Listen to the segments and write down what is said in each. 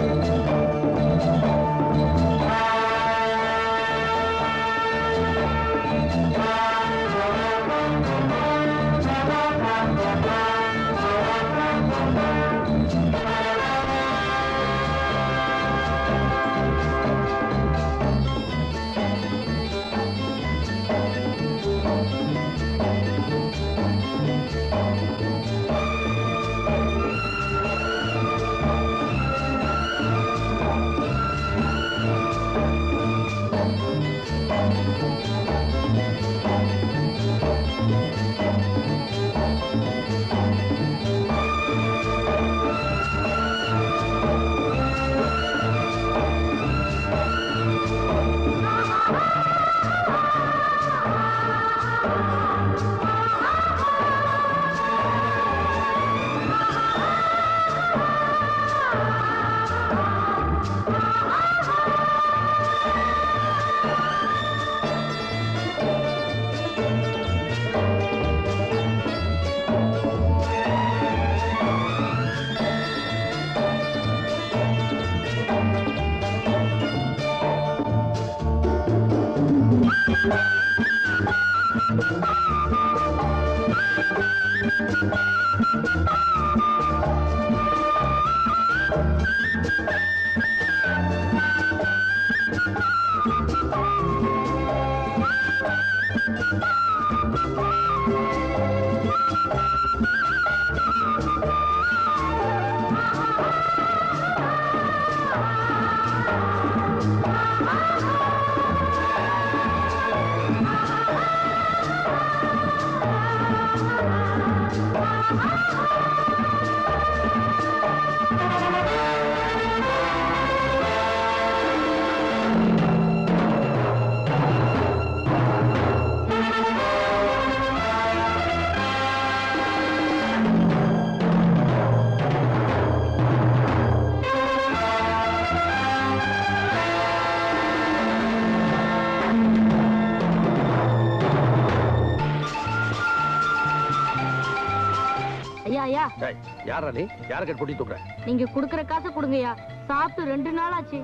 ஐயா ஐயா டேய், யாரா நீ யார கட் பொட்டி தூக்குற நீங்க குடுக்கற காசை கொடுங்கய்யா சாப்பிட்டு ரெண்டு நாள் ஆச்சு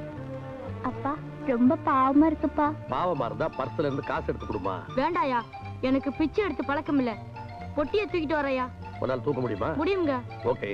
அப்பா ரொம்ப பாவமா இருக்குப்பா பாவமா இருந்தா பர்ஸ்ல இருந்து காசு எடுத்து கொடுமா வேண்டாயா எனக்கு பிச்சை எடுத்து பழக்கம் இல்ல பொட்டியை தூக்கிட்டு வரையா உன்னால தூக்க முடியுமா முடியுங்க ஓகே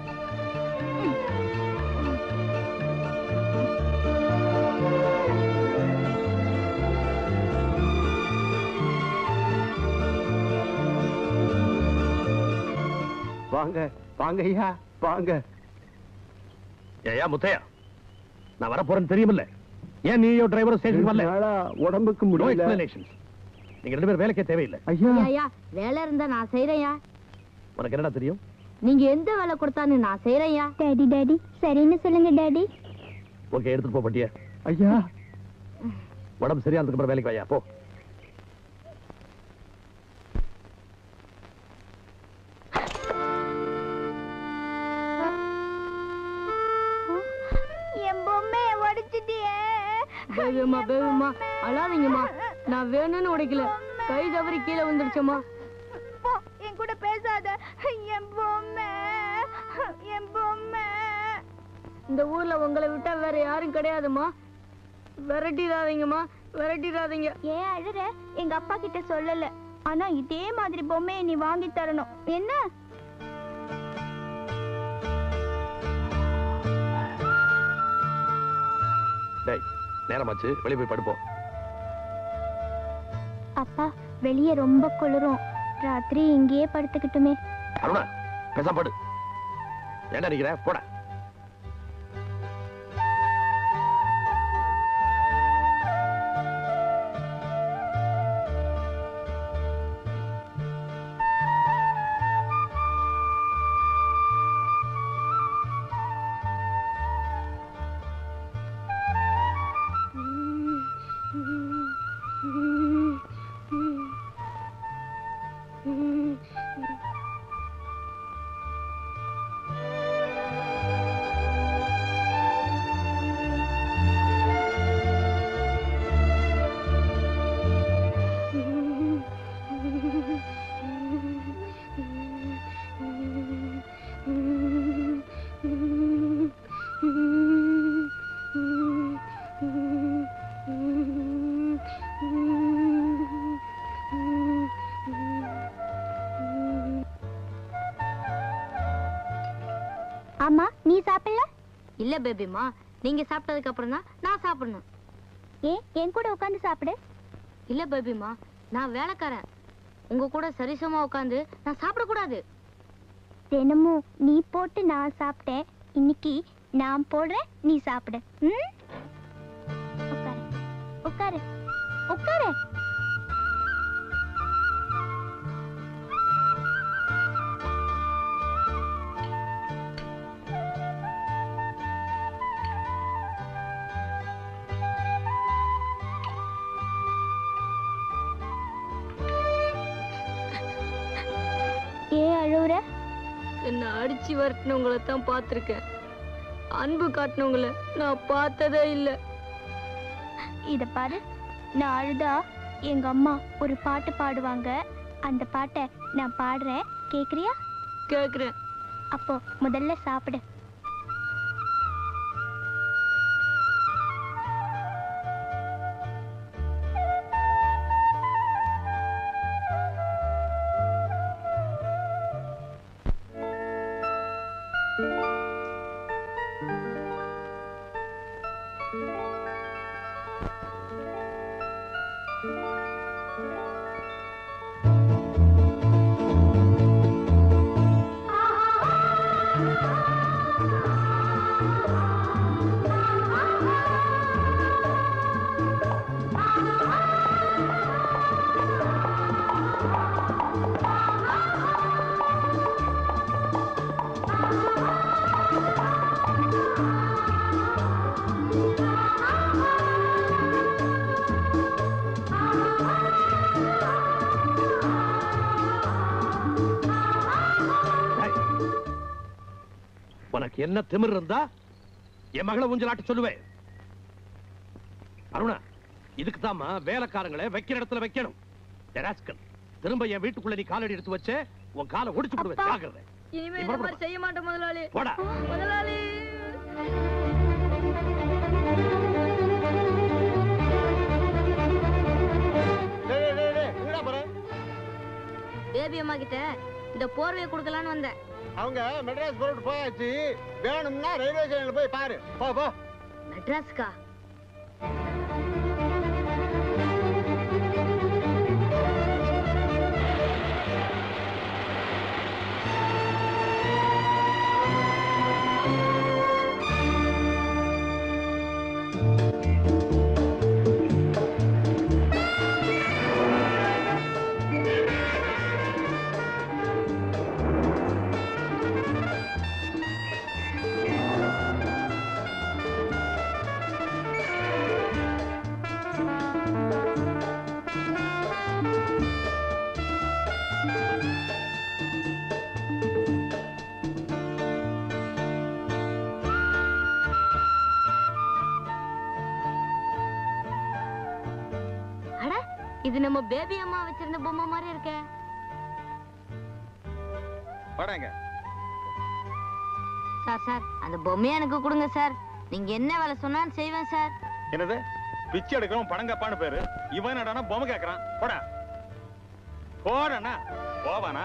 வாங்க வாங்க ஐயா வாங்க ஏயா முத்தையா நான் வர போறேன்னு தெரியுமில்ல ஏன் நீயோ டிரைவரும் ஸ்டேஷன் வரல நாளா உடம்புக்கு நோ முடியல எக்ஸ்பிளனேஷன்ஸ் நீங்க ரெண்டு பேரும் வேலைக்கே தேவையில்லை ஐயா ஐயா, ஐயா வேலை இருந்தா நான் செய்யறேன்யா உனக்கு என்னடா தெரியும் நீங்க எந்த வேலை கொடுத்தான்னு நான் செய்யறேன்யா டாடி டாடி சரின்னு சொல்லுங்க டாடி ஓகே எடுத்துட்டு போ பட்டியா ஐயா உடம்பு சரியானதுக்கு அப்புறம் வேலைக்கு வாயா போ என் பொம்மைய உடைச்சிட்டியே வேகுமா வேகுமா அழாதீங்கம்மா நான் வேணும்னு உடைக்கல கை தவறி கீழே வந்துடுச்சம்மா போ என் கூட பேசாத என் பொம்மை என் பொம்மை இந்த ஊர்ல உங்களை விட்டா வேற யாரும் கிடையாதும்மா விரட்டிடாதீங்கம்மா விரட்டிடாதீங்க ஏன் அழுற எங்க அப்பா கிட்ட சொல்லல ஆனா இதே மாதிரி பொம்மையை நீ வாங்கி தரணும் என்ன டேய் நேரமாச்சு வெளியே போய் படுப்போம் அப்பா வெளியே ரொம்ப குளிரும் ராத்திரி இங்கேயே படுத்துக்கிட்டுமே அருணா பேசாம படு என்ன நிக்கிற போட ஆ ஆமா நீ சாப்பிடல இல்ல பேபிமா நீங்க சாப்பிட்டதுக்கு அப்புறம் தான் நான் சாப்பிடணும் ஏன் என் கூட உட்காந்து சாப்பிடு இல்ல பேபிமா நான் வேலைக்காரன் உங்க கூட சரிசமா உட்காந்து நான் சாப்பிடக்கூடாது தினமும் நீ போட்டு நான் சாப்பிட்டேன் இன்னைக்கு நான் போடுறேன் நீ சாப்பிடு ம் உட்காரு உட்காரு உட்காரு ஏன் அழுவுற என்ன அடிச்சு வரட்டினவங்கள தான் பார்த்துருக்கேன் அன்பு காட்டினவங்கள நான் பார்த்ததே இல்லை இத பாரு நான் அழுதா எங்க அம்மா ஒரு பாட்டு பாடுவாங்க அந்த பாட்டை நான் பாடுறேன் கேக்குறியா கேக்குறேன் அப்போ முதல்ல சாப்பிடு டேய், உனக்கு என்ன திமிர் இருந்தா என் மகளை ஊஞ்சலாட்ட சொல்லுவேன் அருணா இதுக்கு தாமா வேலைக்காரங்களை வைக்கிற இடத்துல வைக்கணும் டெராஸ்கல் திரும்ப என் வீட்டுக்குள்ள நீ காலடி எடுத்து வச்ச உன் காலை ஒடிச்சு விடுவேன் அப்பா. ஜாக்கிரதை இனிமே நீ இந்த புறப்படு. மாதிரி செய்ய மாட்டேன் முதலாளி போடா முதலாளி பேபி அம்மா கிட்ட இந்த போர்வையை கொடுக்கலான்னு வந்தேன் அவங்க மெட்ராஸ் போட்டு போயாச்சு வேணும்னா ரயில்வே ஸ்டேஷன்ல போய் பாரு போ போ மெட்ராஸ்க்கா அட இது நம்ம பேபி அம்மா வச்சிருந்த பொம்மை மாதிரி இருக்கே வாடாங்க சார் சார் அந்த பொம்மையை எனக்கு கொடுங்க சார் நீங்க என்ன வேலை சொன்னாலும் செய்வேன் சார் என்னது பிச்சை எடுக்கிறவன் பணம் கப்பான்னு பேரு இவன் என்னடானா பொம்மை கேக்குறான் போடா போடண்ணா போவானா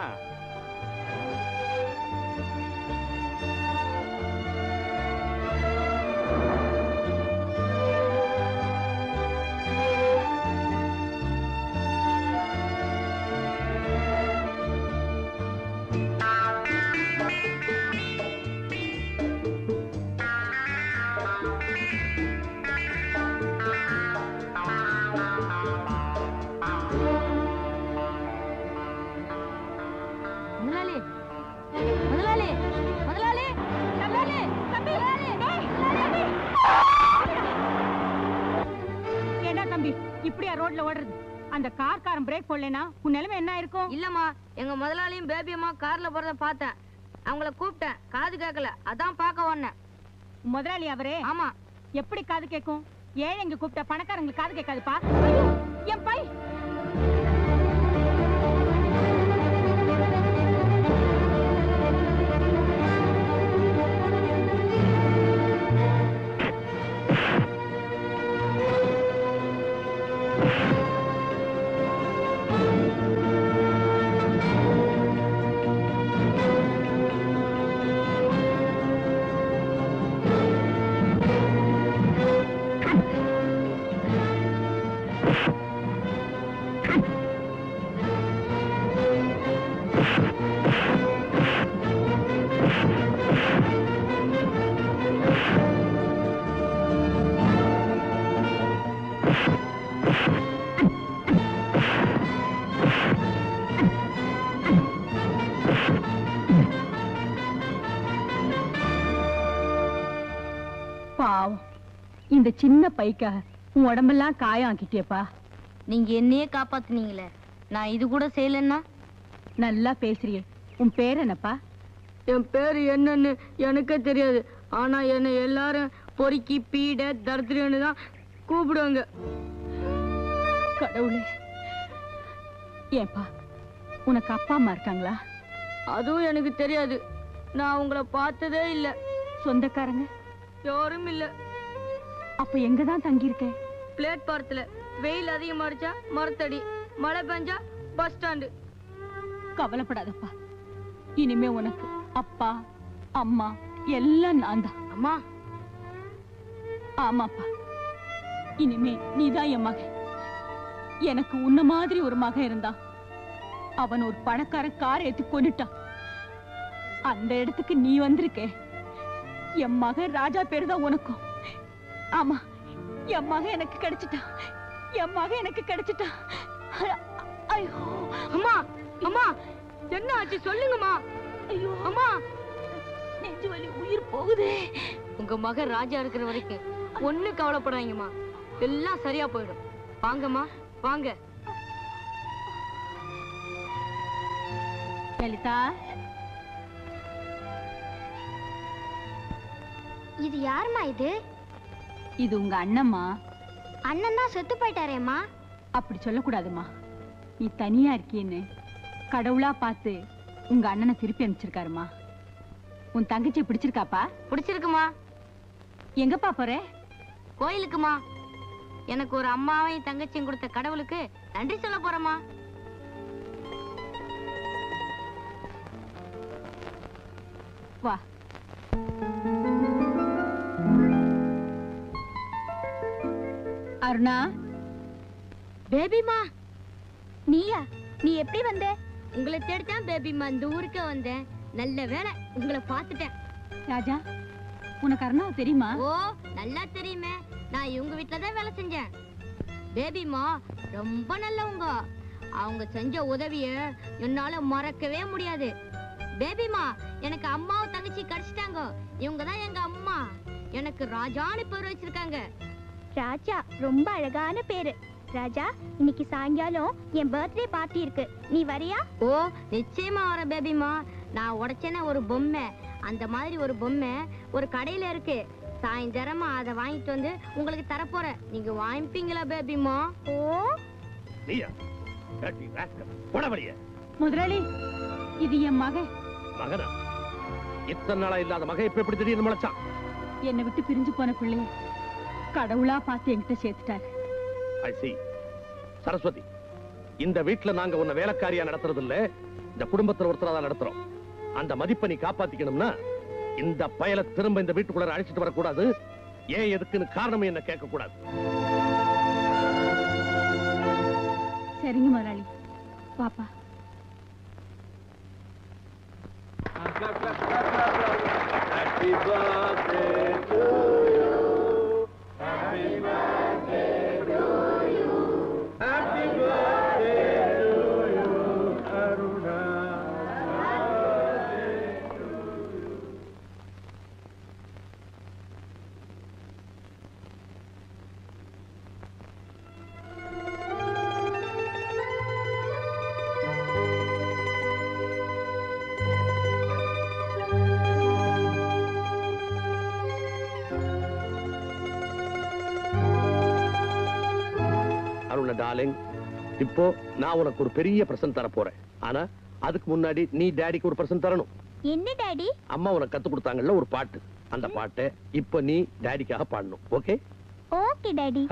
முதலாளி முதலாளி முதலாளி முதலாளி தம்பி ஏண்டா தம்பி இப்படியா ரோட்ல ஓடுறது அந்த கார்காரன் பிரேக் போடலனா உன் நிலைமை என்ன இருக்கும் இல்லம்மா எங்க முதலாளியும் பேபி அம்மா கார்ல போறத பார்த்தேன் அவங்கள கூப்பிட்டேன் காது கேட்கல அதான் பார்க்க வந்தேன் முதலாளி அவரே ஆமா எப்படி காது கேட்கும் ஏழைங்க கூப்பிட்ட பணக்காரங்களுக்கு காது கேட்காதுப்பா ஐயோ, என் பை பாவம் இந்த சின்ன பைக்காக உன் உடம்பெல்லாம் காயம் ஆக்கிட்டியப்பா நீங்க என்னையே காப்பாத்துனீங்களே நான் இது கூட செய்யலன்னா நல்லா பேசுறியே உன் பேர் என்னப்பா என் பேர் என்னன்னு எனக்கே தெரியாது ஆனா என்னை எல்லாரும் பொறுக்கி பீட தரித்திரன்னு தான் கூப்பிடுவாங்க கடவுளே ஏன்பா உனக்கு அப்பா அம்மா இருக்காங்களா அதுவும் எனக்கு தெரியாது நான் உங்களை பார்த்ததே இல்ல சொந்தக்காரங்க யாரும் இல்ல அப்ப எங்க தான் தங்கியிருக்க பிளேட்பாரத்துல வெயில் அதிகமா அடிச்சா மரத்தடி மழை பெஞ்சா பஸ் ஸ்டாண்டு கவலைப்படாதப்பா இனிமே உனக்கு அப்பா அம்மா எல்லாம் நான் தான் அம்மா ஆமாப்பா இனிமே நீதான் என் மகன் எனக்கு உன்ன மாதிரி ஒரு மகன் இருந்தான் அவன் ஒரு பணக்கார கார் ஏத்தி கொண்டுட்டான் அந்த இடத்துக்கு நீ வந்திருக்கே என் மகன் ராஜா பேரு தான் உனக்கும் ஆமா என் மகன் எனக்கு கிடைச்சிட்டான் என் மகன் எனக்கு கிடைச்சிட்டான் அ- ஐயோ அம்மா அம்மா என்ன ஆச்சு சொல்லுங்கம்மா ஐயோ அம்மா நெஞ்சு வலி உயிர் போகுதே உங்க மகன் ராஜா இருக்கிற வரைக்கும் ஒண்ணு கவலைப்படாதீங்கம்மா எல்லாம் சரியா போயிடும் வாங்கம்மா வாங்க லலிதா இது யாரும்மா இது இது உங்க அண்ணம்மா அண்ணன் தான் செத்து போயிட்டாரேம்மா அப்படி சொல்லக்கூடாதும்மா நீ தனியா இருக்கியேன்னு கடவுளா பார்த்து உங்க அண்ணனை திருப்பி அனுப்பிச்சிருக்காருமா உன் தங்கச்சி பிடிச்சிருக்காப்பா பிடிச்சிருக்குமா எங்கப்பா போற கோயிலுக்குமா எனக்கு ஒரு அம்மாவையும் தங்கச்சியும் கொடுத்த கடவுளுக்கு நன்றி சொல்ல போறேம்மா வா அருணா பேபிமா நீயா நீ எப்படி வந்த உங்களை தேடித்தான் பேபிமா இந்த ஊருக்கே வந்தேன் நல்ல வேலை உங்களை பார்த்துட்டேன் ராஜா உனக்கு அருணாவை தெரியுமா ஓ நல்லா தெரியுமே நான் இவங்க வீட்ல தான் வேலை செஞ்சேன் பேபிமா ரொம்ப நல்லவங்க அவங்க செஞ்ச உதவிய என்னால மறக்கவே முடியாது பேபிமா எனக்கு அம்மாவும் தங்கச்சி கிடைச்சிட்டாங்க இவங்க தான் எங்க அம்மா எனக்கு ராஜான்னு பேர் வச்சிருக்காங்க ராஜா ரொம்ப அழகான பேரு ராஜா இன்னைக்கு சாயங்காலம் என் பர்த்டே பார்ட்டி இருக்கு நீ வரியா ஓ நிச்சயமா வர பேபிமா நான் உடைச்சேன ஒரு பொம்மை அந்த மாதிரி ஒரு பொம்மை ஒரு கடையில இருக்கு சாயந்தரமா அதை வாங்கிட்டு வந்து உங்களுக்கு தரப்போறேன் நீங்க வாங்கிப்பீங்களா பேபிமா ஓ நீயா கேட்டி ராஸ்கல் போட வழிய முதலாளி இது என் மகன் மகனா இத்தனை நாளா இல்லாத மகன் இப்ப எப்படி திடீர்னு முளைச்சான் என்னை விட்டு பிரிஞ்சு போன பிள்ளைய கடவுளா பார்த்து என்கிட்ட சேர்த்துட்டாரு ஐ see சரஸ்வதி இந்த வீட்ல நாங்க உன்னை வேலைக்காரியா நடத்துறது இல்ல இந்த குடும்பத்துல ஒருத்தரா தான் நடத்துறோம் அந்த மதிப்பை நீ காப்பாத்திக்கணும்னா இந்த பயல திரும்ப இந்த வீட்டுக்குள்ள அழைச்சிட்டு வரக்கூடாது ஏன் எதுக்குன்னு காரணம் என்ன கேட்க கூடாது சரிங்க முதலாளி பாப்பா அருண டார்லிங் இப்போ நான் உனக்கு ஒரு பெரிய பிரசன்ட் தர போறேன் ஆனா அதுக்கு முன்னாடி நீ டேடிக்கு ஒரு பிரசன்ட் தரணும் என்ன டாடி அம்மா உனக்கு கத்து கொடுத்தாங்கல்ல ஒரு பாட்டு அந்த பாட்டை இப்போ நீ டேடிக்காக பாடணும் ஓகே ஓகே டாடி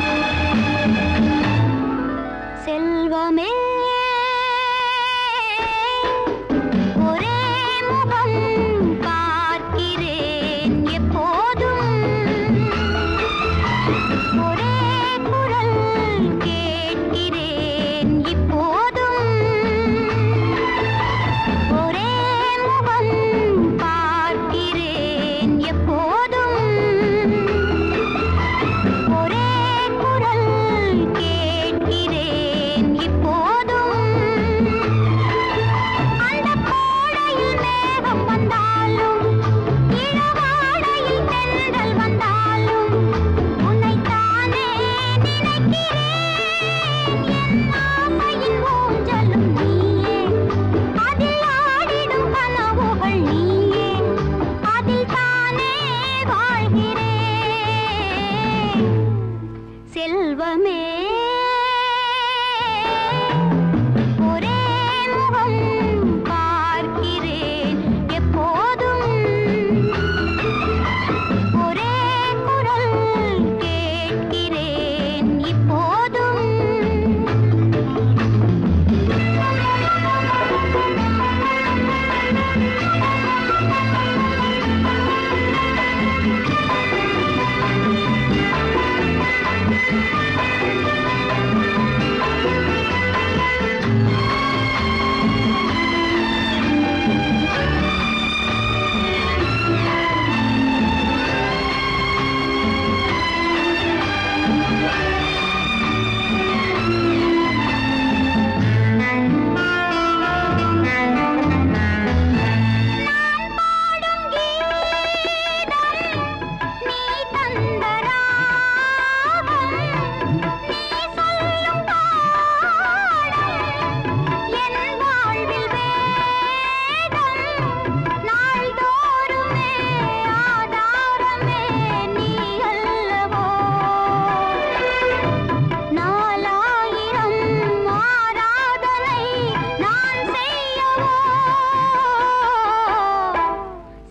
செல்வமே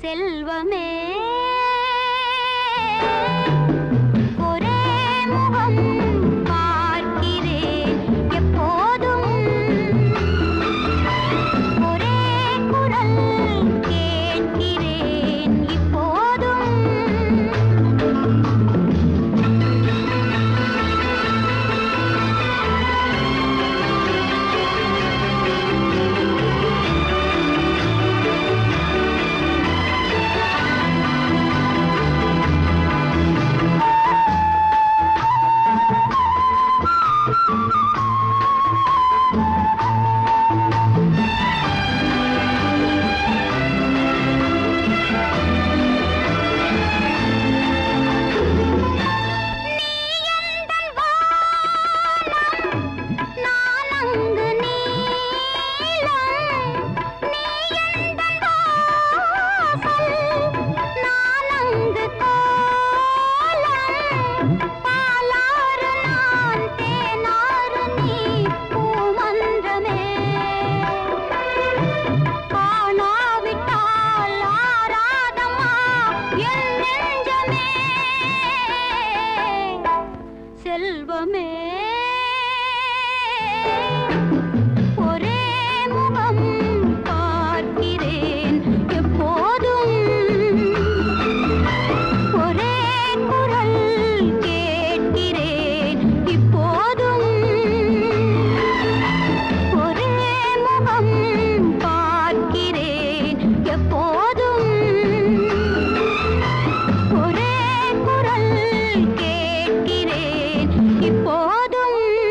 செல்வமே ஒரே முகம் பார்க்கிறேன் எப்போதும் ஒரே குரல் கேட்கிறேன் இப்போதும் நான் அங்கு நீலம் நீ எந்தன் வாசல் நான் அங்கு கோலம் பாலாறு நான் தேனாறு நீ பூமன்றமே காணாவிட்டால் ஆராதமா என் நெஞ்சமே செல்வமே ஒரே முகம் பார்க்கிறேன் எப்போதும் ஒரே குரல் கேட்கிறேன் இப்போதும் ஒரே முகம் பார்க்கிறேன் எப்போதும் ஒரே குரல் கேட்கிறேன் இப்போதும்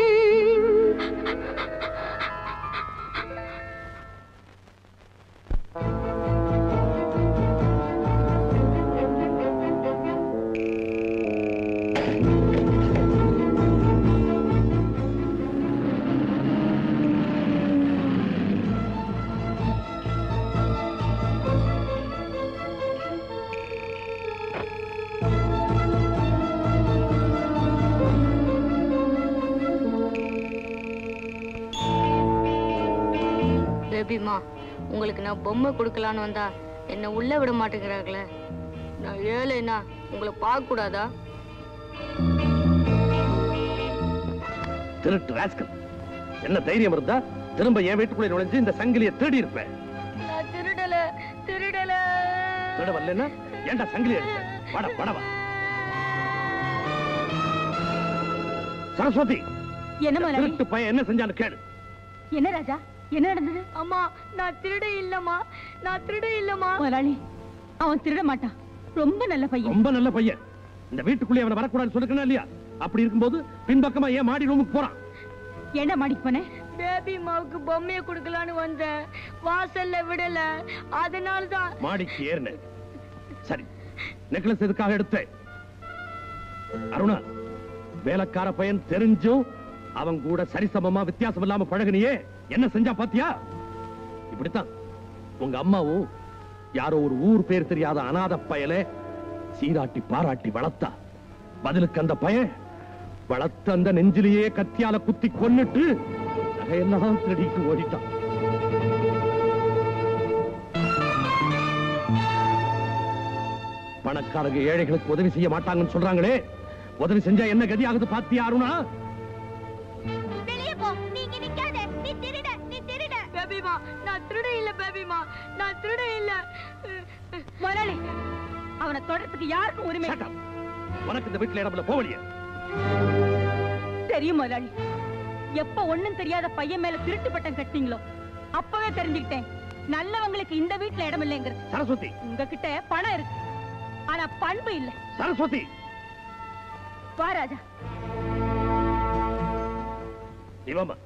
பேபிமா உங்களுக்கு நான் பொம்மை கொடுக்கலான்னு வந்தா என்ன உள்ள விட மாட்டேங்கிறாங்களே நான் ஏழைனா உங்களை பார்க்க கூடாதா திருட்டு ராஸ்கல் என்ன தைரியம் இருந்தா திரும்ப என் வீட்டுக்குள்ளே நுழைஞ்சு இந்த சங்கிலியை திருடி இருப்பேன் நான் திருடல திருடல திருட வரலன்னா ஏன்டா சங்கிலி எடுத்த வட வடவா சரஸ்வதி என்ன முதலாளி திருட்டு பையன் என்ன செஞ்சான்னு கேளு என்ன ராஜா என்ன நடந்தது அம்மா நான் திருட இல்லம்மா நான் திருட இல்லம்மா முதலாளி அவன் திருட மாட்டான் ரொம்ப நல்ல பையன் ரொம்ப நல்ல பையன் இந்த வீட்டுக்குள்ளே அவனை வரக்கூடாதுன்னு சொல்லிருக்கணும் இல்லையா அப்படி இருக்கும்போது பின்பக்கமா ஏன் மாடி ரூமுக்கு போறான் ஏண்டா மாடிக்கு போனேன் பேபி மாவுக்கு பொம்மையை கொடுக்கலான்னு வந்தேன் வாசல்ல விடல அதனால தான் மாடிக்கு ஏறினேன் சரி நெக்லஸ் எதுக்காக எடுத்தேன் அருணா வேலைக்கார பையன் தெரிஞ்சும் அவன் கூட சரிசமமா வித்தியாசம் இல்லாம பழகுனியே என்ன செஞ்சா பாத்தியா இப்படித்தான் உங்க அம்மாவும் யாரோ ஒரு ஊர் பேர் தெரியாத அனாதை பயலை சீராட்டி பாராட்டி வளர்த்தா பதிலுக்கு அந்த பையன் வளர்த்த அந்த நெஞ்சிலேயே கத்தியால குத்தி கொன்னுட்டு நகையெல்லாம் திருடிட்டு ஓடிட்டான் பணக்காரங்க ஏழைகளுக்கு உதவி செய்ய மாட்டாங்கன்னு சொல்றாங்களே உதவி செஞ்சா என்ன கதி ஆகுது பாத்தியா அருணா வெளியே போ நீங்க நிக்காத நீ திருட நீ திருட பேபிமா நான் திருட இல்ல பேபிமா நான் திருட இல்ல முதலாளி அவனை தொடர்றதுக்கு யாருக்கும் உரிமை Shut up. உனக்கு இந்த வீட்டுல இடம்ல போவலியே தெரியும் முதலாளி எப்ப ஒண்ணும் தெரியாத பையன் மேல திருட்டு பட்டம் கட்டினீங்களோ அப்பவே தெரிஞ்சுக்கிட்டேன் நல்லவங்களுக்கு இந்த வீட்டுல இடம் இல்லைங்கிறது சரஸ்வதி உங்ககிட்ட பணம் இருக்கு ஆனா பண்பு இல்ல சரஸ்வதி வா ராஜா இவமா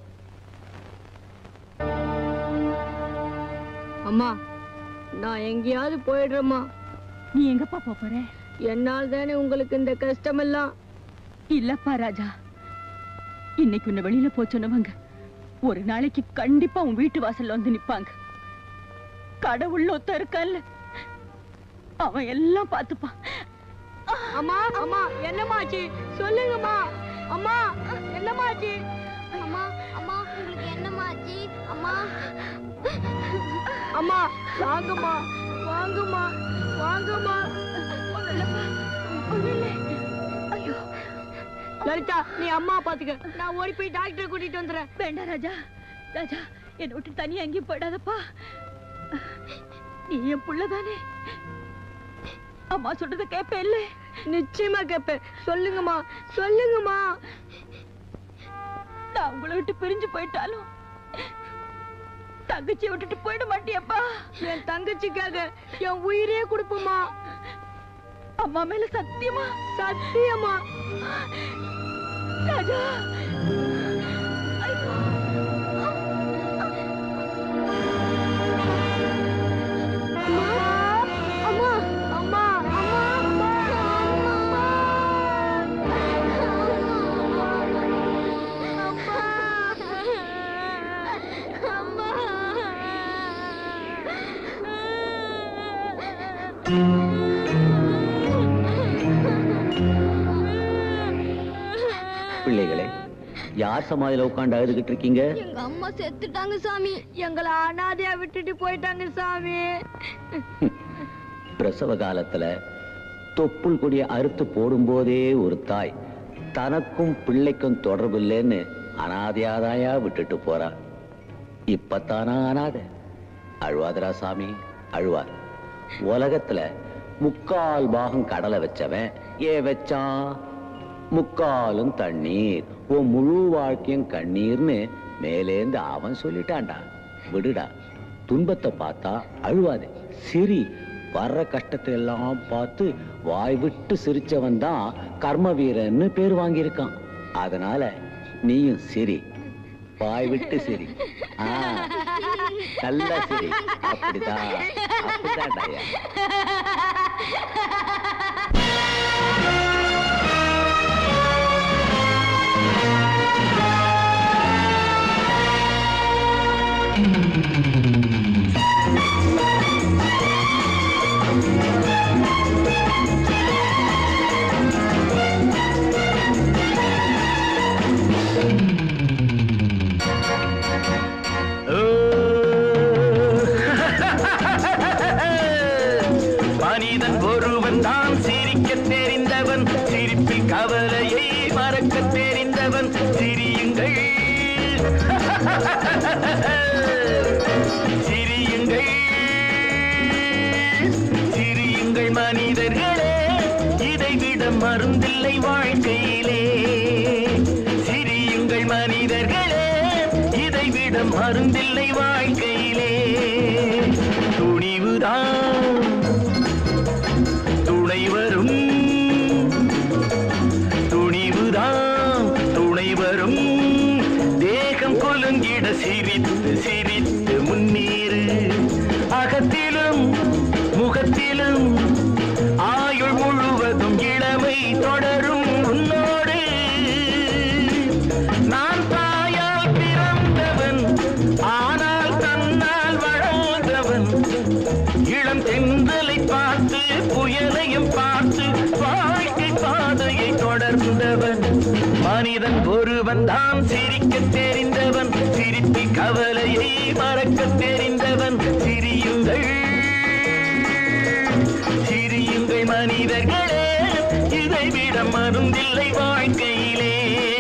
அம்மா நான் எங்கேயாவது போயிடுறேம்மா நீ எங்கப்பா போப் போற என்னால் தானே உங்களுக்கு இந்த கஷ்டமெல்லாம் இல்லப்பா ராஜா இன்னைக்கு உன்னை வெளியில போ சொன்னவங்க ஒரு நாளைக்கு கண்டிப்பா உன் வீட்டு வாசல்ல வந்து நிப்பாங்க கடவுள் ஒத்த இருக்கல்ல அவன் எல்லாம் பார்த்துப்பான் அம்மா அம்மா என்னமாச்சு சொல்லுங்கம்மா அம்மா என்னமாச்சு அம்மா அம்மா உங்களுக்கு என்னமாச்சு அம்மா அம்மா வாங்கம்மா வாங்கம்மா வாங்கம்மா ஐயோ லலிதா நீ அம்மா பாத்துக்க நான் ஓடி போய் டாக்டர் கூட்டிட்டு வந்துடுறேன் வேண்டாம் ராஜா ராஜா என்னை விட்டு தனியா எங்கேயும் போயிடாதப்பா நீ என் புள்ளதானே அம்மா சொல்றத கேப்ப இல்ல நிச்சயமா கேப்பேன் சொல்லுங்கம்மா சொல்லுங்கம்மா நான் உங்களை விட்டு பிரிஞ்சு போயிட்டாலும் தங்கச்சியை விட்டுட்டு போயிட மாட்டியப்பா என் தங்கச்சிக்காக என் உயிரே கொடுப்போமா அம்மா மேல சத்தியமா சத்தியமா ராஜா ஐயோ. அம்மா அம்மா அம்மா அம்மா பிள்ளைகளே யார் சமாதியில உட்காந்து அழுதுகிட்டு இருக்கீங்க எங்க அம்மா செத்துட்டாங்க சாமி எங்களை அனாதையா விட்டுட்டு போயிட்டாங்க சாமி பிரசவ காலத்துல தொப்புள் கொடிய அறுத்து போடும்போதே ஒரு தாய் தனக்கும் பிள்ளைக்கும் தொடர்பு இல்லைன்னு அனாதையாதாயா விட்டுட்டு போறா இப்பத்தானா அனாதை அழுவாதரா சாமி அழுவார் உலகத்துல முக்கால் பாகம் கடலை வச்சவன் ஏன் வச்சான் முக்காலும் தண்ணீர் உன் முழு வாழ்க்கையும் கண்ணீர்னு மேலேந்து அவன் சொல்லிட்டான்டா விடுடா துன்பத்தை பார்த்தா அழுவாதே சிரி வர்ற கஷ்டத்தை எல்லாம் பார்த்து வாய் விட்டு சிரிச்சவன் தான் கர்ம வீரன்னு பேர் வாங்கியிருக்கான் அதனால நீயும் சிரி வாய் விட்டு சிரி ஆ, நல்லா சிரி அப்படிதான் அப்படிதான்டாயா மனிதன் ஒருவன் தான் சிரிக்க தெரிந்தவன் சிரிப்பில் கவலையை மறக்க தெரிந்தவன் சிரியுங்கள் சிரியுங்கள் சிரியுங்கள் மனிதர்களே இதைவிட மருந்தில்லை வாழ்க்கையிலே சிரியுங்கள் மனிதர்களே இதைவிட மருந்தில்லை வாழ்க்கையிலே துணிவுதான் துணை வரும் துணிவுதான் துணை வரும் தேகம் கொலுங்கிட சிரித்து சிரித்து முன்னேறு அகத்திலும் முகத்திலும் ஆயுள் முழுவதும் இளமை தொடரும் உன்னோடு நான் தாயால் பிறந்தவன் ஆனால் தன்னால் வளர்ந்தவன் இளம் தென்றலை பார்த்து புயலையும் பார்த்து வாழ்க்கை பாதையை தொடர்ந்தவன் மனிதன் ஒருவன் தான் சிரிக்க தெரிந்தவன் சிரிப்பில் கவலையை மறக்க தெரிந்தவன் சிரியுங்கள் சிரியுங்கள் மனிதர்களே இதைவிட மருந்தில்லை வாழ்க்கையிலே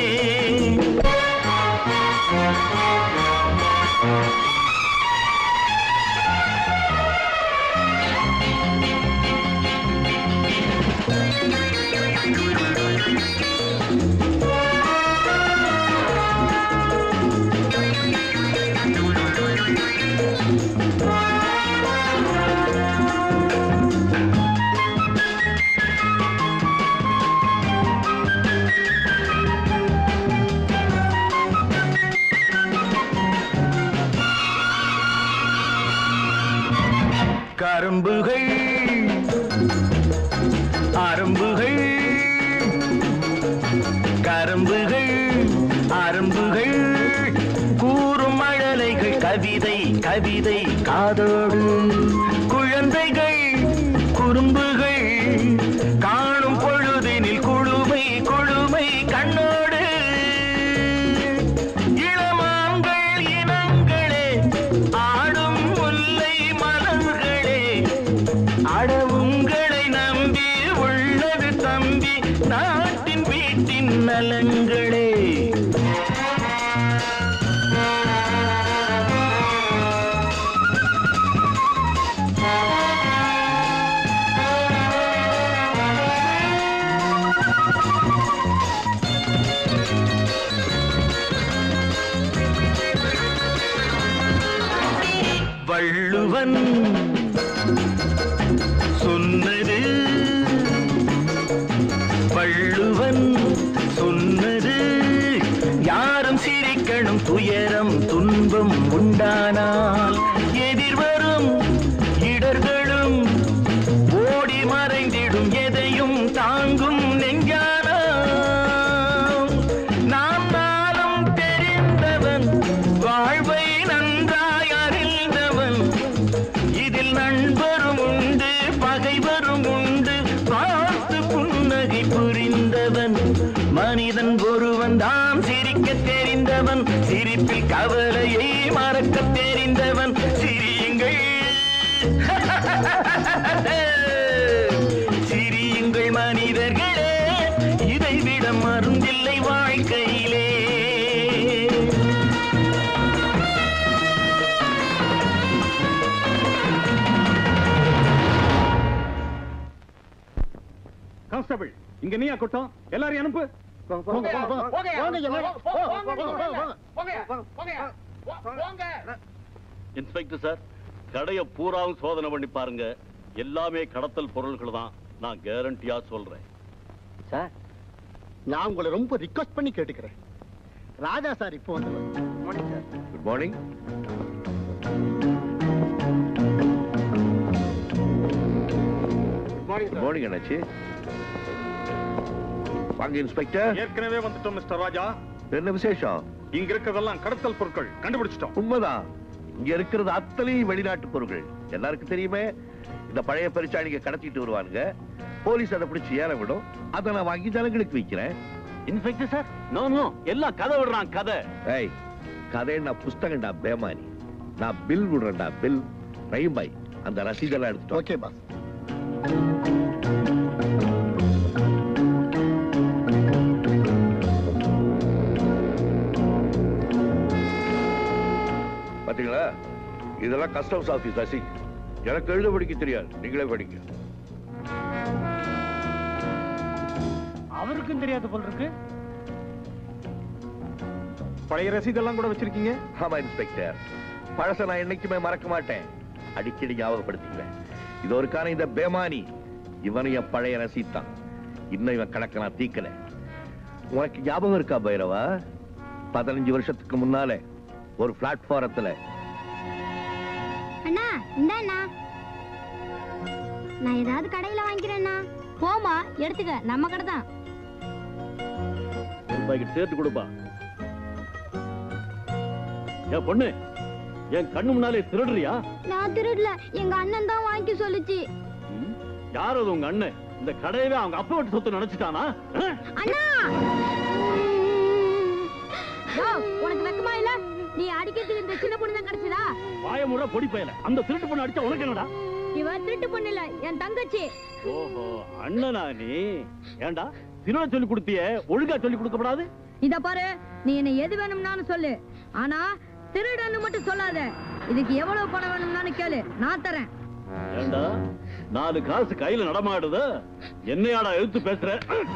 கரும்புகள் அரும்புகள் கரும்புகள் அரும்புகள் கூறும் மழலைகள் கவிதை கவிதை காதோடு குழந்தைகள் குறும்புகள் காணும் பொழுதினில் குழுமை குழுமை கண்ணோடு இளமான்கள் இனங்களே ஆடும் முல்லை மலர்களே அடவும் வள்ளுவன் சொன்னது வள்ளுவன் சொன்னது யாரும் சிரிக்கணும் துயரம் துன்பம் உண்டானால் எதிர்வரும் இடர்களும் ஓடி மறைந்திடும் எதையும் தாங்கும் நெஞ்சானாம் நாம் நாளும் தெரிந்தவன் வாழ்வை நன்றாய் அறிந்தவன் இதில் நண்பரும் உண்டு பகைவரும் உண்டு பார்த்து புன்னகை புரிந்தவன் மனிதன் ஒருவன் தான் சிரிக்க தெரிந்தவன் சிரிப்பில் கவலையை மறக்க தெரிந்தவன் சிரியுங்கள் சிரியுங்கள் மனிதர்களே இதைவிட மருந்தில்லை வாழ்க்கையிலே கான்ஸ்டபிள் இங்க நீயா கூட்டம் எல்லாரையும் அனுப்பு இன்ஸ்பெக்டர் சார் கடைய பூராவும் சோதனை பண்ணி பாருங்க எல்லாமே கடத்தல் பொருள்கள் தான் நான் கேரண்டியா சொல்றேன் சார் நான் உங்களை ரொம்ப ரிக்வஸ்ட் பண்ணி கேட்டுக்கிறேன் ராஜா சார் இப்போ வந்து sir good morning morning good morning அண்ணாச்சி வாங்க இன்ஸ்பெக்டர் ஏற்கனவே வந்துட்டோம் மிஸ்டர் ராஜா என்ன விசேஷம் இங்க இருக்கிறதெல்லாம் கடத்தல் பொருட்கள் கண்டுபிடிச்சிட்டோம் உண்மைதான் இங்க இருக்கிறது அத்தனையும் வெளிநாட்டு பொருட்கள் எல்லாருக்கும் தெரியுமே இந்த பழைய பெருச்சாளிங்க கடத்திட்டு வருவானுங்க போலீஸ் அதை பிடிச்சு ஏற விடும் அதை நான் வாங்கி ஜனங்களுக்கு விற்கிறேன் இன்ஸ்பெக்டர் சார் நோ நோ எல்லாம் கதை விடுறான் கதை ஏய் கதை நான் புஸ்தகம்டா பேமானி நான் பில் விடுறேன்டா பில் ரஹீம் பாய் அந்த ரசீதெல்லாம் எடுத்துட்டோம் ஓகே பாஸ் பாத்தீங்களா இதெல்லாம் கஸ்டம்ஸ் ஆபீஸ் ரசி எனக்கு எழுத படிக்க தெரியாது நீங்களே படிங்க அவருக்கும் தெரியாது போல் இருக்கு பழைய ரசீதெல்லாம் கூட வச்சிருக்கீங்க ஆமா இன்ஸ்பெக்டர் பழச நான் என்னைக்குமே மறக்க மாட்டேன் அடிக்கடி ஞாபகப்படுத்திக்கிறேன் இது ஒரு காரணம் இந்த பேமானி இவனும் என் பழைய ரசீத் தான் இன்னும் இவன் கணக்க நான் தீக்கல உனக்கு ஞாபகம் இருக்கா பைரவா பதினஞ்சு வருஷத்துக்கு முன்னாலே ஒரு பிளாட்ஃபாரத்துல அண்ணா இந்தாண்ணா நான் ஏதாவது கடையில வாங்கிக்கிறேண்ணா போமா எடுத்துக்க நம்ம கடை தான் ரூபாய்க்கு சேர்த்து கொடுப்பா என் பொண்ணு என் கண்ணு முன்னாலே திருடுறியா நான் திருடல எங்க அண்ணன் தான் வாங்கி சொல்லுச்சு யார் அது உங்க அண்ணன் இந்த கடையவே அவங்க அப்பா விட்டு சொத்து நினைச்சிட்டானா அண்ணா யோ, உனக்கு வெக்கமா இல்ல நீ அடிக்கிறதுக்கு இந்த சின்ன பொண்ணு தான் கிடைச்சதா வாயமுறை பொடி பயல அந்த திருட்டு பொண்ணு அடிச்சா உனக்கு என்னடா இவ திருட்டு பொண்ணு இல்ல என் தங்கச்சி ஓஹோ அண்ணனா நீ ஏண்டா திருட சொல்லி கொடுத்தியே ஒழுங்கா சொல்லி கொடுக்கப்படாது இத பாரு நீ என்ன எது வேணும்னாலும் சொல்லு ஆனா திருடன்னு மட்டும் சொல்லாத இதுக்கு எவ்வளவு பணம் வேணும்னாலும் கேளு நான் தரேன் ஏண்டா நாலு காசு கையில நடமாடுது என்னையாடா எழுத்து பேசுற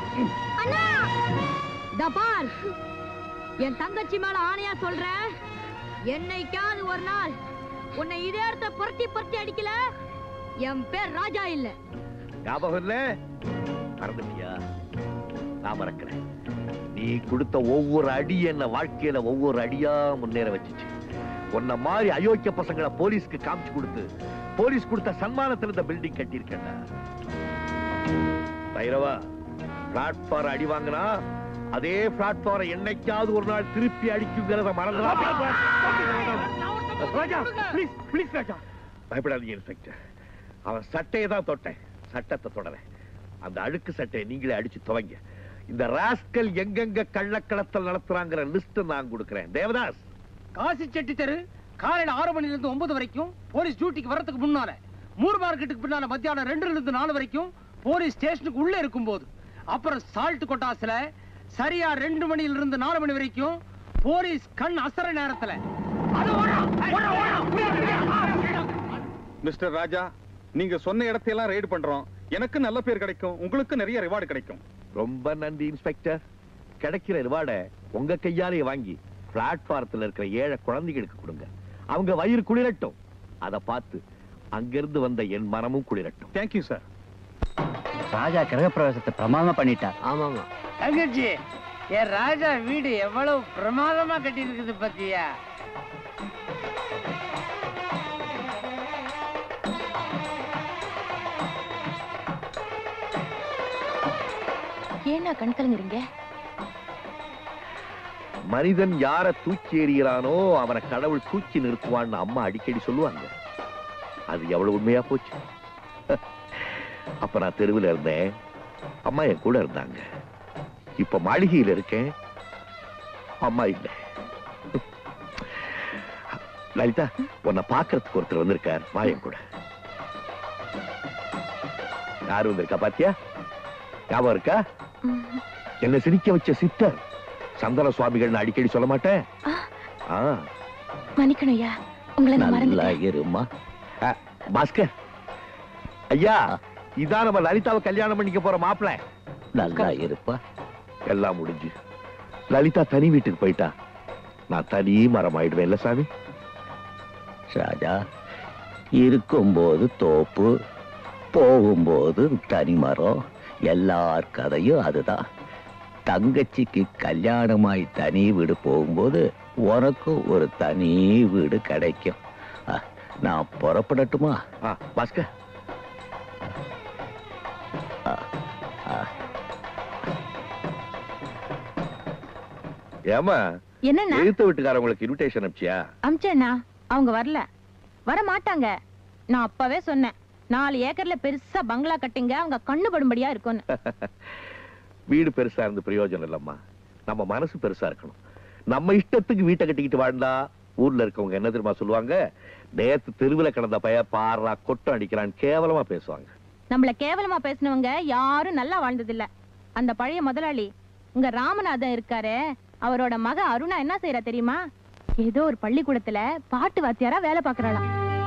இத பார் என் தங்கச்சி மேல ஆணையா சொல்றேன் என்னைக்காவது ஒரு நாள் உன்னை இதே இடத்த புரட்டி புரட்டி அடிக்கல என் பேர் ராஜா இல்ல ஞாபகம் இல்ல மறந்துட்டியா நான் மறக்கிறேன் நீ கொடுத்த ஒவ்வொரு அடி என்ன வாழ்க்கையில ஒவ்வொரு அடியா முன்னேற வச்சுச்சு உன்ன மாதிரி அயோக்கிய பசங்களை போலீஸ்க்கு காமிச்சு கொடுத்து போலீஸ் கொடுத்த சன்மானத்துல இந்த பில்டிங் கட்டியிருக்கேன்டா பைரவா பிளாட்ஃபார் அடி வாங்கினா அதே பிளாட்ஃபாரை என்னைக்காவது ஒரு நாள் திருப்பி அடிக்குங்கிறத மறந்துடா பயப்படாதீங்க இன்ஸ்பெக்டர் அவன் சட்டையை தான் தொட்டேன் சட்டத்தை தொடரேன் அந்த அழுக்கு சட்டையை நீங்களே அடிச்சு துவங்க இந்த ராஸ்கல் எங்கெங்க கள்ளக்கடத்தல் நடத்துறாங்கிற லிஸ்ட் நான் கொடுக்கிறேன் தேவதாஸ் காசி செட்டி தெரு காலையில ஆறு மணில இருந்து ஒன்பது வரைக்கும் போலீஸ் டியூட்டிக்கு வரதுக்கு முன்னால மூர் மார்க்கெட்டுக்கு பின்னால மத்தியானம் ரெண்டுல இருந்து நாலு வரைக்கும் போலீஸ் ஸ்டேஷனுக்கு உள்ள இருக்கும்போது அப்புறம் சால்ட் கொட்டாஸ்ல சரியா ரெண்டு மணில இருந்து நாலு மணி வரைக்கும் போலீஸ் கண் அசர நேரத்துல அது ஓடா, ஓடா, ஓடா, ஓடா. மிஸ்டர் ராஜா நீங்க சொன்ன இடத்தையெல்லாம் ரைடு பண்றோம் எனக்கு நல்ல பேர் கிடைக்கும் உங்களுக்கு நிறைய ரிவார்டு கிடைக்கும் ரொம்ப நன்றி இன்ஸ்பெக்டர் கிடைக்கிற ரிவார்டை உங்க கையாலேயே வாங்கி பிளாட்பாரத்தில் இருக்கிற ஏழை குழந்தைகளுக்கு கொடுங்க அவங்க வயிறு குளிரட்டும் அதை பார்த்து அங்கிருந்து வந்த என் மனமும் குளிரட்டும் தேங்க்யூ சார் ராஜா கிரகப்பிரவேசத்தை பிரமாதமா பண்ணிட்டார் ஆமாமா தங்கச்சி என் ராஜா வீடு எவ்வளவு பிரமாதமா கட்டி இருக்குது பத்தியா ஏன்னா கண் கலங்குறீங்க மனிதன் யார தூக்கி எறிகிறானோ அவனை கடவுள் தூக்கி நிறுத்துவான்னு அம்மா அடிக்கடி சொல்லுவாங்க அது எவ்வளவு உண்மையா போச்சு அப்ப நான் தெருவில் இருந்தேன் அம்மா என் கூட இருந்தாங்க இப்ப மாளிகையில் இருக்கேன் அம்மா இல்ல லலிதா உன்னை பாக்குறதுக்கு ஒருத்தர் வந்திருக்கார் வா என் கூட யாரு வந்திருக்கா பாத்தியா ஞாபகம் இருக்கா என்ன சிரிக்க வச்ச சித்தர் சந்தன சுவாமிகள் அடிக்கடி சொல்ல மாட்டேன் ஆ, மன்னிக்கணும் ஐயா உங்களை நான் நல்லா மறந்துட்டேன் இருமா ஆ, பாஸ்கர் ஐயா இதான் நம்ம லலிதாவை கல்யாணம் பண்ணிக்க போற மாப்பிள நல்லா இருப்பா எல்லாம் முடிஞ்சு லலிதா தனி வீட்டுக்கு போயிட்டா நான் தனி மரம் ஆயிடுவேன் இல்ல சாமி ராஜா இருக்கும்போது தோப்பு போகும்போது தனிமரம் எல்லார் கதையும் அதுதான் தங்கச்சிக்கு கல்யாணமாய் தனி வீடு போகும்போது உனக்கும் ஒரு தனி வீடு கிடைக்கும் அ, நான் புறப்படட்டுமா ஆ, பாஸ்கர் ஏமா என்னண்ணா எழுத்து வீட்டுக்காரங்களுக்கு இன்விடேஷன் அனுப்பிச்சியா அமிச்சேண்ணா அவங்க வரல வர மாட்டாங்க நான் அப்பவே சொன்னேன் நாலு ஏக்கர்ல பெருசா பங்களா கட்டிங்க அவங்க கண்ணு படும்படியா இருக்கும்னு வீடு பெருசா இருந்து பிரயோஜனம் இல்லம்மா நம்ம மனசு பெருசா இருக்கணும் நம்ம இஷ்டத்துக்கு வீட்டை கட்டிக்கிட்டு வாழ்ந்தா ஊர்ல இருக்கவங்க என்ன தெரியுமா சொல்லுவாங்க நேத்து தெருவுல கிடந்த பைய பாடுறா கொட்டம் அடிக்கிறான்னு கேவலமா பேசுவாங்க நம்மள கேவலமா பேசினவங்க யாரும் நல்லா வாழ்ந்ததில்ல அந்த பழைய முதலாளி உங்க ராமநாதன் இருக்காரு அவரோட மக அருணா என்ன செய்யறா தெரியுமா ஏதோ ஒரு பள்ளிக்கூடத்துல பாட்டு வாத்தியாரா வேலை பாக்குறாளாம்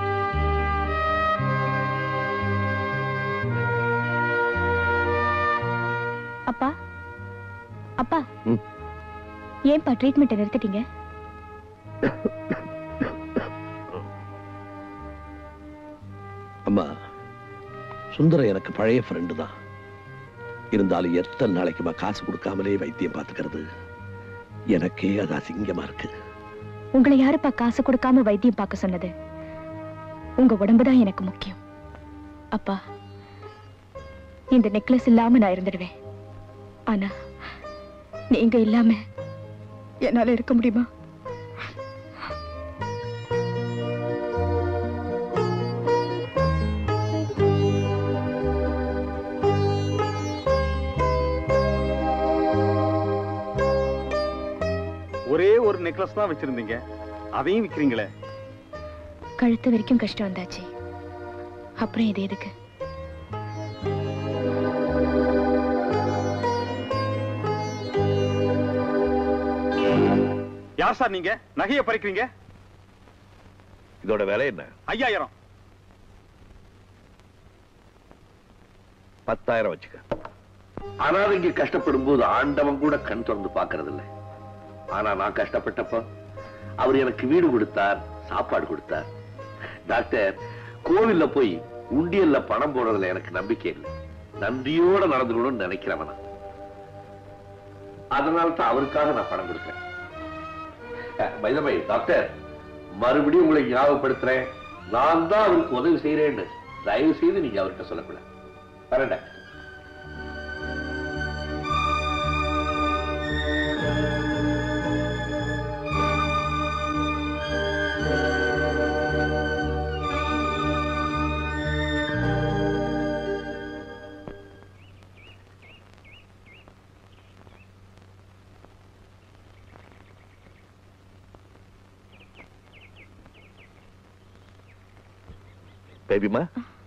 அப்பா அப்பா ம். ஏன்பா ட்ரீட்மெண்ட்டை நிறுத்திட்டீங்க அம்மா சுந்தரம் எனக்கு பழைய ஃப்ரெண்டு தான் இருந்தாலும் எத்தனை நாளைக்குமா காசு கொடுக்காமலே வைத்தியம் பார்த்துக்கிறது எனக்கே அது அசிங்கமா இருக்கு உங்களை யாருப்பா காசு கொடுக்காம வைத்தியம் பார்க்க சொன்னது உங்க உடம்பு தான் எனக்கு முக்கியம் அப்பா இந்த நெக்லஸ் இல்லாம நான் இருந்துடுவேன் ஆனா நீங்க இல்லாம என்னால இருக்க முடியுமா ஒரே ஒரு நெக்லஸ் தான் வச்சிருந்தீங்க அதையும் விக்கிறீங்களே கழுத்து வரைக்கும் கஷ்டம் வந்தாச்சு அப்புறம் இது எதுக்கு யார் சார் நீங்க நகையை பறிக்கிறீங்க இதோட விலை என்ன ஐயாயிரம் பத்தாயிரம் வச்சுக்க அனாதைங்க கஷ்டப்படும் போது ஆண்டவன் கூட கண் திறந்து பாக்குறது இல்ல ஆனா நான் கஷ்டப்பட்டப்ப அவர் எனக்கு வீடு கொடுத்தார் சாப்பாடு கொடுத்தார் டாக்டர் கோவில்ல போய் உண்டியல்ல பணம் போடுறதுல எனக்கு நம்பிக்கை இல்லை நன்றியோட நடந்துக்கணும்னு நினைக்கிறவன் நான். அதனால தான் அவருக்காக நான் பணம் கொடுக்கிறேன் பைதமை டாக்டர் மறுபடியும் உங்களை ஞாபகப்படுத்துறேன் நான் தான் அவருக்கு உதவி செய்யறேன்னு தயவு செய்து நீங்க அவர்கிட்ட சொல்லக்கூடாது வரேன் டாக்டர் பேபிமா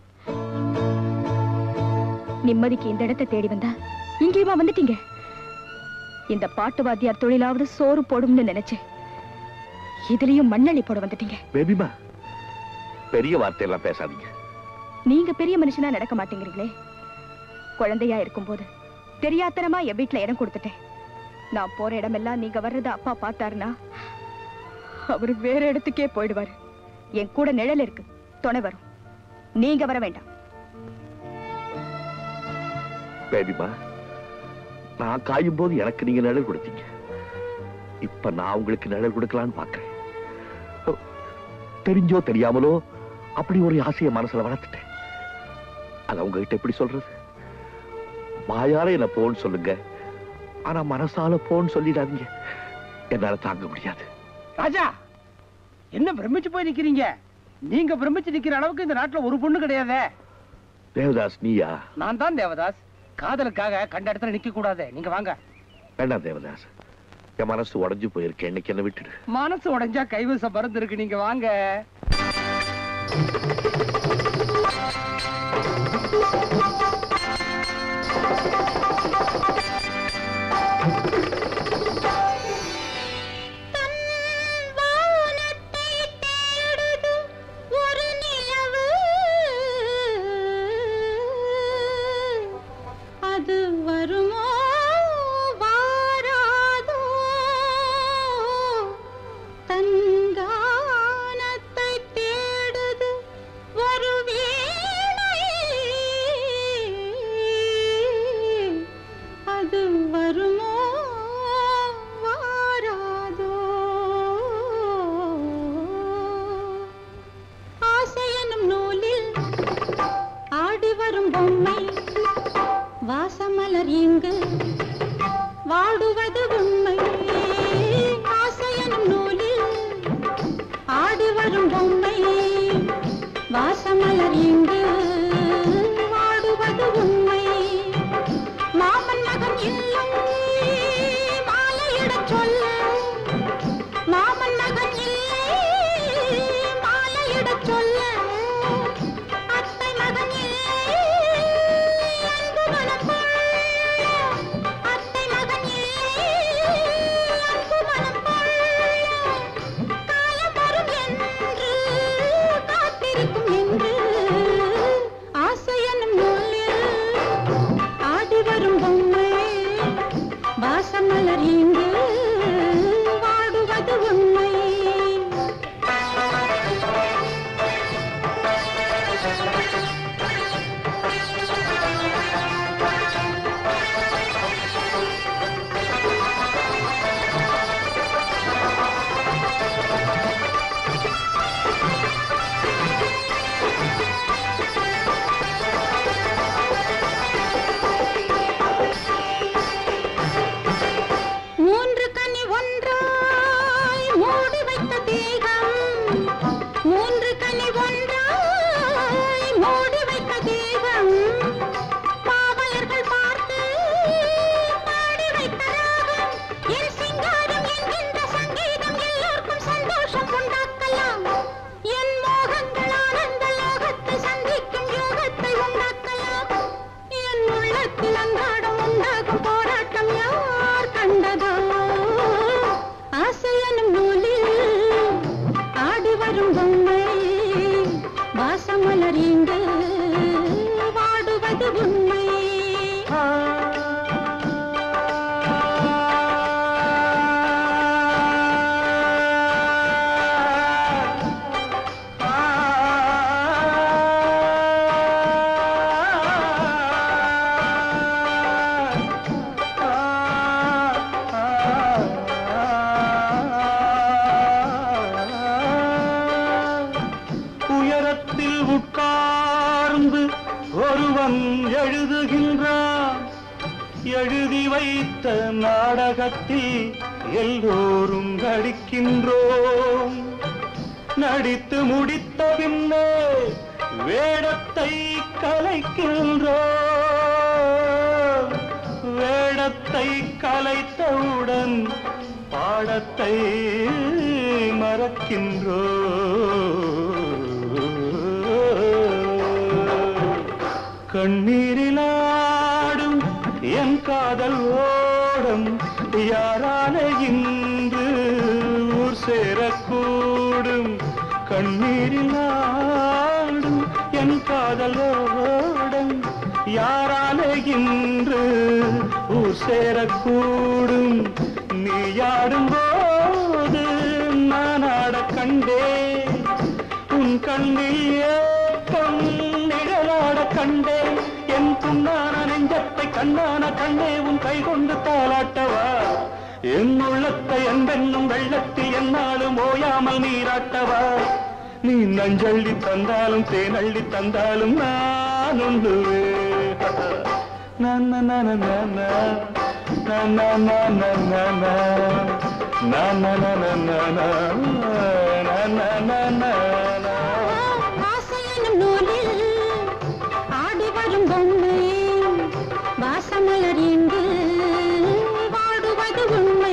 நிம்மதிக்கு இந்த இடத்தை தேடி வந்தா இங்கேயுமா வந்துட்டீங்க இந்த பாட்டு வாத்தியார் தொழிலாவது சோறு போடும்னு நினைச்சேன் இதுலயும் மண்ணள்ளி போட வந்துட்டீங்க பேபிமா பெரிய வார்த்தையெல்லாம் பேசாதீங்க நீங்க பெரிய மனுஷனா நடக்க மாட்டேங்கிறீங்களே குழந்தையா இருக்கும்போது தெரியாத்தனமா என் வீட்டுல இடம் கொடுத்துட்டேன் நான் போற இடமெல்லாம் நீங்க வர்றத அப்பா பார்த்தாருன்னா அவரு வேற இடத்துக்கே போயிடுவாரு என் கூட நிழல் இருக்கு துணை வரும் நீங்க வர வேண்டாம் பேபிமா நான் காயும் போது எனக்கு நீங்க நிழல் கொடுத்தீங்க இப்ப நான் உங்களுக்கு நிழல் கொடுக்கலான்னு பாக்குறேன் தெரிஞ்சோ தெரியாமலோ அப்படி ஒரு ஆசையை மனசுல வளர்த்துட்டேன் அத உங்ககிட்ட எப்படி சொல்றது வாயால என்ன போன்னு சொல்லுங்க ஆனா மனசால போன்னு சொல்லிடாதீங்க என்னால தாங்க முடியாது ராஜா என்ன பிரமிச்சு போய் நிக்கிறீங்க நீங்க பிரமிச்சு நிக்கிற அளவுக்கு இந்த நாட்டுல ஒரு பொண்ணு கிடையாதே தேவதாஸ் நீயா நான் தான் தேவதாஸ் காதலுக்காக கண்ட இடத்துல நிக்க கூடாது நீங்க வாங்க வேண்டாம் தேவதாஸ் என் மனசு உடைஞ்சு போயிருக்கு இன்னைக்கு என்ன விட்டுடு மனசு உடைஞ்சா கைவசம் மருந்து இருக்கு நீங்க வாங்க ஒரு நிலவு அது வருமோ வாராதோ தன்கானத்தை தேடுது ஒரு வீணை அது வருமோ வாராதோ ஆசையனும் நூலில் ஆடி வரும் பொம்மை வாசமலர் இங்கு வாடுவது உண்மை ஆசையனும் நூலில் ஆடி வரும் பொம்மை வாசமலர் இங்கு வாடுவது உண்மை மாமன் மகன் இல்லம் மாலையிடச் சொல்ல மாமன் மகன் இல்லை மாலையிடச் சொல்ல அத்தை மகன் இல்லை அன்பு மனம் கொள்ள அத்தை மகன் இல்லை அன்பு மனம் கொள்ள காலம் வரும் என்று காத்திருக்கும் என்று ஆசையனும் நூலில் ஆடி வரும் பொம்மை வாசமலர் இங்கு வாடுவது உண்மை மூன்று கனி ஒன்றாய் மூடி வைத்த தேகம் மூன்று கனி ஒன்றாய் மூடி வைத்த தேகம் பாவலர்கள் பார்த்து பாடி வைத்த ராகம் என் சிங்காரம் என்கின்ற சங்கீதம் எல்லோருக்கும் சந்தோஷம் உண்டாக்கலாம் என் மோகங்கள் ஆனந்த லோகத்தை சந்திக்கும் யோகத்தை உண்டாக்கலாம் என் உள்ளத்தில் அன்றாடம் உண்டாகும் போராட்டம் யார் கண்டதோ ஆசையனும் நூலில் ஆடி வரும் பொம்மை வாசமலர் இங்கு வாடுவது உண்மை உயரத்தில் உட்கார்ந்து ஒருவன் எழுதுகின்றான் எழுதி வைத்த நாடகத்தில் எல்லோரும் நடிக்கின்றோம் நடித்து முடித்த பின்னே வேடத்தை கலைக்கின்றோம் வேடத்தை கலைத்தவுடன் பாடத்தை மறக்கின்றோம் கண்ணீரில் ஆடும் என் காதல் ஓடம் யாரால இன்று ஊர் சேரக்கூடும் கண்ணீரில் ஆடும் என் காதல் ஓடம் யாரால இன்று ஊர் சேரக்கூடும் நீ ஆடும் போது நான் ஆட கண்டே உன் கண்ணில் கண்டேன் என் புண்ணான நெஞ்சத்தை கண்ணான கண்ணே உன் கை கொண்டு தாளாட்டவா என் உள்ளத்தை என்பென்னும் வெள்ளத்தில் என்னாலும் ஓயாமல் நீராட்டவா நீ நஞ்சள்ளி தந்தாலும் தேனள்ளி தந்தாலும் நான் உண்டுவே நன்ன நன நன நன நன நன நன நன நன நன ஆசையெனும் நூலில் ஆடி வரும் பொம்மை வாசமலர் இங்கு வாடுவது உண்மை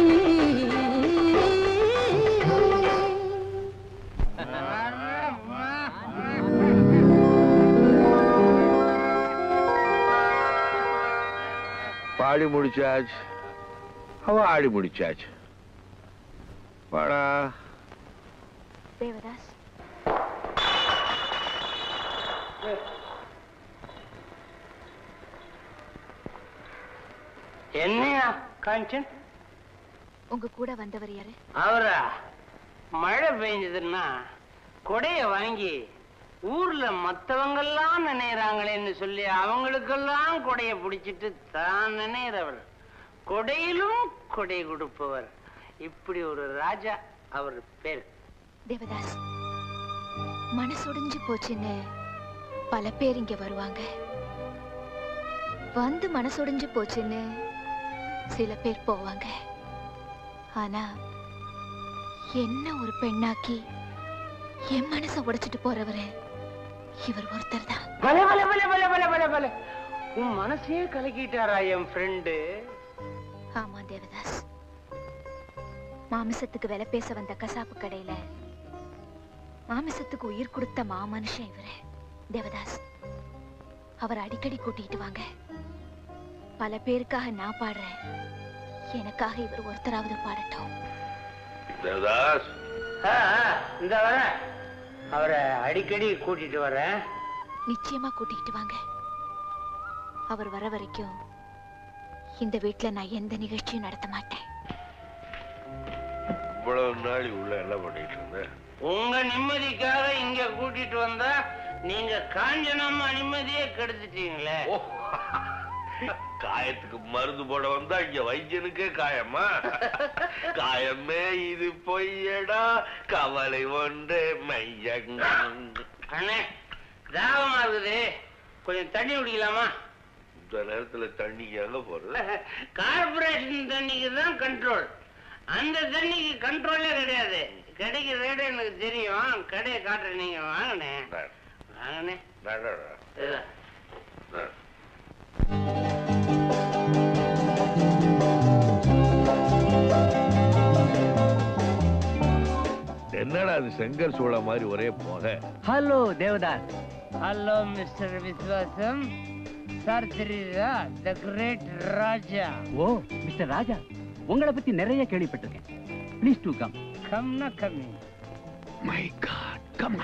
பாடி முடிச்சாச்சு அவ ஆடி முடிச்சாச்சு வாடா தேவதாஸ் என்னையா காஞ்சன் உங்க கூட வந்தவர் யாரு அவரா மழை பெஞ்சதுன்னா கொடைய வாங்கி ஊர்ல மத்தவங்கெல்லாம் நினைறாங்களேன்னு சொல்லி அவங்களுக்கெல்லாம் கொடைய பிடிச்சிட்டு தான் நினைறவர் கொடையிலும் கொடை கொடுப்பவர் இப்படி ஒரு ராஜா அவர் பேர் தேவதாஸ் மனசொடிஞ்சு போச்சுன்னு பல பேர் இங்க வருவாங்க வந்து மனசொடிஞ்சு போச்சுன்னு சில பேர் போவாங்க ஆனா என்ன ஒரு பெண்ணாக்கி என் மனசை உடைச்சிட்டு போறவரு இவர் ஒருத்தர் தான் பல பல பல பல பல பல பல உன் மனசையே கலக்கிட்டாரா என் ஃப்ரெண்டு ஆமா தேவதாஸ் மாமிசத்துக்கு விலை பேச வந்த கசாப்பு கடையில மாமிசத்துக்கு உயிர் கொடுத்த மாமனுஷன் இவரு தேவதாஸ் அவர் அடிக்கடி கூட்டிட்டு வாங்க பல பேருக்காக நான் பாடுறேன் எனக்காக இவர் ஒருத்தராவது பாடட்டும் தேவதாஸ் ஆ, ஆ, இந்த வரேன் அவரை அடிக்கடி கூட்டிட்டு வரேன் நிச்சயமா கூட்டிட்டு வாங்க அவர் வர வரைக்கும் இந்த வீட்ல நான் எந்த நிகழ்ச்சியும் நடத்த மாட்டேன் இவ்வளவு நாள் உள்ள என்ன பண்ணிட்டு இருந்த உங்க நிம்மதிக்காக இங்க கூட்டிட்டு வந்தா நீங்க காஞ்சனம்மா நிம்மதியே கெடுத்துட்டீங்களே காயத்துக்கு மருந்து போட வந்தா இங்க வைத்தியனுக்கே காயமா காயமே இது பொய்யடா கவலை ஒன்று மையங்க அண்ணே தாகமா இருக்குது கொஞ்சம் தண்ணி குடிக்கலாமா இந்த நேரத்துல தண்ணிக்கு எங்க போறது கார்பரேஷன் தண்ணிக்கு தான் கண்ட்ரோல் அந்த தண்ணிக்கு கண்ட்ரோலே கிடையாது கிடைக்கிற ரேட்டு எனக்கு தெரியும் கடையை காட்டுறேன் நீங்க வாங்கண்ணே வாங்கண்ணே வேண்டாடா. இதோ. என்னடா அது செங்கல் சூளை மாதிரி ஒரே போக hello Devadas hello mister Viswasam sir தெரியுதா the great Raja O mister ராஜா உங்களை பத்தி நிறைய கேள்விப்பட்டிருக்கேன் ப்ளீஸ் டூ கம் கம்னா கம்மி மை காட் கம்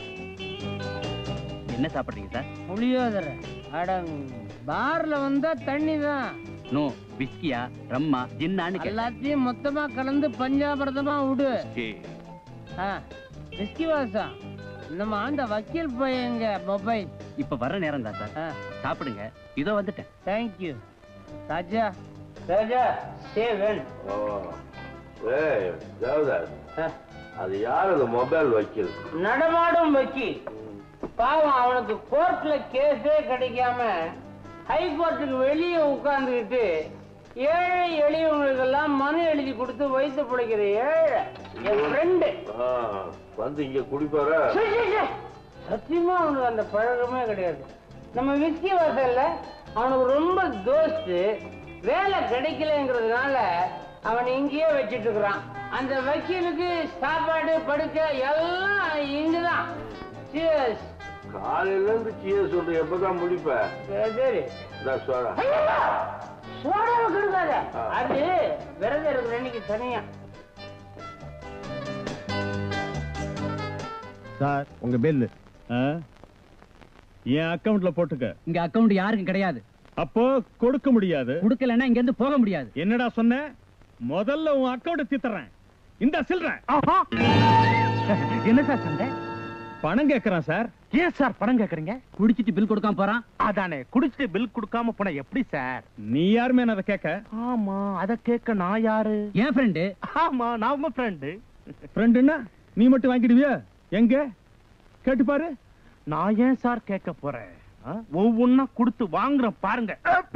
என்ன சாப்பிடுறீங்க சார் புளியோதரை அடங் பார்ல வந்தா தண்ணி தான் நோ விஸ்கியா ரம்மா ஜின்னான்னு கேட்டேன். எல்லாத்தையும் மொத்தமா கலந்து பஞ்சாபிரதமா விடு ஏய், ஆ, விஸ்கி வாசம் நம்ம ஆண்ட வக்கீல் பையங்க மொபைல் இப்ப வர்ற நேரம் தான் சார் சாப்பிடுங்க இதோ வந்துட்டேன் தேங்க்யூ ராஜா ராஜா சேவன் ஓ ஏய் தேவதாஸ் அது யார் அது மொபைல் வைக்கல் நடமாடும் வக்கீல் பாவம் அவனுக்கு கோர்ட்ல கேஸே கிடைக்காம ஹை கோர்ட்டுக்கு வெளியே உட்கார்ந்துக்கிட்டு ஏழை எளியவங்களுக்கெல்லாம் மனு எழுதி கொடுத்து வைத்து பிடிக்கிற ஏழை என் ஃப்ரெண்டு ஆ, வந்து இங்க குடிப்பாரா சத்தியமா அவனுக்கு அந்த பழக்கமே கிடையாது நம்ம விஸ்கி வாசல்ல அவனுக்கு ரொம்ப தோஸ்து வேலை கிடைக்கலங்கிறதுனால அவன் இங்கேயே வச்சிட்டு இருக்கிறான் அந்த வக்கீலுக்கு சாப்பாடு படுக்க எல்லாம் இங்குதான் Cheers. காலையில இருந்து சீய சொல்லு எப்பதான் முடிப்ப சரி, சரி இந்த சோழா சோடாவை கொடுக்காத அது விரதம் இருக்கிற அன்னைக்கு தனியா சார் உங்க பில்லு என் அக்கவுண்ட்ல போட்டுக்க இங்க அக்கவுண்ட் யாருக்கும் கிடையாது அப்போ கொடுக்க முடியாது கொடுக்கலன்னா இங்க இருந்து போக முடியாது என்னடா சொன்ன முதல்ல உன் அக்கவுண்ட் தீத்துறேன் இந்த சில்றேன் என்ன சார் சண்டை பணம் கேட்கறான் சார் ஏன் சார் பணம் கேக்குறீங்க குடிச்சிட்டு பில் கொடுக்காம போறான் அதானே குடிச்சிட்டு பில் கொடுக்காம போனா எப்படி சார் நீ யாருமே அதை கேட்க ஆமா அத கேட்க நான் யாரு என் ஃப்ரெண்டு ஆமா நான் உங்க ஃப்ரெண்டு ஃப்ரெண்டுன்னா நீ மட்டும் வாங்கிடுவியா எங்க கேட்டு பாரு நான் ஏன் சார் கேட்க போறேன் ஆ? ஒவ்வொன்னா கொடுத்து வாங்குறேன் பாருங்க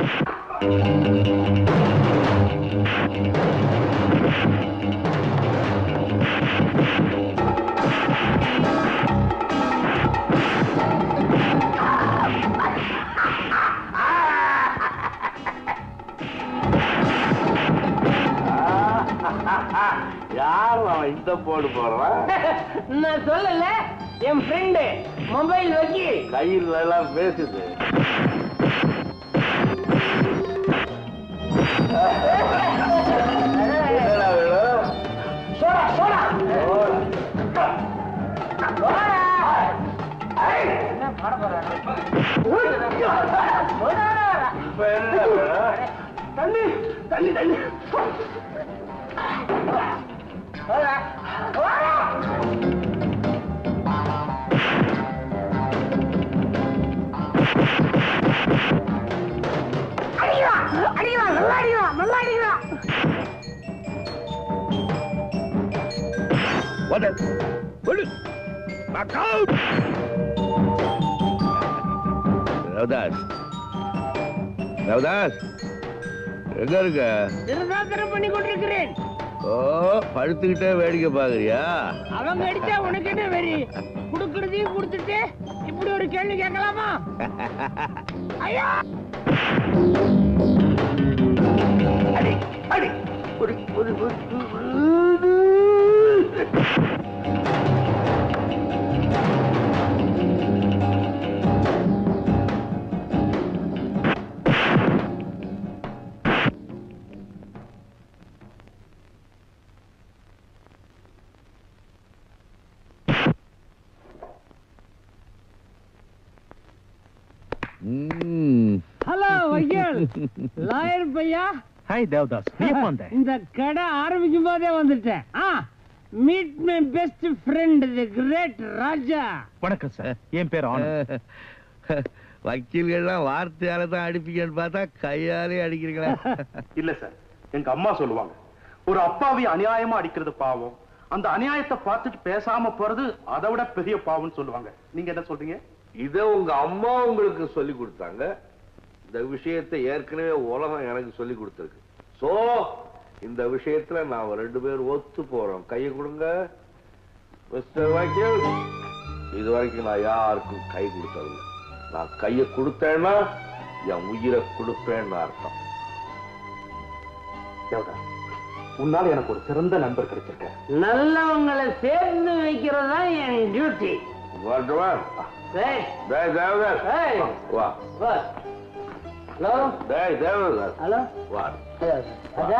யார் அவன் இந்த போடு போடுறான் நான் சொல்லல என் ஃப்ரெண்டு மொபைல் வக்கி கையில் எல்லாம் பேசுது என்னடா வேணும்? சோடா சோடா என்ன பாட இப்ப என்ன வேணும்? தண்ணி தண்ணி தண்ணி அடிக்கலாம் அடிக்கலாம் நல்லா அடிக்கலாம் நல்லா அடிக்கலாம் ரவிதாஸ் ரவிதாஸ் எங்க இருக்க திருதாத்திரம் பண்ணி கொண்டிருக்கிறேன் ஓ படுத்துக்கிட்டே வேடிக்கை பாக்குறியா அவங்க அடிச்சா உனக்கு என்ன வெறி குடுக்கறதையும் கொடுத்துட்டு இப்படி ஒரு கேள்வி கேட்கலாமா ஐயா அடி அடி ஒரு ஒரு ஹலோ வையல் லாயர் பையா ஹாய் தேவதாஸ் நீ எப்போ வந்த இந்த கடை ஆரம்பிக்கும் போதே வந்துட்டேன் ah meet my best friend the great Raja வணக்கம் சார் என் பேர் ஆனந்த் வக்கீல்கள்லாம் வார்த்தையால தான் அடிப்பீங்கன்னு பார்த்தா கையாலே அடிக்கிறீங்களா இல்ல சார் எங்க அம்மா சொல்லுவாங்க ஒரு அப்பாவி அநியாயமா அடிக்கிறது பாவம் அந்த அநியாயத்தை பார்த்துட்டு பேசாம போறது அதை விட பெரிய பாவம்னு சொல்லுவாங்க நீங்க என்ன சொல்றீங்க இத உங்க அம்மா உங்களுக்கு சொல்லி கொடுத்தாங்க இந்த விஷயத்தை ஏற்கனவே உலகம் எனக்கு சொல்லி கொடுத்திருக்கு சோ இந்த விஷயத்துல நாம ரெண்டு பேரும் ஒத்து போறோம் கையை கொடுங்க மிஸ்டர் வக்கீல் இது வரைக்கும் நான் யாருக்கும் கை கொடுத்ததில்லை நான் கையை கொடுத்தேன்னா என் உயிரை கொடுப்பேன்னு அர்த்தம் தேவதா உன்னால எனக்கு ஒரு சிறந்த நண்பர் கிடைச்சிருக்க நல்லவங்களை சேர்ந்து வைக்கிறது தான் என் டியூட்டி வரட்டுமா டேய் டேய் தேவதாஸ் ஏய். வா வா ஹலோ டேய் தேவதாஸ் ஹலோ வா ராஜா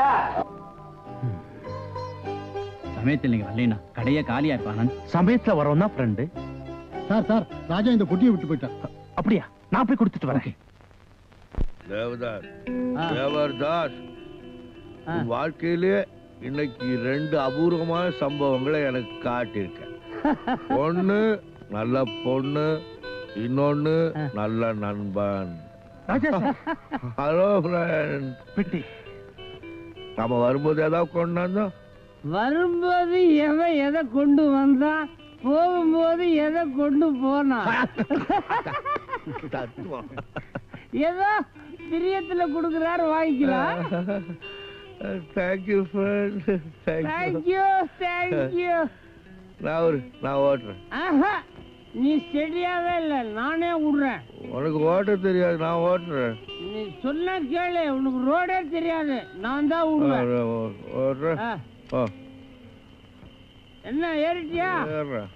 சமயத்தில் நீங்க வரலைனா கடையே காலியா இருப்பானன் சமயத்துல வரவும் தான் ஃப்ரெண்டு சார் சார் ராஜா இந்த பொட்டியை விட்டு போயிட்டார் அப்படியா நான் போய் கொடுத்துட்டு வரேன் தேவதாஸ் தேவதாஸ் உன் வாழ்க்கையிலே இன்னைக்கு ரெண்டு அபூர்வமான சம்பவங்களை எனக்கு காட்டியிருக்க ஒண்ணு நல்ல பொண்ணு இன்னொன்னு நல்ல நண்பன் ராஜா சார் ஹலோ ஃப்ரெண்ட் பெட்டி நம்ம வரும்போது ஏதாவது கொண்டாந்தோம் வரும்போது எவன் எதை கொண்டு வந்தான் போகும்போது எதை கொண்டு போனான் தத்துவம் ஏதோ பிரியத்துல குடுக்குறாரு வாங்கிக்கலாம் thank you friend thank you thank you thank you நான் ஒரு நான் ஓட்டுறேன் ஆஹா நீ ஸ்டெடியாவே இல்ல நானே விடுறேன் உனக்கு ஓட்ட தெரியாது நான் ஓட்டுறேன் நீ சொன்னா கேளு உனக்கு ரோடே தெரியாது நான் தான் விடுவேன் ஓட்டுறேன் ஆ, ஓ என்ன ஏறிட்டியா ஏறுறேன்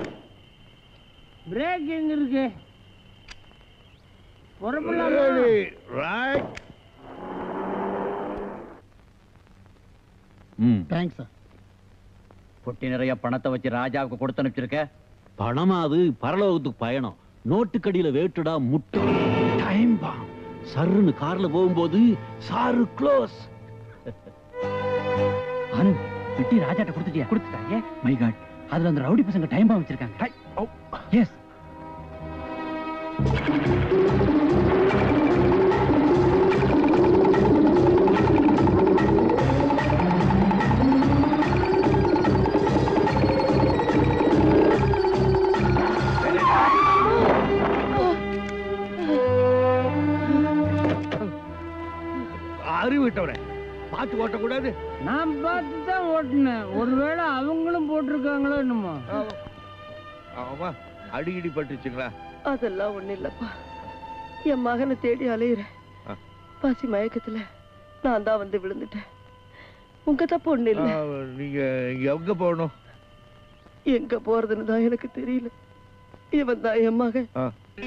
பிரேக் எங்க இருக்கு புறப்படலாமா Ready, right ம் தேங்க்ஸ் சார் பொட்டி நிறைய பணத்தை வச்சு ராஜாவுக்கு கொடுத்து அனுப்பிச்சிருக்க பணமா அது பரலோகத்துக்கு பயணம் நோட்டுக்கடியில வேட்டுடா முட்டை டைம் பா சருன்னு கார்ல போகும்போது சாரு க்ளோஸ் ஆனந்த் பெட்டி ராஜாட்ட கொடுத்துட்டியா கொடுத்துட்டாங்க மை காட் அதுல அந்த ரவுடி பசங்க டைம் பாம் வச்சிருக்காங்க எஸ் அறிவு விட்டவரே பார்த்து ஓட்டக்கூடாது நான் பார்த்து தான் ஓட்டினேன் ஒருவேளை அவங்களும் போட்டிருக்காங்களோ என்னமோ ஆமா அடிக்கடி பட்டுச்சுங்களா அதெல்லாம் ஒண்ணு இல்லப்பா என் மகனை தேடி அலையிறேன் ஆ. பசி மயக்கத்துல நான் தான் வந்து விழுந்துட்டேன் உங்க தப்பு ஒண்ணு இல்ல ஆ, நீங்க எங்க போகணும் எங்க போறதுன்னு தான் எனக்கு தெரியல இவன் தான் என் மகன் ஆ.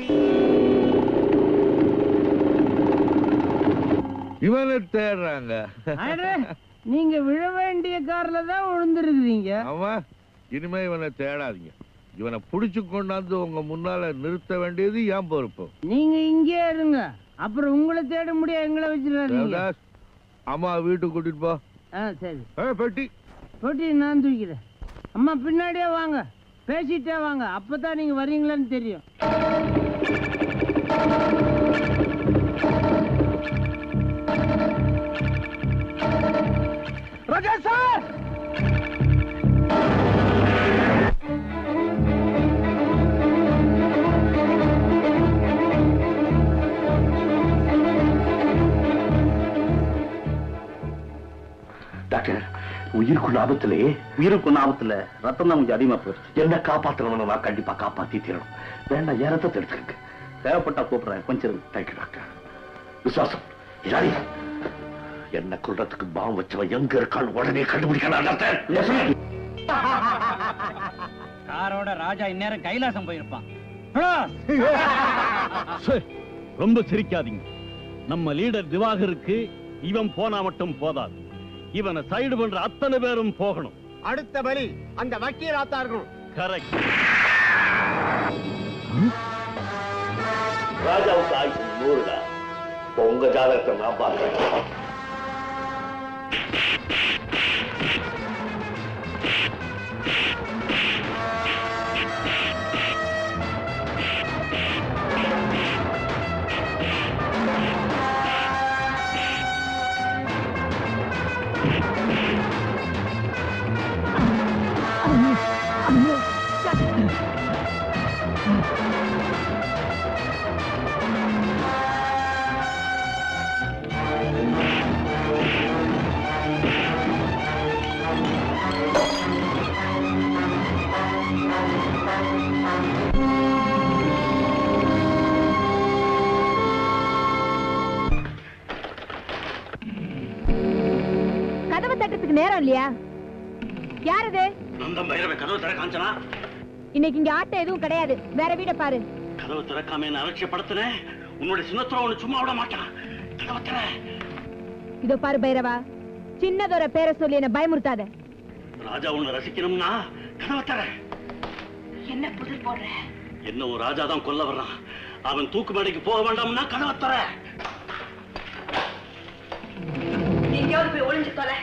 இவனை தேடுறாங்க அடே, நீங்க விழ வேண்டிய கார்ல தான் விழுந்துருக்கீங்க ஆமா இனிமே இவனை தேடாதீங்க இவனை புடிச்சு கொண்டாந்து உங்க முன்னால நிறுத்த வேண்டியது ஏன் பொறுப்பு நீங்க இங்கே இருங்க அப்புறம் உங்களை தேட முடியாது எங்களை வச்சிடாதீங்க தேவதாஸ், அம்மா வீட்டுக்கு கூட்டிட்டு போ ஆ சரி ஏய், பெட்டி போட்டி நான் தூக்கிறேன் அம்மா பின்னாடியே வாங்க பேசிட்டே வாங்க அப்பதான் நீங்க வர்றீங்களான்னு தெரியும் ராஜா சார் டாக்டர் உயிருக்குள்ள ஆபத்திலே உயிருக்குள்ள ஆபத்துல ரத்தம் தான் கொஞ்சம் அதிகமா போயிடுச்சு என்ன காப்பாத்தணும்னு நான் கண்டிப்பா காப்பாத்தி தீரணும் வேண்டாம் என் ரத்தத்தை எடுத்துக்கங்க தேவைப்பட்டா கூப்பிடுறேன் கொஞ்சம் தேங்க்யூ டாக்டர் விசுவாசம் இதாரி என்ன கொள்றதுக்கு பாவம் வச்சவன் எங்க இருக்கான்னு உடனே கண்டுபிடிக்கலாம் டாக்டர் காரோட ராஜா இந்நேரம் கைலாசம் போயிருப்பான் சரி, ரொம்ப சிரிக்காதீங்க நம்ம லீடர் திவாகருக்கு இவன் போனா மட்டும் போதாது இவனை சைடு பண்ற அத்தனை பேரும் போகணும் அடுத்த பலி அந்த வக்கீலாத்தா இருக்கணும் கரெக்ட் ராஜாவுக்கு ஆயுசு நூறுடா இப்ப உங்க ஜாதகத்தை நான் பார்க்கிறேன் கதவை தட்டுறதுக்கு நேரம் இல்லையா யார் அது நந்த பைரவ கதவு திற காஞ்சனா இன்னைக்கு இங்க ஆட்டம் எதுவும் கிடையாது வேற வீட பாரு கதவு திறக்காம என்ன அலட்சியப்படுத்தினேன் உன்னுடைய சின்னத்துல ஒண்ணு சும்மா விட மாட்டான் கதவை திற இதோ பாரு பைரவா சின்னதொர பேரை சொல்லி என்ன பயமுறுத்தாத ராஜா உன்னை ரசிக்கணும்னா கதவை திற என்ன புதிர் போடுற என்ன ஒரு ராஜா தான் கொல்ல வர்றான் அவன் தூக்கு மேடைக்கு போக வேண்டாம்னா கதவை திற எங்கேயாவது போய் ஒளிஞ்சு தொலை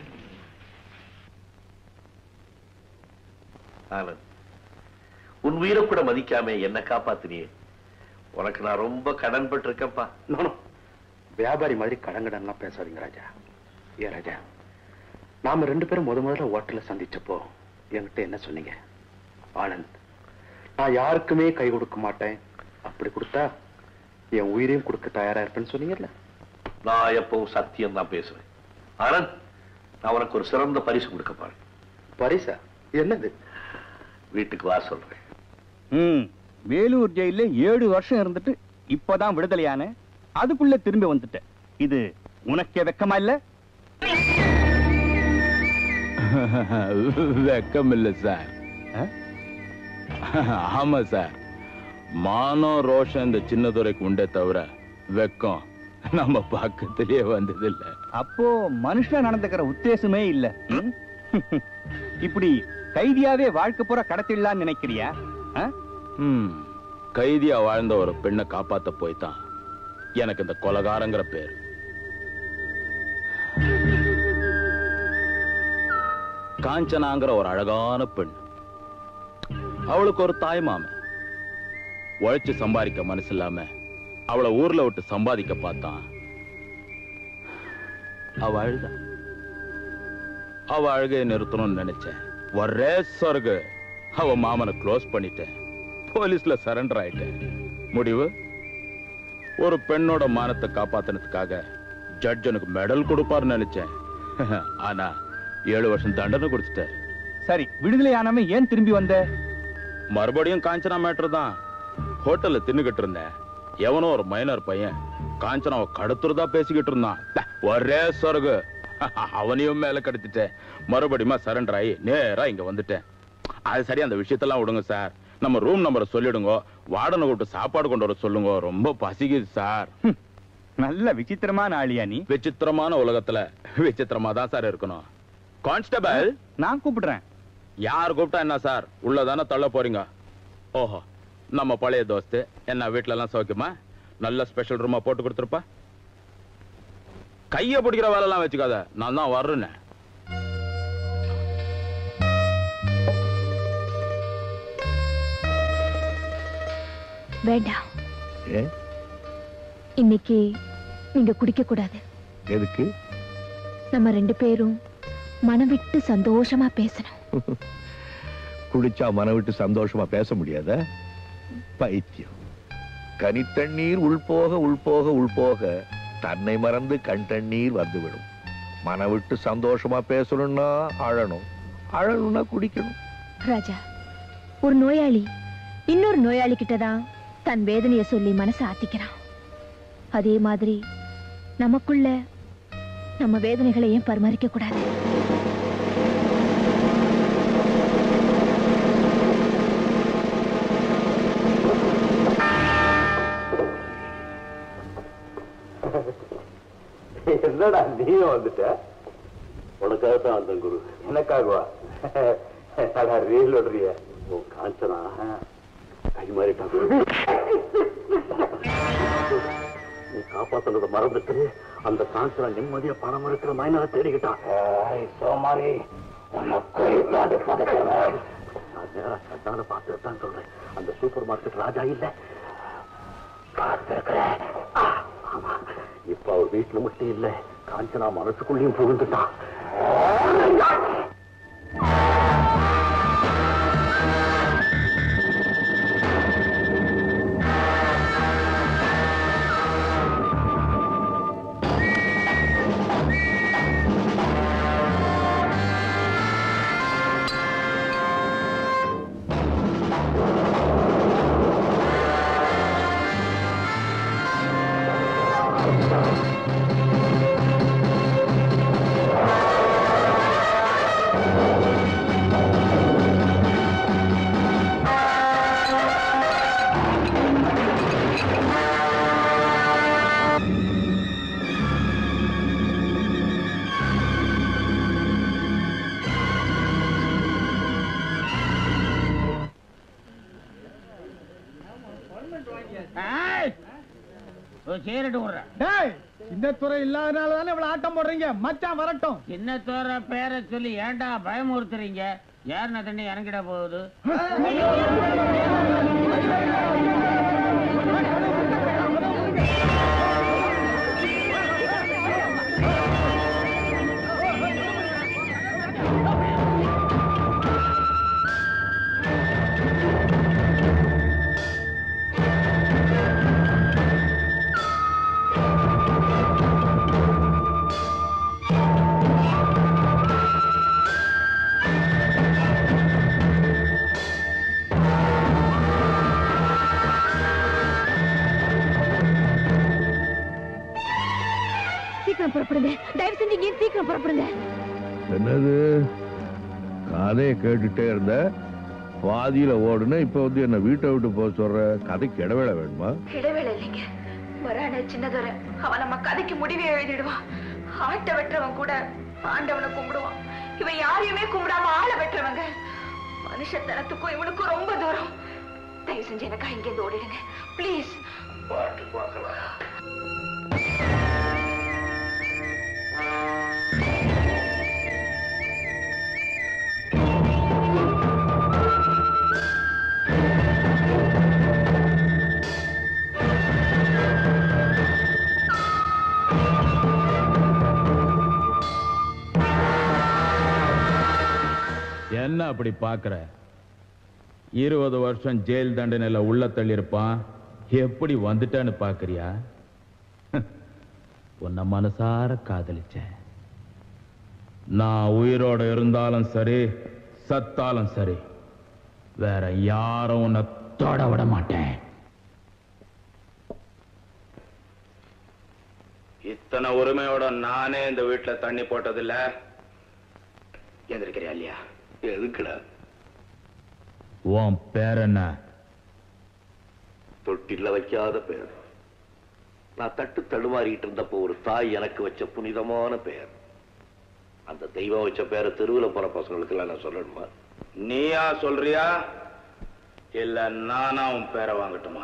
ஆனந்த் உன் உயிரை கூட மதிக்காம என்ன காப்பாத்தினியே உனக்கு நான் ரொம்ப கடன் பட்டிருக்கேன்ப்பா நானும் வியாபாரி மாதிரி கடங்கடன்லாம் பேசாதீங்க ராஜா ஏ ராஜா நாம ரெண்டு பேரும் முத முதல்ல ஹோட்டல்ல சந்திச்சப்போ என்கிட்ட என்ன சொன்னீங்க ஆனந்த் நான் யாருக்குமே கை கொடுக்க மாட்டேன் அப்படி கொடுத்தா என் உயிரையும் கொடுக்க தயாரா இருப்பேன்னு சொன்னீங்கல்ல நான் எப்பவும் சத்தியம் தான் பேசுவேன் ஆனந்த் நான் உனக்கு ஒரு சிறந்த பரிசு கொடுக்க போறேன் பரிசா என்னது வீட்டுக்கு வா சொல்றேன் ம் வேலூர் ஜெயில ஏழு வருஷம் இருந்துட்டு இப்பதான் விடுதலையான அதுக்குள்ள திரும்பி வந்துட்டேன் இது உனக்கே வெக்கமா இல்ல வெக்கம் இல்ல சார் ஆமா சார் மானம் ரோஷம் இந்த சின்னதுரைக்கு உண்டே தவிர வெக்கம் நம்ம பக்கத்திலேயே வந்ததில்ல அப்போ மனுஷன் நடந்துக்கிற உத்தேசமே இல்ல ம்? இப்படி கைதியாவே வாழ்க்கை பூரா கடத்திடலாம்னு நினைக்கிறியா ஆ? ம் கைதியா வாழ்ந்த ஒரு பெண்ணை காப்பாத்த போய் தான் எனக்கு இந்த கொலகாரங்கிற பேர் காஞ்சனாங்கிற ஒரு அழகான பெண் அவளுக்கு ஒரு தாய் மாமன் உழைச்சு சம்பாதிக்க மனசு இல்லாம அவளை ஊர்ல விட்டு சம்பாதிக்க பார்த்தான் அவ அழுதா அவ அழுகையை நிறுத்தணும்னு நினைச்சேன் ஒரே சொர்கு அவ மாமனை க்ளோஸ் பண்ணிட்டேன் போலீஸ்ல சரண்டர் ஆயிட்டேன் முடிவு ஒரு பெண்ணோட மானத்தை காப்பாத்தினதுக்காக ஜட்ஜ் எனக்கு மெடல் கொடுப்பாருன்னு நினைச்சேன் ஆனா ஏழு வருஷம் தண்டனை கொடுத்துட்டாரு சரி விடுதலை ஆனவன் ஏன் திரும்பி வந்த மறுபடியும் காஞ்சனா மேட்டர் தான் ஹோட்டல்ல தின்னுகிட்டு இருந்தேன் எவனோ ஒரு மைனர் பையன் காஞ்சனாவை கடத்துறதா பேசிக்கிட்டு இருந்தான் ட, ஒரே சொரகு அவனையும் மேல கடத்திட்டேன் மறுபடியும் சரண்டர் ஆகி நேரா இங்க வந்துட்டேன் அது சரி அந்த விஷயத்தெல்லாம் விடுங்க சார் நம்ம ரூம் நம்பரை சொல்லிடுங்க வார்டனை கூப்பிட்டு சாப்பாடு கொண்டு வர சொல்லுங்க ரொம்ப பசிக்குது சார் நல்ல விசித்திரமான ஆளியா நீ விசித்திரமான உலகத்துல விசித்திரமா தான் சார் இருக்கணும் கான்ஸ்டபிள் நான் கூப்பிடுறேன் யார் கூப்பிட்டா என்ன சார் உள்ளதானே தள்ள போறீங்க ஓஹோ நம்ம பழைய தோஸ்து என்ன வீட்ல எல்லாம் சௌக்கியமா நல்ல ஸ்பெஷல் ரூமா போட்டு கொடுத்துருப்பா கைய பிடிக்கிற வேலை எல்லாம் வச்சுக்காத நான் தான் வர்றேன்னு வேண்டாம் ஏ இன்னைக்கு நீங்க குடிக்க கூடாது எதுக்கு நம்ம ரெண்டு பேரும் மனம் விட்டு சந்தோஷமா பேசணும் குடிச்சா மன விட்டு சந்தோஷமா பேச முடியாத பைத்தியம் கனித்தண்ணீர் உள்போக உள்போக உள்போக தன்னை மறந்து கண் தண்ணீர் வந்துவிடும் மன விட்டு சந்தோஷமா பேசணும்னா அழணும் அழணும்னா குடிக்கணும் ராஜா ஒரு நோயாளி இன்னொரு நோயாளி கிட்ட தான் தன் வேதனைய சொல்லி மனசை ஆத்திக்கிறான் அதே மாதிரி நமக்குள்ள நம்ம வேதனைகளை ஏன் பரிமாறிக்க கூடாது என்னடா நீயும் வந்துட்ட உனக்காக தான் வந்தேன் குரு எனக்காகவா அடா ரீல் விடுறிய ஓ காஞ்சனா கை மாறிட்டா குரு நீ காப்பாத்துனத மறந்துட்டு அந்த காஞ்சனா நிம்மதியா பணம் இருக்கிற மைனரை தேடிக்கிட்டான் சோமாரி உனக்கு பதக்கிறேன் நான் நேரா கண்ணால பார்த்துட்டு தான் சொல்றேன் அந்த சூப்பர் மார்க்கெட் ராஜா இல்ல பார்த்திருக்கிறேன் ஆ, ஆமா இப்ப அவர் வீட்டுல மட்டும் இல்ல காஞ்சனா மனசுக்குள்ளேயும் புகுந்துட்டான் சீரட்டு விடுறேன் டேய் இந்த துறை இல்லாதனால தானே இவ்வளவு ஆட்டம் போடுறீங்க மச்சான் வரட்டும் சின்ன தோற பேரை சொல்லி ஏன்டா பயமுறுத்துறீங்க ஏறின தண்ணி இறங்கிட போகுது சீக்கிரம் புறப்படுங்க தயவு செஞ்சு இங்கே சீக்கிரம் புறப்படுங்க என்னது கதையை கேட்டுட்டே இருந்த பாதியில ஓடுன இப்ப வந்து என்ன வீட்டை விட்டு போக சொல்ற கதைக்கு இடவேளை வேணுமா இடைவேளை இல்லைங்க வரான சின்னதொரை அவன் நம்ம கதைக்கு முடிவே எழுதிடுவான் ஆட்டை வெட்டுறவன் கூட ஆண்டவனை கும்பிடுவான் இவன் யாரையுமே கும்பிடாம ஆளை வெட்டுறவங்க மனுஷத்தனத்துக்கும் இவனுக்கும் ரொம்ப தூரம் தயவு செஞ்சு எனக்கா இங்கே ஓடிடுங்க ப்ளீஸ் பாட்டு பார்க்கலாம் அப்படி பாக்குற இருபது வருஷம் ஜெயில் தண்டனையில உள்ள தள்ளியிருப்பான் எப்படி வந்துட்டான்னு பாக்குறியா உன்னை மனசார காதலிச்சேன் நான் உயிரோட இருந்தாலும் சரி சத்தாலும் சரி வேற யாரும் உன்னை தொட விட மாட்டேன் இத்தனை உரிமையோட நானே இந்த வீட்டுல தண்ணி போட்டதில்ல எந்திரிக்கிறியா இல்லையா எதுக்குடா உன் பேர் என்ன தொட்டில வைக்காத பெயர் நான் தட்டு தடுமாறிட்டு இருந்தப்போ ஒரு தாய் எனக்கு வச்ச புனிதமான பெயர் அந்த தெய்வம் வச்ச பேரை தெருவில் போற பசங்களுக்கு எல்லாம் நான் சொல்லணுமா நீயா சொல்றியா இல்ல நானா உன் பேரை வாங்கட்டுமா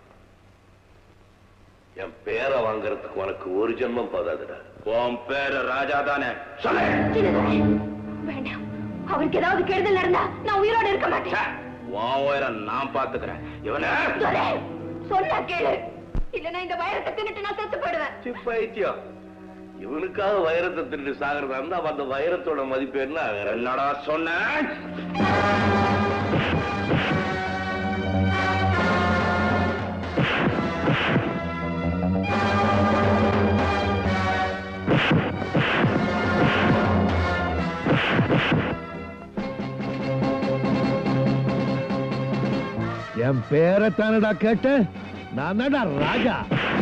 என் பேரை வாங்குறதுக்கு உனக்கு ஒரு ஜென்மம் போதாதுடா உன் பேரு ராஜா தானே சொல்லு வேண்டாம் அவருக்கு ஏதாவது கெடுதல் நடந்தா நான் உயிரோட இருக்க மாட்டேன் உன் உயிரை நான் பாத்துக்கிறேன் இவனை துரை, சொன்னா கேளு இல்லனா இந்த வைரத்தை தின்னுட்டு நான் செத்து போயிடுவேன் சிப்பைத்தியம் இவனுக்காக வைரத்தை திருட்டு சாகிறதா இருந்தா அப்ப அந்த வைரத்தோட மதிப்பு என்ன என்னடா சொன்ன என் பேரை தானடா கேட்ட நான் தான்டா ராஜா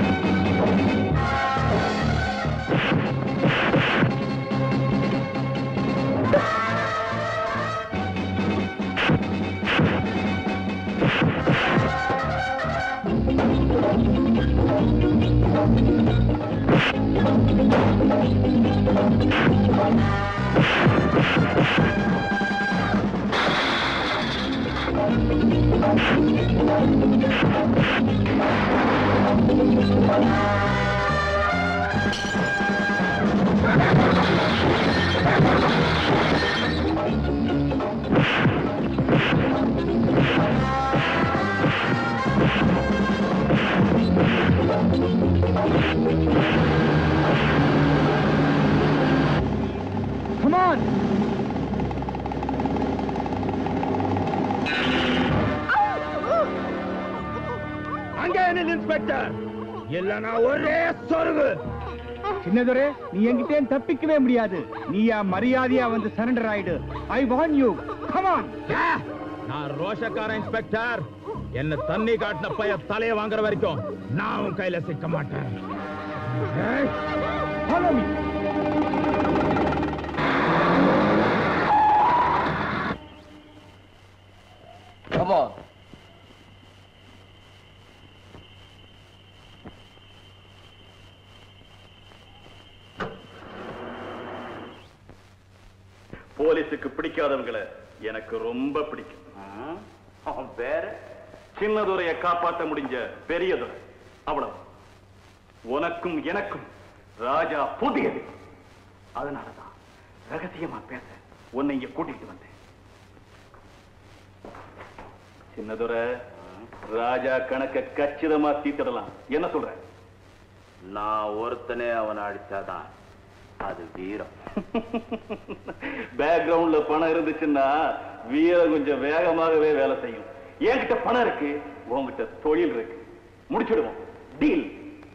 Come on! அங்க என்ன இன்ஸ்பெக்டர் இல்லனா ஒரே சொருகு சின்னதுரை நீ என்கிட்ட தப்பிக்கவே முடியாது நீயா மரியாதையா வந்து சரண்டர் ஆயிடு ஐ வான் யூ கமான் நான் ரோஷக்கார இன்ஸ்பெக்டர் என்ன தண்ணி காட்டின பைய தலைய வாங்குற வரைக்கும் நான் உன் கையில சிக்க மாட்டேன் ஃபாலோ மீ Come on. போலீஸுக்கு பிடிக்காதவங்களை எனக்கு ரொம்ப பிடிக்கும் அவன் வேற சின்னதுரைய காப்பாற்ற முடிஞ்ச பெரியதுரை அவ்வளவு உனக்கும் எனக்கும் ராஜா புதியது அதனாலதான் ரகசியமா பேச உன்னை இங்க கூட்டிட்டு வந்தேன் சின்னதுரை ராஜா கணக்க கச்சிதமா தீர்த்திடலாம் என்ன சொல்ற நான் ஒருத்தனே அவனை அடிச்சாதான் அது வீரம் பேக்ரவுண்ட்ல பணம் இருந்துச்சுன்னா வீரம் கொஞ்சம் வேகமாகவே வேலை செய்யும் என்கிட்ட பணம் இருக்கு உன்கிட்ட தொழில் இருக்கு முடிச்சிடுவோம் டீல்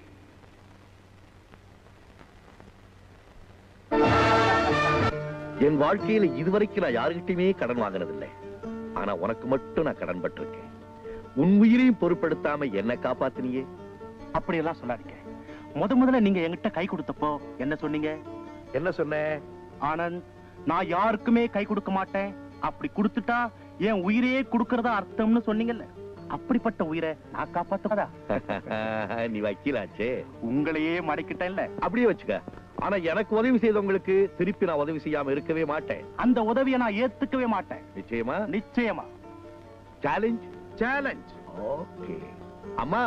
என் வாழ்க்கையில இதுவரைக்கும் நான் யாருகிட்டயுமே கடன் வாங்கினதில்லை ஆனா உனக்கு மட்டும் நான் கடன் பட்டிருக்கேன் உன் உயிரையும் பொருட்படுத்தாம என்ன காப்பாத்தினியே அப்படியெல்லாம் சொல்லாதீங்க முத முதல்ல நீங்க என்கிட்ட கை கொடுத்தப்போ என்ன சொன்னீங்க என்ன சொன்ன ஆனந்த் நான் யாருக்குமே கை கொடுக்க மாட்டேன் அப்படி கொடுத்துட்டா என் உயிரையே கொடுக்கறதா அர்த்தம்னு சொன்னீங்கல்ல அப்படிப்பட்ட உயிரை நான் காப்பாத்தாதா நீ வக்கீலாச்சே உங்களையே மடக்கிட்டேன்ல அப்படியே வச்சுக்க ஆனா எனக்கு உதவி செய்தவங்களுக்கு திருப்பி நான் உதவி செய்யாம இருக்கவே மாட்டேன் அந்த உதவியை நான் ஏத்துக்கவே மாட்டேன் நிச்சயமா நிச்சயமா சேலஞ்ச் சேலஞ்ச் ஓகே அம்மா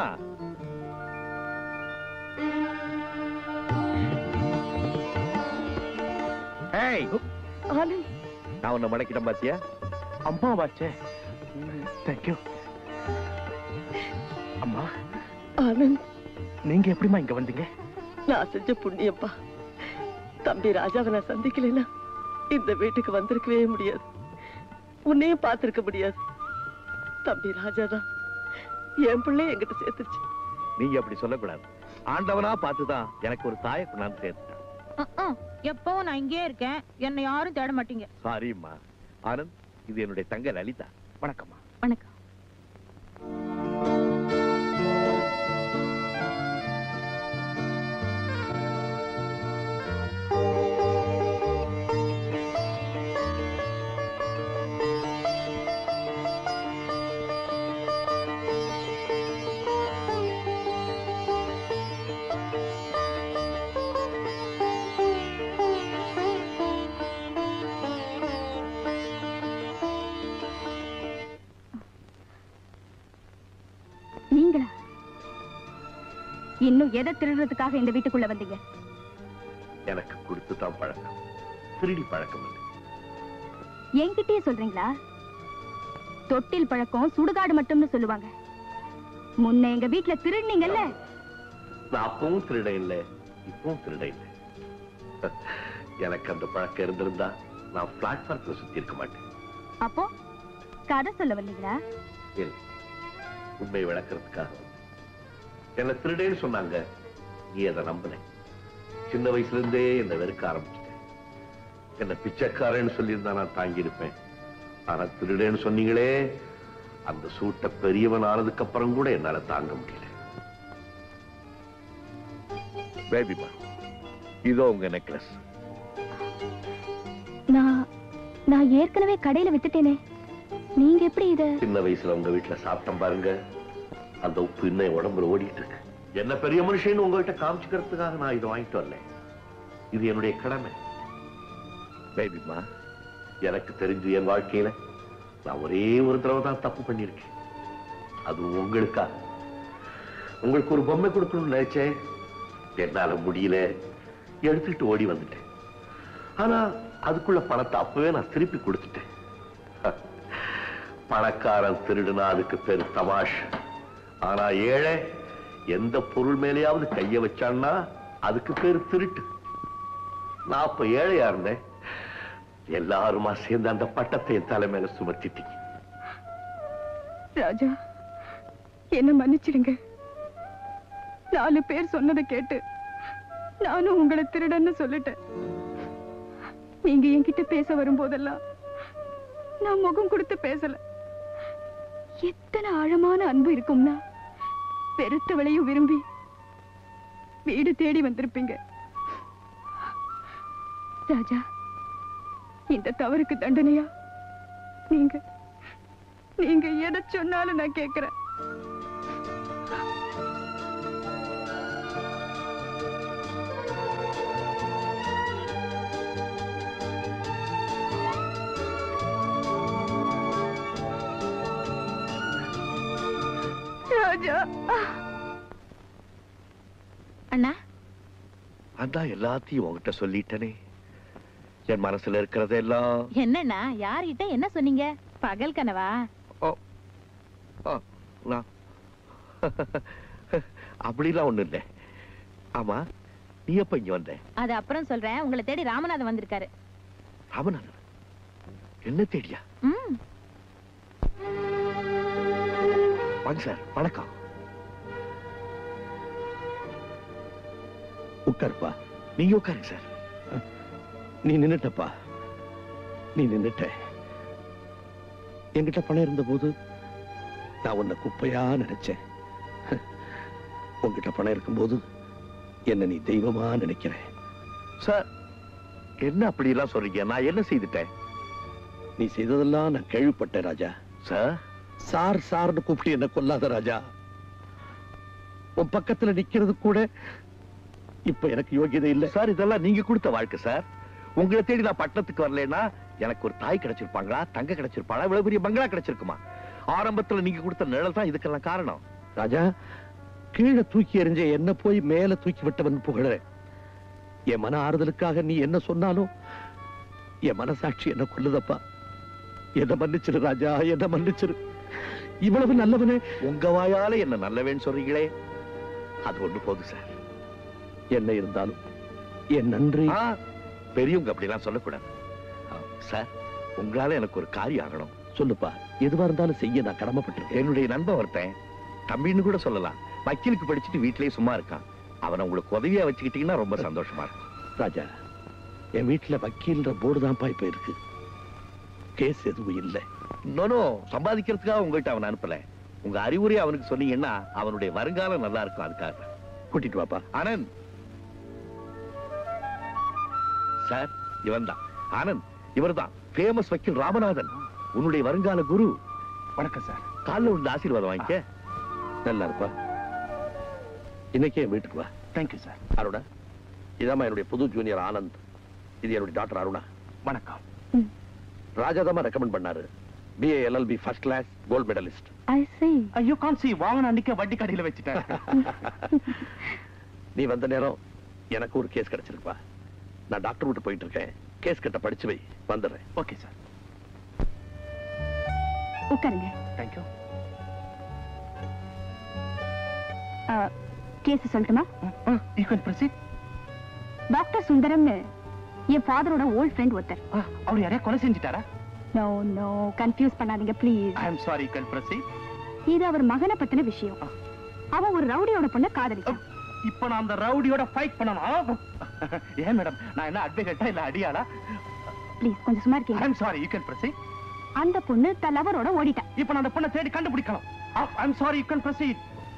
ஏய் ஆனந்த் நான் உன்னை மடக்கிட்டேன் பாத்தியா அம்மா வாச்சே தேங்க்யூ அம்மா ஆனந்த் நீங்க எப்படிம்மா இங்க வந்தீங்க நான் செஞ்ச புண்ணியப்பா தம்பி ராஜாவை நான் சந்திக்கலைன்னா இந்த வீட்டுக்கு வந்திருக்கவே முடியாது உன்னையும் பார்த்திருக்க முடியாது தம்பி ராஜாதான் என் பிள்ளை என்கிட்ட சேர்த்துச்சு நீங்க அப்படி சொல்லக்கூடாது ஆண்டவனா பார்த்துதான் எனக்கு ஒரு தாயை கொண்டாந்து சேர்த்துட்டான் எப்பவும் நான் இங்கே இருக்கேன் என்னை யாரும் தேட மாட்டீங்க சாரிம்மா ஆனந்த் இது என்னுடைய தங்க லலிதா வணக்கம்மா வணக்கம் நீங்களா இன்னும் எதை திருடுறதுக்காக இந்த வீட்டுக்குள்ள வந்தீங்க எனக்கு கொடுத்து தான் பழக்கம் திருடி பழக்கம் இல்லை என்கிட்டயே சொல்றீங்களா தொட்டில் பழக்கம் சுடுகாடு மட்டும்னு சொல்லுவாங்க முன்ன எங்க வீட்டுல திருடுனீங்கல்ல நான் அப்பவும் திருட இல்லை இப்பவும் திருட இல்லை எனக்கு அந்த பழக்கம் இருந்திருந்தா நான் பிளாட்ஃபார்ம்ல சுத்தி இருக்க மாட்டேன் அப்போ கதை சொல்ல வந்தீங்களா இல்லை உண்மை விளக்குறதுக்காக வந்தேன். என்னை திருடேன்னு சொன்னாங்க நீ அதை நம்பின சின்ன வயசுல இருந்தே என்னை வெறுக்க ஆரம்பிச்சிட்டேன் என்ன பிச்சைக்காரன்னு சொல்லியிருந்தா நான் தாங்கி இருப்பேன் ஆனா திருடேன்னு சொன்னீங்களே அந்த சூட்டை பெரியவன் ஆனதுக்கு அப்புறம் கூட என்னால தாங்க முடியல பேபிமா இதோ உங்க நெக்லஸ் நான் நான் ஏற்கனவே கடையில வித்துட்டேனே நீங்க எப்படி இத சின்ன வயசுல உங்க வீட்டுல சாப்பிட்டேன் பாருங்க அந்த உப்பு இன்னும் என் உடம்புல ஓடிட்டு இருக்கு என்ன பெரிய மனுஷன்னு உங்ககிட்ட காமிச்சுக்கிறதுக்காக நான் இதை வாங்கிட்டு வரல இது என்னுடைய கடமை பேபிமா எனக்கு தெரிஞ்சு என் வாழ்க்கையில நான் ஒரே ஒரு தடவை தான் தப்பு பண்ணியிருக்கேன் அது உங்களுக்கா உங்களுக்கு ஒரு பொம்மை கொடுக்கணும்னு நினைச்சேன் என்னால முடியல எடுத்துட்டு ஓடி வந்துட்டேன் ஆனா அதுக்குள்ள பணத்தை அப்பவே நான் திருப்பி கொடுத்துட்டேன் பணக்காரன் திருடுனா அதுக்கு பேரு தமாஷ் ஆனா ஏழை எந்த பொருள் மேலேயாவது கைய வச்சான்னா அதுக்கு பேரு திருட்டு நான் அப்ப ஏழையா இருந்தேன் எல்லாருமா சேர்ந்து அந்த பட்டத்தை என் தலை மேல சுமத்திட்டீங்க ராஜா என்ன மன்னிச்சிடுங்க நாலு பேர் சொன்னதை கேட்டு நானும் உங்களை திருடன்னு சொல்லிட்டேன் நீங்க என்கிட்ட பேச வரும்போதெல்லாம் நான் முகம் கொடுத்து பேசல எத்தனை ஆழமான அன்பு இருக்கும்னா பெருத்தவளையும் விரும்பி வீடு தேடி வந்திருப்பீங்க ராஜா இந்த தவறுக்கு தண்டனையா நீங்க நீங்க எதை சொன்னாலும் நான் கேட்கிறேன் ராஜா அண்ணா அதான் எல்லாத்தையும் உங்ககிட்ட சொல்லிட்டனே என் மனசுல இருக்கிறதெல்லாம் என்னண்ணா யார்கிட்ட என்ன சொன்னீங்க பகல் கனவா ஆ, நான் அப்படிலாம் ஒண்ணும் இல்லை ஆமா நீ எப்ப இங்க வந்த அது அப்புறம் சொல்றேன் உங்களை தேடி ராமநாதன் வந்திருக்காரு ராமநாதன் என்ன தேடியா ம் வாங்க சார் வணக்கம் உட்காருப்பா நீங்க உட்காருங்க சார் நீ நின்னுட்டப்பா நீ நின்னுட்ட என்கிட்ட பணம் இருந்த போது நான் உன்னை குப்பையா நினைச்சேன் உன்கிட்ட பணம் இருக்கும்போது என்ன நீ தெய்வமா நினைக்கிற சார் என்ன அப்படி எல்லாம் சொல்றீங்க நான் என்ன செய்துட்டேன் நீ செய்ததெல்லாம் நான் கேள்விப்பட்டேன் ராஜா சார் சார் சார்னு கூப்பிட்டு என்ன கொல்லாத ராஜா உன் பக்கத்துல நிக்கிறது கூட இப்ப எனக்கு யோகியதை இல்ல சார் இதெல்லாம் நீங்க கொடுத்த வாழ்க்கை சார் உங்களை தேடி நான் பட்டணத்துக்கு வரலன்னா எனக்கு ஒரு தாய் கிடைச்சிருப்பாங்களா தங்க கிடைச்சிருப்பாங்களா இவ்வளவு பெரிய பங்களா கிடைச்சிருக்குமா ஆரம்பத்துல நீங்க கொடுத்த நிழல் தான் இதுக்கெல்லாம் காரணம் ராஜா கீழே தூக்கி எறிஞ்ச என்ன போய் மேல தூக்கி விட்டவன் புகழ என் மன ஆறுதலுக்காக நீ என்ன சொன்னாலும் என் மனசாட்சி என்ன கொல்லுதப்பா என்ன மன்னிச்சிரு ராஜா என்ன மன்னிச்சிரு இவ்வளவு நல்லவனே உங்க வாயால என்ன நல்லவேன்னு சொல்றீங்களே அது ஒண்ணு போதும் சார் என்ன இருந்தாலும் என் நன்றி பெரியவங்க அப்படிலாம் சொல்லக்கூடாது ஆ, சார் உங்களால எனக்கு ஒரு காரியம் ஆகணும் சொல்லுப்பா எதுவா இருந்தாலும் செய்ய நான் கடமைப்பட்டிருக்கேன் என்னுடைய நண்பன் ஒருத்தன் தம்பின்னு கூட சொல்லலாம் வக்கீலுக்கு படிச்சுட்டு வீட்லயே சும்மா இருக்கான் அவனை உங்களுக்கு உதவியா வச்சுக்கிட்டீங்கன்னா ரொம்ப சந்தோஷமா இருக்கும் ராஜா என் வீட்டுல வக்கீல்ன்ற போர்டு தான்ப்பா இப்ப இருக்கு கேஸ் எதுவும் இல்லை இன்னொன்னு சம்பாதிக்கிறதுக்காக உங்ககிட்ட அவன் அனுப்பல உங்க அறிவுரை அவனுக்கு சொன்னீங்கன்னா அவனுடைய வருங்காலம் நல்லா இருக்கும் அதுக்காக கூட்டிட்டு வாப்பா ஆனந்த் சார் இவன் தான் ஆனந்த் இவர்தான் ஃபேமஸ் வக்கீல் ராமநாதன் உன்னுடைய வருங்கால குரு வணக்கம் சார் காலில் உள்ள ஆசீர்வாதம் வாங்கிக்க நல்லா இருப்பா இன்னைக்கே என் வீட்டுக்கு வா தேங்க்யூ சார் அருணா இதாம்மா என்னுடைய புது ஜூனியர் ஆனந்த் இது என்னுடைய டாக்டர் அருணா வணக்கம் ராஜாதாமா ரெக்கமெண்ட் பண்ணாரு BA LLB first class gold medalist I see ஐயோ கான் சி வாங்கின அன்னைக்கே வட்டி கடையில வச்சுட்டேன் நீ வந்த நேரம் எனக்கு ஒரு கேஸ் கிடைச்சிருப்பா நான் டாக்டர் விட்டு போயிட்டு இருக்கேன் கேஸ் கிட்ட படிச்சு வை வந்துடுறேன் ஓகே சார் உட்காருங்க தேங்க்யூ கேஸ் சொல்லட்டுமா யூ கேன் ப்ரொசீட் டாக்டர் சுந்தரம்னு என் ஃபாதரோட ஓல்ட் ஃப்ரெண்ட் ஒருத்தர் அவர் யாரையா கொலை செஞ்சுட்டாரா நோ நோ கன்ஃபியூஸ் பண்ணாதீங்க please I am sorry you can proceed இது அவர் மகனை பத்தின விஷயம் அவன் ஒரு ரவுடியோட பொண்ண காதலிச்சான் இப்போ நான் அந்த ரவுடியோட ஃபைட் பண்ணணும் ஏன் மேடம் நான் என்ன அட்வொகேட்டா இல்ல அடியாளா ப்ளீஸ் கொஞ்சம் சும்மா ஐ இருக்கீங்க am sorry you can proceed அந்த பொண்ணு தன் லவரோட ஓடிட்டான் இப்போ நான் அந்த பொண்ணை தேடி கண்டுபிடிக்கணும் I am sorry you can proceed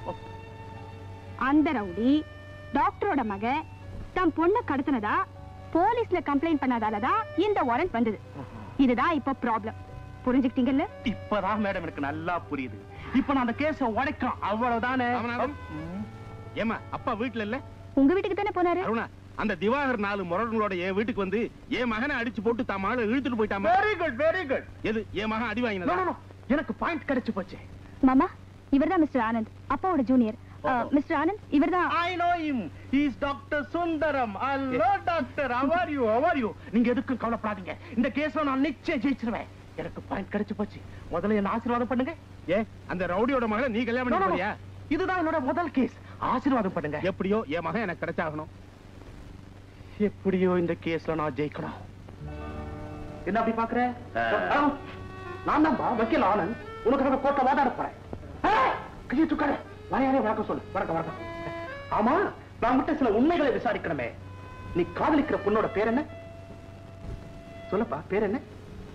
அந்த ரவுடி டாக்டரோட மக தன் பொண்ணை கடத்தினதா போலீஸ்ல கம்ப்ளைண்ட் பண்ணதாலதான் இந்த வாரண்ட் வந்தது இதுதான் இப்போ ப்ராப்ளம் புரிஞ்சுக்கிட்டீங்கல்ல இப்பதான் மேடம் எனக்கு நல்லா புரியுது இப்போ நான் அந்த கேஸ உடைக்கிறோம் அவ்வளவுதானே ஏமா அப்பா வீட்டுல இல்ல உங்க வீட்டுக்கு தானே போனாரு அருணா அந்த திவாகர் நாலு முரடங்களோட என் வீட்டுக்கு வந்து என் மகனை அடிச்சு போட்டு தான் மகளை இழுத்துட்டு போயிட்டாமா வெரி குட் வெரி குட் எது என் மகன் அடி நோ வாங்கினதா நோ எனக்கு பாயிண்ட் கிடைச்சு போச்சு மாமா இவர்தான் மிஸ்டர் ஆனந்த் அப்பாவோட ஜூனியர் மிஸ்டர் ஆனந்த் இவர்தான் I know him he is doctor Sundaram hello doctor how are you how are you நீங்க எதுக்கும் கவலைப்படாதீங்க இந்த கேஸ்ல நான் நிச்சயம் ஜெயிச்சிருவேன் எனக்கு பாயிண்ட் கிடைச்சு போச்சு முதல்ல என்ன ஆசீர்வாதம் பண்ணுங்க ஏ அந்த ரவுடியோட மகளை நீ கல்யாணம் No, பண்ணி no, no. போறியா இதுதான் என்னோட முதல் கேஸ் ஆசீர்வாதம் பண்ணுங்க எப்படியோ என் மகன் எனக்கு கிடைச்சாகணும் எப்படியோ இந்த கேஸ்ல நான் ஜெயிக்கணும் என்ன அப்படி பாக்குற ஆ, நான் தான் வக்கீல் ஆனந்த் உனக்காக கோர்ட்ட வாதாட போறேன் ஆ, கையை தூக்காத வரையாரே வணக்கம் சொல்லு வணக்கம் வணக்கம் ஆமா நான் மட்டும் சில உண்மைகளை விசாரிக்கணுமே நீ காதலிக்கிற பொண்ணோட பேர் என்ன சொல்லப்பா பேர் என்ன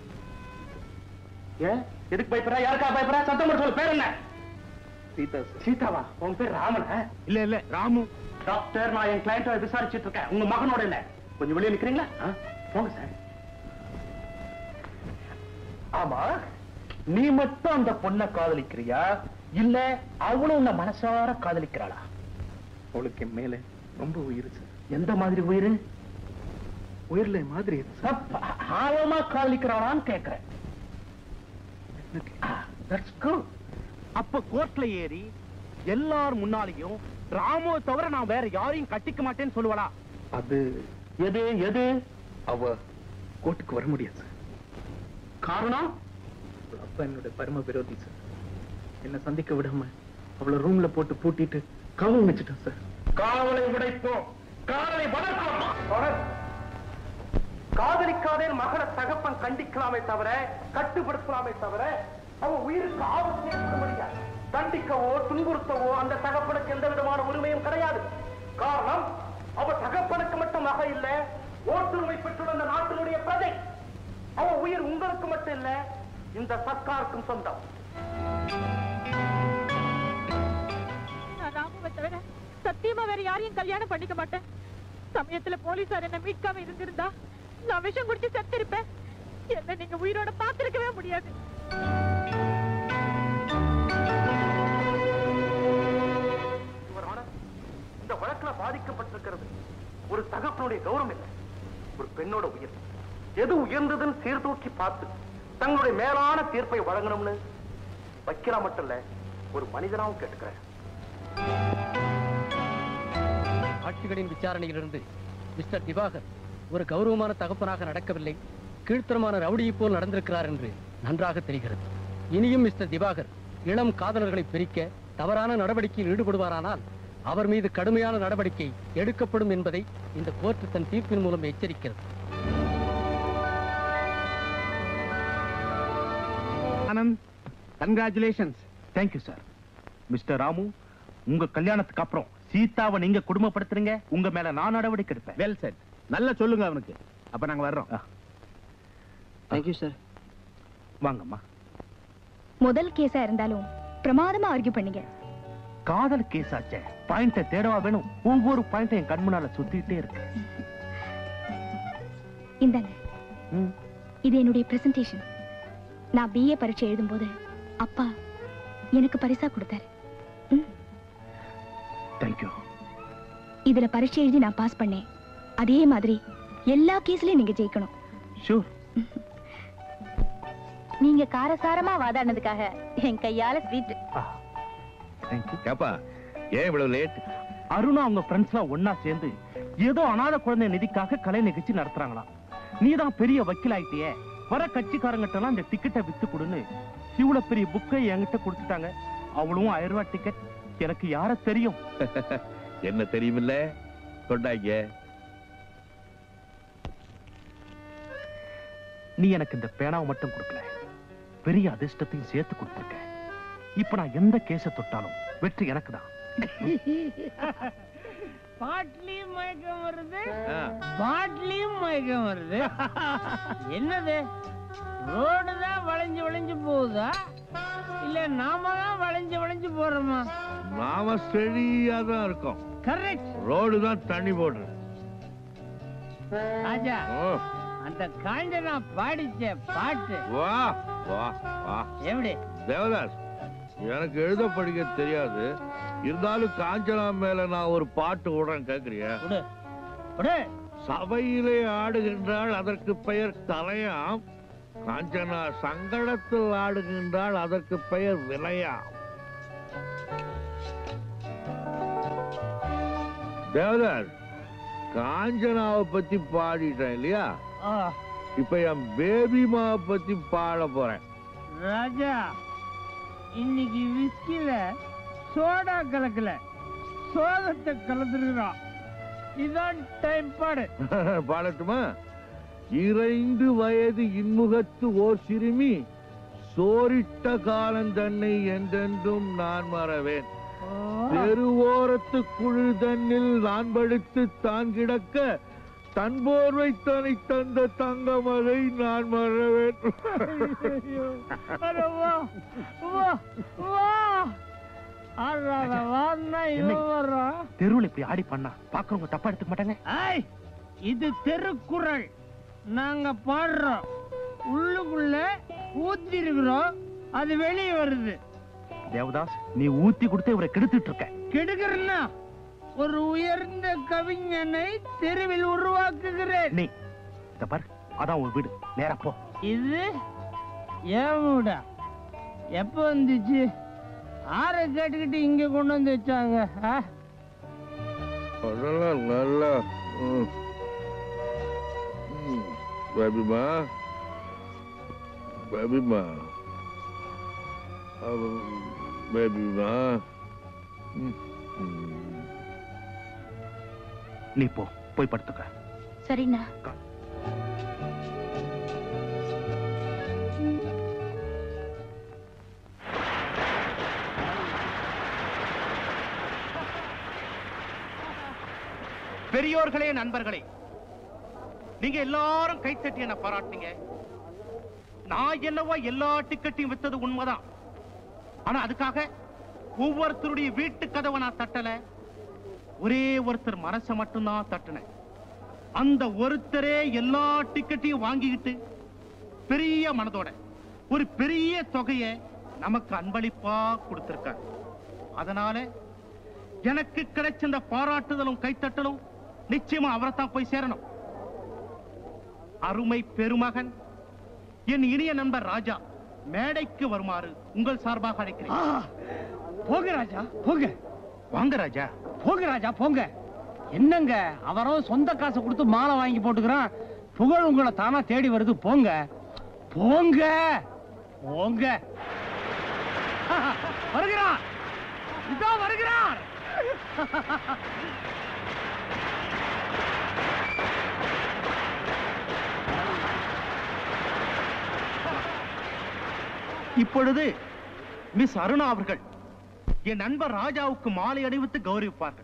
ஏன் எதுக்கு பயப்படுறா யாருக்கா பயப்படுறா சத்தம் போட்டு சொல்லு பேர் என்ன சீதா சீதாவா உன் பேர் ராமனா இல்ல இல்ல ராமு டாக்டர் நான் என் கிளையண்ட விசாரிச்சிட்டு இருக்கேன் உங்க மகனோட இல்ல கொஞ்சம் வெளியே நிக்கிறீங்களா ஆ, போங்க சார் ஆமா நீ மட்டும் அந்த பொண்ணை காதலிக்கிறியா இல்ல அவளும் உன்னை மனசார காதலிக்கிறாளா அவளுக்கு என் மேல ரொம்ப உயிர் சார் எந்த மாதிரி உயிர் உயிர்ல மாதிரி ஆழமா காதலிக்கிறாளான்னு கேக்குறேன் தட்ஸ் குட் அப்ப கோர்ட்ல ஏறி எல்லார் முன்னாலையும் ராமோ தவிர நான் வேற யாரையும் கட்டிக்க மாட்டேன்னு சொல்லுவாளா அது எது எது அவ கோர்ட்டுக்கு வர முடியாது சார் காரணம் அப்பா என்னோட பரம விரோதி சார் என்ன சந்திக்க விடாம அவளை ரூம்ல போட்டு பூட்டிட்டு காவல் வச்சுட்டான் சார் காவலை உடைப்போம் காவலை வளர்ப்போம் காதலிக்காதே மகளை தகப்பன் கண்டிக்கலாமே தவிர கட்டுப்படுத்தலாமே தவிர அவ உயிருக்கு ஆபத்து ஏற்பட முடியாது தண்டிக்கவோ துன்புறுத்தவோ அந்த தகப்பனுக்கு எந்த விதமான உரிமையும் கிடையாது காரணம் அவ தகப்பனுக்கு மட்டும் மக இல்ல ஓட்டுரிமை பெற்றுள்ள அந்த நாட்டினுடைய பிரஜை அவ உயிர் உங்களுக்கு மட்டும் இல்ல இந்த சர்க்காருக்கும் சொந்தம் நான் ராமுவை தவிர சத்தியமா வேற யாரையும் கல்யாணம் பண்ணிக்க மாட்டேன் சமயத்துல போலீசார் என்ன மீட்காம இருந்திருந்தா நான் விஷம் குடிச்சு செத்திருப்பேன் என்ன நீங்க உயிரோட பார்த்திருக்கவே முடியாது Your Honor, இந்த வழக்குல பாதிக்கப்பட்டிருக்கிறது ஒரு தகப்பனுடைய கௌரவம் இல்லை ஒரு பெண்ணோட உயிர் எது உயர்ந்ததுன்னு சீர்தூக்கி பார்த்து தங்களுடைய மேலான தீர்ப்பை வழங்கணும்னு வக்கீலா மட்டும் இல்ல ஒரு மனிதனாவும் கேட்டுக்கிறேன் ஆட்சிகளின் விசாரணையிலிருந்து மிஸ்டர் திவாகர் ஒரு கௌரவமான தகப்பனாக நடக்கவில்லை கீழ்த்தரமான ரவுடியை போல் நடந்திருக்கிறார் என்று நன்றாக தெரிகிறது இனியும் மிஸ்டர் திவாகர் இளம் காதலர்களை பிரிக்க தவறான நடவடிக்கையில் ஈடுபடுவாரானால் அவர் மீது கடுமையான நடவடிக்கை எடுக்கப்படும் என்பதை இந்த கோர்ட் தன் தீர்ப்பின் மூலம் எச்சரிக்கிறது Anand congratulations thank you sir mister Ramu உங்க கல்யாணத்துக்கு அப்புறம் சீதாவை நீங்க குடும்பப்படுத்துறீங்க உங்க மேல நான் நடவடிக்கை எடுப்பேன் வெல் சார் நல்லா சொல்லுங்க அவனுக்கு அப்ப நாங்க வர்றோம் தேங்க்யூ சார் வாங்கம்மா முதல் கேஸா இருந்தாலும் பிரமாதமா ஆர்கியூ பண்ணீங்க காதல் கேஸ் ஆச்சே பாயிண்ட தேடவா வேணும் ஒவ்வொரு பாயிண்ட் என் கண் முன்னால சுத்திட்டே இருக்கு இந்தாங்க இது என்னுடைய பிரசன்டேஷன் நான் பிஏ பரீட்சை எழுதும்போது அப்பா எனக்கு பரிசா கொடுத்தாரு தேங்க்யூ இதுல பரீட்சை எழுதி நான் பாஸ் பண்ணேன் அதே மாதிரி எல்லா கேஸ்லயும் நீங்க ஜெயிக்கணும் ஷூர் நீங்க காரசாரமா வாதாடினதுக்காக என் கையால ஸ்வீட் தேங்க்யூ ஏப்பா ஏன் இவ்வளவு லேட் அருணா அவங்க ஃப்ரெண்ட்ஸ்லாம் ஒண்ணா சேர்ந்து ஏதோ அனாதை குழந்தை நிதிக்காக கலை நிகழ்ச்சி நடத்துறாங்களாம் நீதான் பெரிய வக்கீல் ஆயிட்டியே வர கட்சிக்காரங்கிட்ட எல்லாம் இந்த டிக்கெட்டை வித்து கொடுன்னு இவ்வளவு பெரிய புக்கை என்கிட்ட கொடுத்துட்டாங்க அவளும் ஆயிரம் ரூபாய் டிக்கெட் எனக்கு யார தெரியும் என்ன தெரியுமில்ல கொண்டாங்க நீ எனக்கு இந்த பேனாவை மட்டும் கொடுக்கல பெரிய அதிர்ஷ்டத்தையும் சேர்த்து கொடுத்துருக்க இப்ப நான் எந்த கேஸை தொட்டாலும் வெற்றி எனக்கு தான் பாட்லயும் மயக்கம் வருது ஆ. பாட்லயும் மயக்கம் வருது என்னது ரோடு தான் வளைஞ்சு வளைஞ்சு போகுதா இல்ல நாம தான் வளைஞ்சு வளைஞ்சு போறோமா நாம செழியா தான் இருக்கோம் கரெக்ட் ரோடு தான் தண்ணி போடுறது ராஜா ஓ, அந்த காஞ்சனா பாடிச்ச பாட்டு வா வா வா எப்படி தேவதாஸ் எனக்கு எழுத படிக்க தெரியாது இருந்தாலும் காஞ்சனா மேல நான் ஒரு பாட்டு விடுறேன் கேக்குறியா சபையிலே ஆடுகின்றாள் அதற்கு பெயர் கலையாம் காஞ்சனா சங்கடத்தில் ஆடுகின்றாள் அதற்கு பெயர் விலையாம் தேவதாஸ் காஞ்சனாவை பத்தி பாடிட்டேன் இல்லையா இப்ப என் பேபிமாவை பத்தி பாட போறேன் ராஜா இன்னைக்கு விஸ்கில சோடா கலக்கல சோதத்தை கலந்துருக்கிறான் இதான் டைம் பாடு பாடட்டுமா இறைந்து வயது இன்முகத்து ஓர் சிறுமி சோரிட்ட காலம் தன்னை என்றென்றும் நான் மறவேன் தெருவோரத்து குழு தன்னில் நான் படுத்து தான் கிடக்க தன் போர்வை தனி தந்த தங்கமலை நான் மறவேன் அட வா வா வா ஆடுறாத வான்னா இவன் வர்றான் தெருவில் இப்படி ஆடி பண்ணா பாக்குறவங்க தப்பா எடுத்துக்க மாட்டாங்க ஐய் இது திருக்குறள் நாங்க பாடுறோம் உள்ளுக்குள்ள ஊத்தி இருக்கிறோம் அது வெளியே வருது தேவதாஸ் நீ ஊத்தி கொடுத்து இவரை கெடுத்துட்டு இருக்க கெடுக்கிறன்னா ஒரு உயர்ந்த கவிஞனை தெருவில் உருவாக்குகிறேன் நீ இத பாரு அதான் உன் வீடு நேரா போ இது ஏன் வீடா எப்ப வந்துச்சு ஆற கேட்டுக்கிட்டு இங்க கொண்டு வந்து வச்சாங்க ஆ? அதெல்லாம் நல்லா ம். ம். பேபிமா பேபிமா அவ- பேபிமா ம். ம். நீ போ போய் படுத்துக்க சரிண்ணா பெரியோர்களே நண்பர்களே நீங்க எல்லாரும் கைத்தட்டி என்ன பாராட்டுங்க நான் என்னவோ எல்லா டிக்கெட்டையும் வித்தது உண்மைதான் ஆனா அதுக்காக ஒவ்வொருத்தருடைய வீட்டு கதவை நான் தட்டல ஒரே ஒருத்தர் மனசை மட்டும்தான் தட்டினேன் அந்த ஒருத்தரே எல்லா டிக்கெட்டையும் வாங்கிக்கிட்டு பெரிய மனதோட ஒரு பெரிய தொகையை நமக்கு அன்பளிப்பா கொடுத்திருக்கார் அதனால எனக்கு கிடைச்ச இந்த பாராட்டுதலும் கைத்தட்டலும் நிச்சயமா அவரைத்தான் போய் சேரணும் அருமை பெருமகன் என் இனிய நண்பர் ராஜா மேடைக்கு வருமாறு உங்கள் சார்பாக அழைக்கிறேன் போங்க ராஜா போங்க வாங்க ராஜா போங்க ராஜா போங்க என்னங்க அவரோ சொந்த காசை கொடுத்து மாலை வாங்கி போட்டுக்கிறான் புகழ் உங்களை தானா தேடி வருது போங்க போங்க போங்க வருகிறார் இதோ வருகிறார் இப்பொழுது மிஸ் அருணா அவர்கள் என் நண்பர் ராஜாவுக்கு மாலை அணிவித்து கௌரவிப்பார்கள்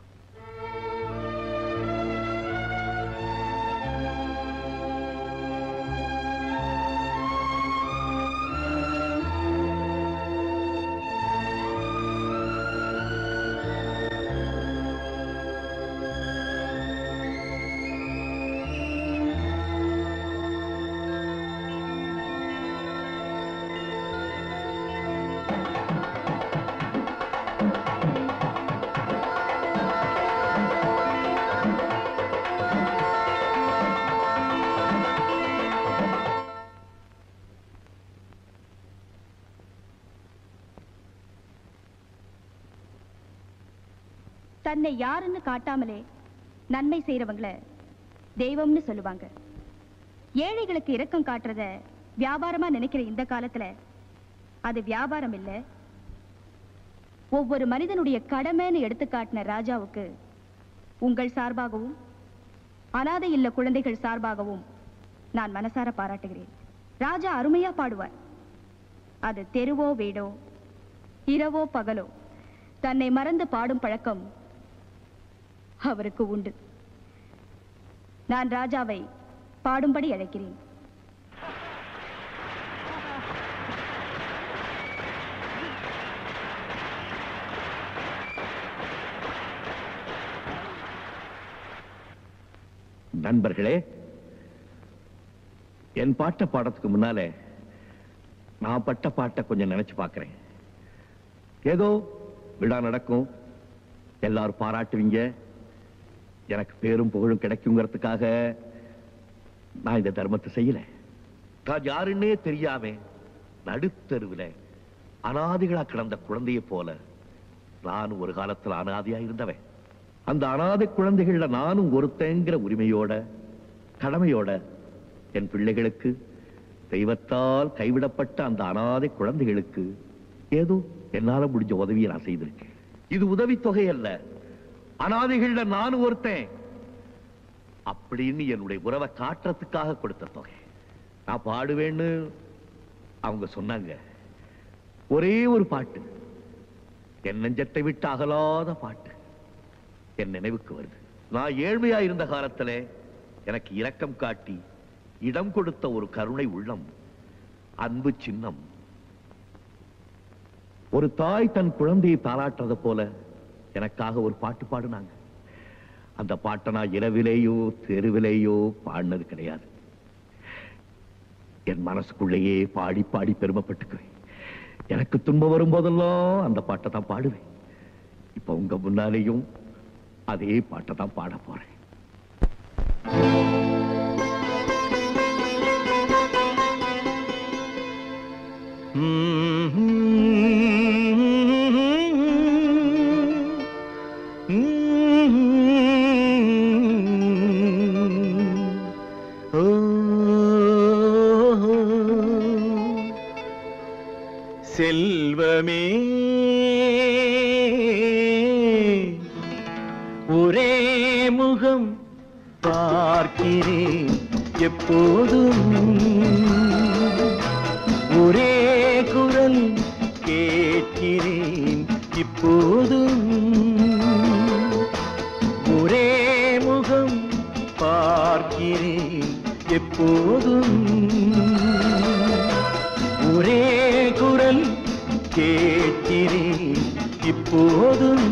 தன்னை யாருன்னு காட்டாமலே நன்மை செய்யறவங்கள தெய்வம்னு சொல்லுவாங்க ஏழைகளுக்கு இரக்கம் காட்டுறத வியாபாரமா நினைக்கிற இந்த காலத்துல அது வியாபாரம் இல்ல ஒவ்வொரு மனிதனுடைய கடமைன்னு எடுத்து காட்டின ராஜாவுக்கு உங்கள் சார்பாகவும் அனாதை இல்ல குழந்தைகள் சார்பாகவும் நான் மனசார பாராட்டுகிறேன் ராஜா அருமையா பாடுவார் அது தெருவோ வீடோ இரவோ பகலோ தன்னை மறந்து பாடும் பழக்கம் அவருக்கு உண்டு நான் ராஜாவை பாடும்படி அழைக்கிறேன் நண்பர்களே என் பாட்ட பாடத்துக்கு முன்னாலே நான் பட்ட பாட்டை கொஞ்சம் நினைச்சு பார்க்கிறேன் ஏதோ விழா நடக்கும் எல்லாரும் பாராட்டுவீங்க எனக்கு பேரும் புகழும் கிடைக்குங்கிறதுக்காக நான் இந்த தர்மத்தை செய்யல நான் யாருன்னே தெரியாம நடுத்தருவுல அனாதிகளா கிடந்த குழந்தையை போல நான் ஒரு காலத்துல அனாதையா இருந்தவன் அந்த அனாதை குழந்தைகள்ல நானும் ஒருத்தங்கிற உரிமையோட கடமையோட என் பிள்ளைகளுக்கு தெய்வத்தால் கைவிடப்பட்ட அந்த அனாதை குழந்தைகளுக்கு ஏதோ என்னால முடிஞ்ச உதவியை நான் செய்திருக்கேன் இது உதவித்தொகை அல்ல அனாதைகள்ல நானும் ஒருத்தன் அப்படின்னு என்னுடைய உறவை காட்டுறதுக்காக கொடுத்த தொகை நான் பாடுவேன்னு அவங்க சொன்னாங்க ஒரே ஒரு பாட்டு என் நெஞ்சத்தை விட்டு அகலாத பாட்டு என் நினைவுக்கு வருது நான் ஏழ்மையா இருந்த காலத்துல எனக்கு இரக்கம் காட்டி இடம் கொடுத்த ஒரு கருணை உள்ளம் அன்பு சின்னம் ஒரு தாய் தன் குழந்தையை தாளாட்டுறது போல எனக்காக ஒரு பாட்டு பாடுனாங்க அந்த பாட்டை நான் இரவிலேயோ தெருவிலேயோ பாடினது கிடையாது என் மனசுக்குள்ளேயே பாடி பாடி பெருமைப்பட்டுக்குவேன் எனக்கு துன்பம் வரும்போதெல்லாம் அந்த பாட்டை தான் பாடுவேன் இப்ப உங்க முன்னாலேயும் அதே பாட்டை தான் பாட போறேன் செல்வமே ஒரே முகம் பார்க்கிறேன் எப்போதும் ஒரே குரல் கேட்கிறேன் இப்போதும் ஒரே முகம் பார்க்கிறேன் எப்போதும் ஒரே குரல் கேட்கிறேன் இப்போதும்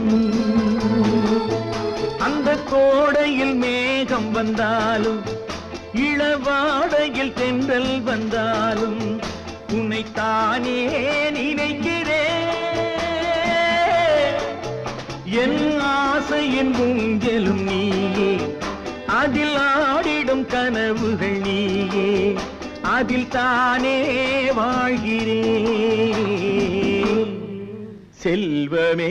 அந்த கோடையில் மேகம் வந்தாலும் இளவாடையில் தென்றல் வந்தாலும் உன்னைத்தானே நினைக்கிறேன் என் ஆசையின் ஊஞ்சலும் நீயே அதில் ஆடிடும் கனவுகள் நீயே அதில் தானே வாழ்கிறேன் செல்வமே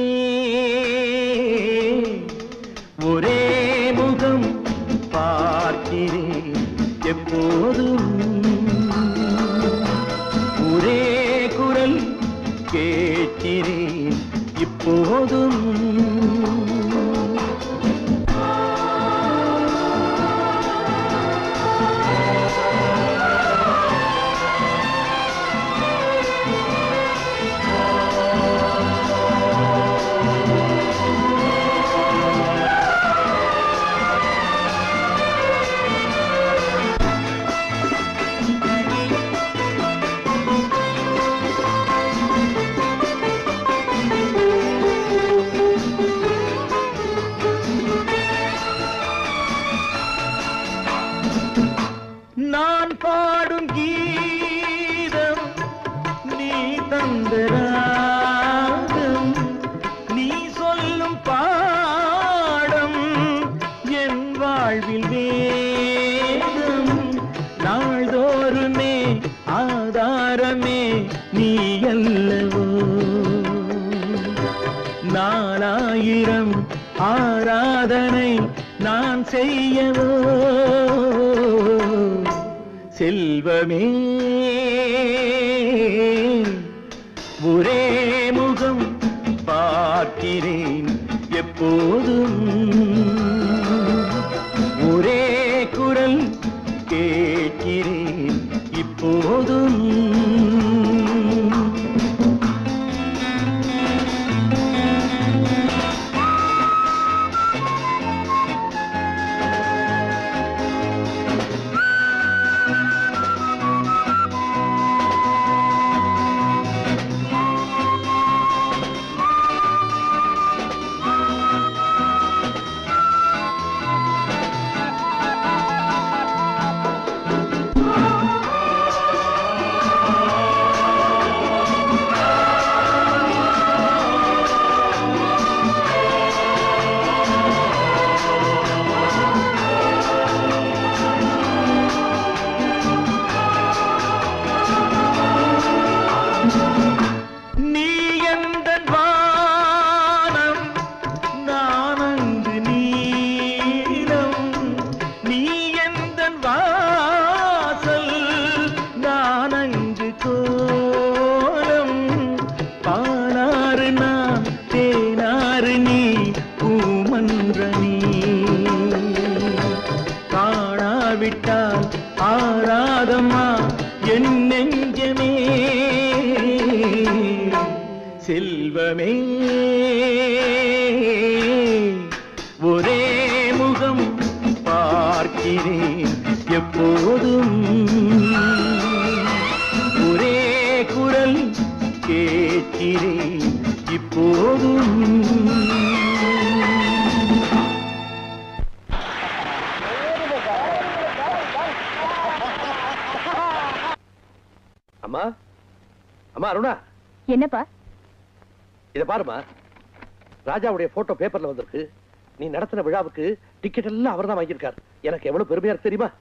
ஒரே முகம் பார்க்கிறேன் எப்போதும் ஒரே குரல் கேட்கிறேன் இப்போதும் பாடம் என் வாழ்வில் வேதம் நாள்தோறுமே ஆதாரமே நீ அல்லவோ நாலாயிரம் ஆராதனை நான் செய்யவோ செல்வமே ஒரே முகம் பார்க்கிறேன் எப்போதும் ஒரே குரல் கேட்கிறேன் இப்போதும் நீ எந்த வானம் நான் அங்கு நீலம் நீ எந்த வாசல் நான் அங்கு கோலம் பாலாறு நான் தேனாறு நீ பூமன்ற நீ காணாவிட்டால் ஆராதமா என் நெஞ்சமே செல்வமே ஒரே முகம் பார்க்கிறேன் எப்போதும் ஒரே குரல் கேட்கிறேன் இப்போதும் அம்மா அம்மா அருணா என்னப்பா இத பாருமா ராஜாவுடைய போட்டோ பேப்பர்ல வந்திருக்கு நீ நடத்தின விழாவுக்கு டிக்கெட் எல்லாம் அவர் தான் வாங்கியிருக்காரு எனக்கு எவ்வளவு பெருமையா இருக்கு தெரியுமா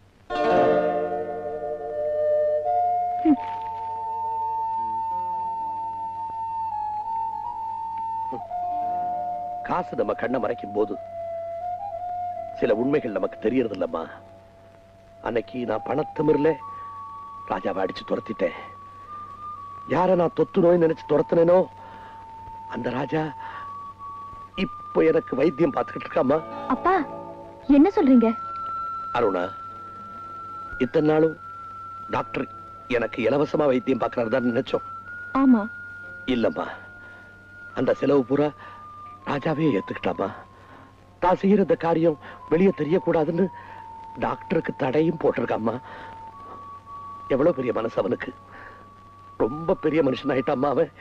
காசு நம்ம கண்ணை மறைக்கும் போது சில உண்மைகள் நமக்கு தெரியறது இல்லம்மா அன்னைக்கு நான் பணத்திமிர்ல ராஜாவை அடிச்சு துரத்திட்டேன் யார நான் தொத்து நோய் நினைச்சு துரத்துனேனோ அந்த ராஜா இப்போ எனக்கு வைத்தியம் பார்த்துக்கிட்டு இருக்காமா அப்பா என்ன சொல்றீங்க அருணா இத்தனை நாளும் டாக்டர் எனக்கு இலவசமா வைத்தியம் பார்க்கறாரு தான் நினைச்சோம் ஆமா இல்லம்மா அந்த செலவு பூரா ராஜாவே ஏத்துக்கிட்டாமா தான் செய்யற இந்த காரியம் வெளியே தெரியக்கூடாதுன்னு டாக்டருக்கு தடையும் போட்டிருக்காம்மா எவ்வளவு பெரிய மனசு அவனுக்கு ரொம்ப பெரிய மனுஷன் ஆயிட்டாம்மா அவன்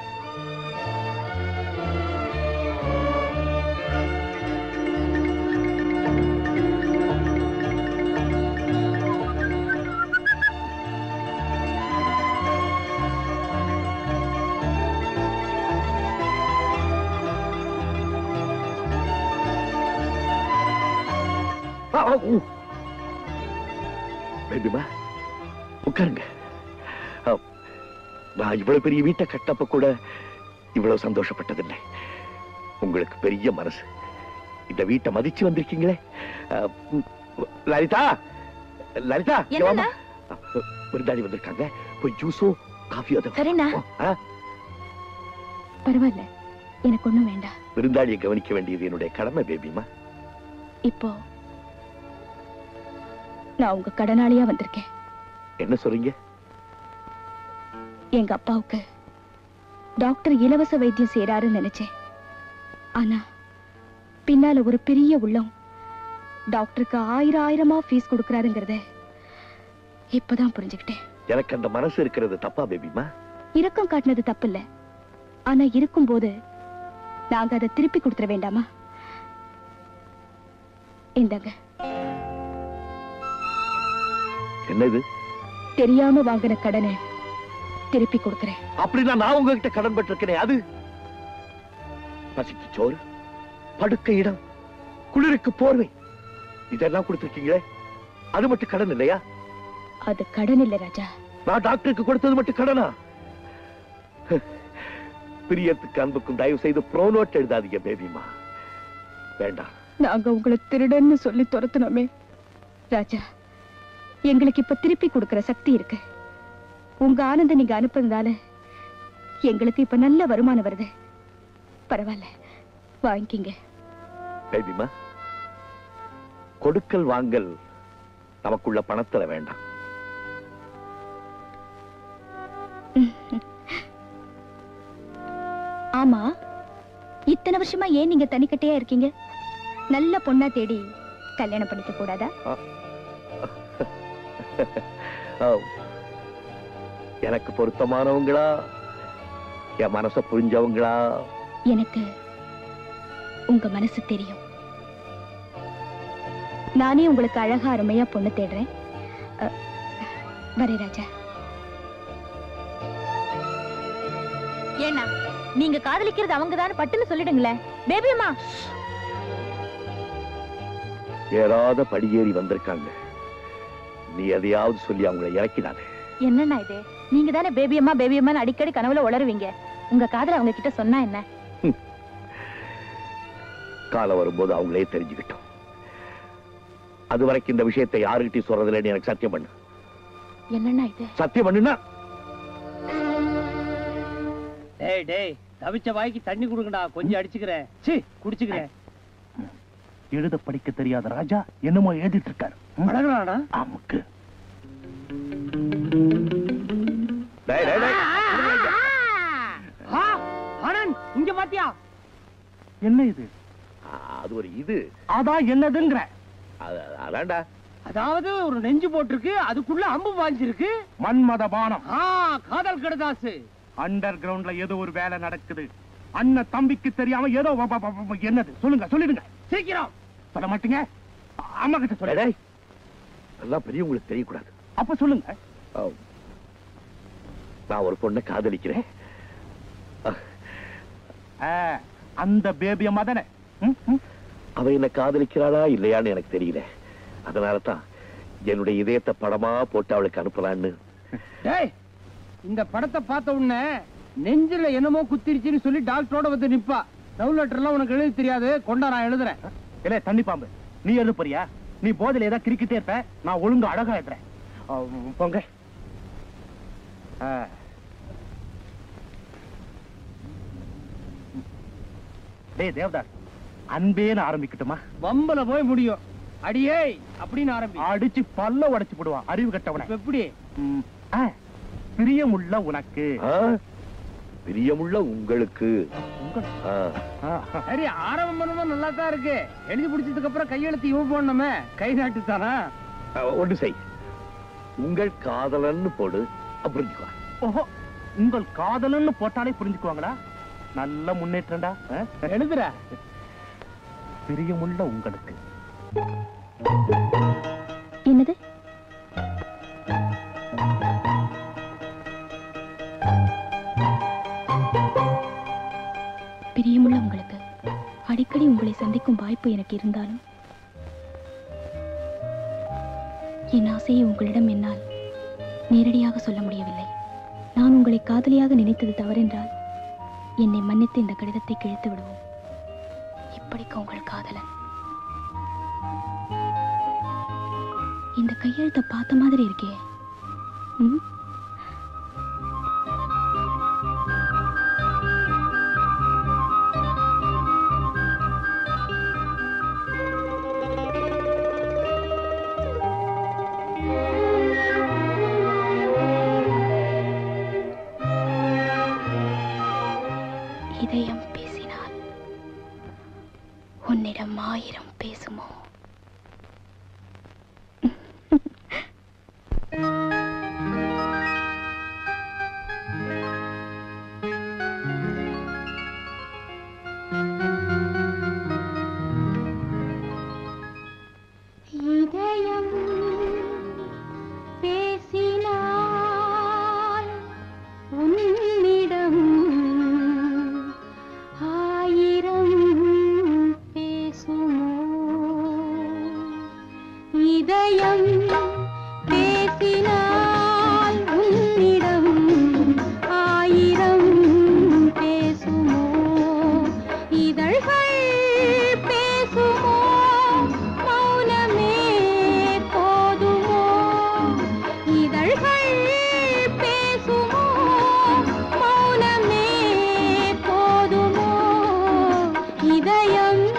ஆ, ஆ, ஊ. பேபிமா உட்காருங்க ஆ, நான் இவ்வளவு பெரிய வீட்டை கட்டப்ப கூட இவ்வளவு சந்தோஷப்பட்டதில்லை உங்களுக்கு பெரிய மனசு இந்த வீட்டை மதிச்சு வந்திருக்கீங்களே ஆ, ம், லலிதா லலிதா இங்க வாம்மா. ஆ, விருந்தாளி வந்திருக்காங்க போய் ஜூஸோ காஃபியோ அதை சரிண்ணா ஆ, பரவாயில்ல எனக்கு ஒண்ணும் வேண்டாம் விருந்தாளியை கவனிக்க வேண்டியது என்னுடைய கடமை பேபிமா இப்போ நான் உங்க கடனாளியா வந்திருக்கேன் என்ன சொல்றீங்க எங்க அப்பாவுக்கு டாக்டர் இலவச வைத்தியம் செய்யறாருன்னு நினைச்சேன் ஆனா பின்னால ஒரு பெரிய உள்ளம் டாக்டருக்கு ஆயிரம் ஆயிரமா ஃபீஸ் கொடுக்கறாருங்கிறத இப்பதான் புரிஞ்சுக்கிட்டேன் எனக்கு அந்த மனசு இருக்கிறது தப்பா பேபிமா இரக்கம் காட்டினது தப்பில்ல ஆனா இருக்கும்போது நாங்க அதை திருப்பி கொடுத்துட வேண்டாமா இந்தாங்க என்ன இது தெரியாம வாங்கின கடனை திருப்பி கொடுக்கறேன் அப்படின்னா நான் உங்ககிட்ட கடன் பட்டிருக்கிறேன் அது பசிக்கு சோறு படுக்க இடம் குளிருக்கு போர்வை இதெல்லாம் கொடுத்திருக்கீங்களே அது மட்டும் கடன் இல்லையா அது கடன் இல்ல ராஜா நான் டாக்டருக்கு கொடுத்தது மட்டும் கடனா பிரியத்துக்கு அன்புக்கும் தயவு செய்து ப்ரோனோட் எழுதாதீங்க பேபிமா வேண்டாம் நாங்க உங்களை திருடன்னு சொல்லி துரத்துனோமே ராஜா எங்களுக்கு இப்ப திருப்பி கொடுக்கிற சக்தி இருக்கு உங்க ஆனந்த நீங்க அனுப்புனதால எங்களுக்கு இப்ப நல்ல வருமானம் வருது பரவாயில்ல வாங்கிக்கிங்க பேபிமா கொடுக்கல் வாங்கல் நமக்குள்ள பணத்துல வேண்டாம் ஆமா இத்தனை வருஷமா ஏன் நீங்க தனிக்கட்டையா இருக்கீங்க நல்ல பொண்ணா தேடி கல்யாணம் பண்ணிக்க கூடாதா ஆ, எனக்கு பொருத்தமானவங்களா என் மனச புரிஞ்சவங்களா எனக்கு உங்க மனசு தெரியும் நானே உங்களுக்கு அழகா அருமையா பொண்ணு தேடுறேன் அ, வரேன் ராஜா ஏன்னா நீங்க காதலிக்கிறது அவங்க பட்டுன்னு சொல்லிடுங்களேன் பேபி அம்மா ஏறாத படியேறி வந்திருக்காங்க நீ எதையாவது சொல்லி அவங்களை இறக்கினாங்க என்னண்ணா இது நீங்க தானே பேபி அம்மா பேபி அம்மான்னு அடிக்கடி கனவுல உளருவீங்க உங்க காதல அவங்க கிட்ட சொன்னா என்ன காலம் வரும்போது அவங்களே தெரிஞ்சுக்கிட்டோம் அது வரைக்கும் இந்த விஷயத்தை யாருகிட்டயும் சொல்றதில்லைன்னு எனக்கு சத்தியம் பண்ணு என்னண்ணா இது சத்தியம் பண்ணுனா டேய் டேய் தவிச்ச வாய்க்கு தண்ணி கொடுங்கடா கொஞ்சம் அடிச்சுக்கிறேன் சீ குடிச்சுக்கிறேன் எழுத படிக்க தெரியாத ராஜா என்னமோ எழுதிட்டு இருக்காரு பழகுறாடா ஆமுக்கு டேய், டேய், டேய். ஆ, ஆனந்த் இங்க பாத்தியா என்ன இது அது ஒரு இது அதான் என்னதுங்கிற அது- அதான்டா அதாவது ஒரு நெஞ்சு போட்டிருக்கு அதுக்குள்ள அம்பு பாஞ்சிருக்கு மன்மத பானம் ஆ காதல் கடுதாசு அண்டர் கிரவுண்ட்ல ஏதோ ஒரு வேலை நடக்குது அண்ணன் தம்பிக்கு தெரியாம ஏதோ வ- வ- வ- வ- என்னது சொல்லுங்க சொல்லிடுங்க சீக்கிரம் சொல்ல மாட்டீங்க அம்மா கிட்ட சொல்ல டேய், எல்லாம் பெரியவங்களுக்கு தெரியக்கூடாது அப்ப சொல்லுங்க ஆ. நான் ஒரு பொண்ணை காதலிக்கிறேன் ஆ, அந்த பேபி அம்மா தானே ம், ம். அவ என்ன காதலிக்கிறாளா இல்லையான்னு எனக்கு தெரியல அதனால தான் என்னுடைய இதயத்தை படமா போட்டு அவளுக்கு அனுப்பலான்னு டேய் இந்த படத்தை பார்த்த உடனே நெஞ்சில என்னமோ குத்திருச்சுன்னு சொல்லி டாக்டரோட வந்து நிப்பா லவ் லெட்டர் எல்லாம் உனக்கு எழுத தெரியாது கொண்டா நான் எழுதுறேன் இல்ல தண்ணி பாம்பு நீ எழுத போறியா நீ போதையில ஏதாவது கிரிக்கிட்டே இருப்ப நான் ஒழுங்கா அழகா எழுதுறேன் ஆ, போங்க ஆ. டேய் தேவதாஸ் அன்பேன்னு ஆரம்பிக்கட்டுமா வம்பல போய் முடியும் அடியே அப்படின்னு ஆரம்பி அடிச்சு பல்ல உடைச்சு போடுவான் அறிவு கட்டவன இப்ப எப்படி ம், ஆ, பிரியமுள்ள உனக்கு ஆ? பிரியமுள்ள உங்களுக்கு ஆ. ஆ, சரி ஆரம்பம் பண்ணும்போது நல்லா தான் இருக்கு எழுதி பிடிச்சதுக்கு அப்புறம் கையெழுத்து இவன் போடணுமே கை நாட்டு தானா ஆ, ஒண்ணு செய் உங்கள் காதலன்னு போடு புரிஞ்சுக்குவா ஓஹோ உங்கள் காதலன்னு போட்டாலே புரிஞ்சுக்குவாங்களா நல்ல முன்னேற்றம்டா ஆ? எழுதுற பிரியமுள்ள உங்களுக்கு என்னது பிரியமுள்ள உங்களுக்கு அடிக்கடி உங்களை சந்திக்கும் வாய்ப்பு எனக்கு இருந்தாலும் என் ஆசையை உங்களிடம் என்னால் நேரடியாக சொல்ல முடியவில்லை நான் உங்களை காதலியாக நினைத்தது தவறென்றால் என்னை மன்னித்து இந்த கடிதத்தை கிழித்து விடுவோம் இப்படிக்கு உங்கள் காதலன் இந்த கையெழுத்தை பார்த்த மாதிரி இருக்கே ம்? இதயம் பேசினால் உன்னிடம் ஆயிரம் பேசுமோ இதயம் பேசினால் உன்னிடம் ஆயிரம் இதயம் பேசினால் உன்னிடம் ஆயிரம் பேசுமோ இதழ்கள் பேசுமோ மௌனமே போதுமோ இதழ்கள் பேசுமோ மௌனமே போதுமோ இதயம்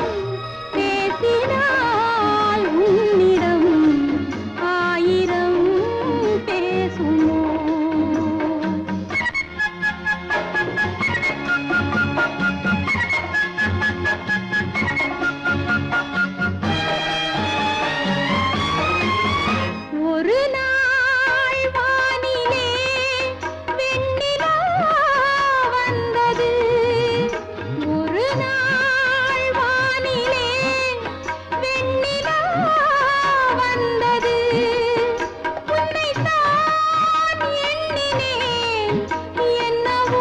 பேசினால் உன்னிடம் ஆயிரம் பேசுமோ ஒரு நாள் வானிலே வெண்ணிலா வந்தது ஒரு நாள் வானிலே வெண்ணிலா வந்தது உன்னைத்தான் எண்ணினேன் என்னவோ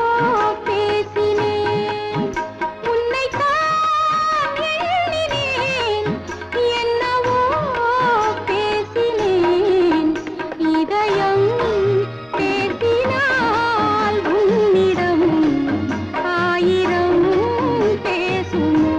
பேசினேன் உன்னைத்தான் எண்ணினேன் என்னவோ பேசினேன் இதயம் பேசினால் உன்னிடம் ஆயிரம் பேசுமோ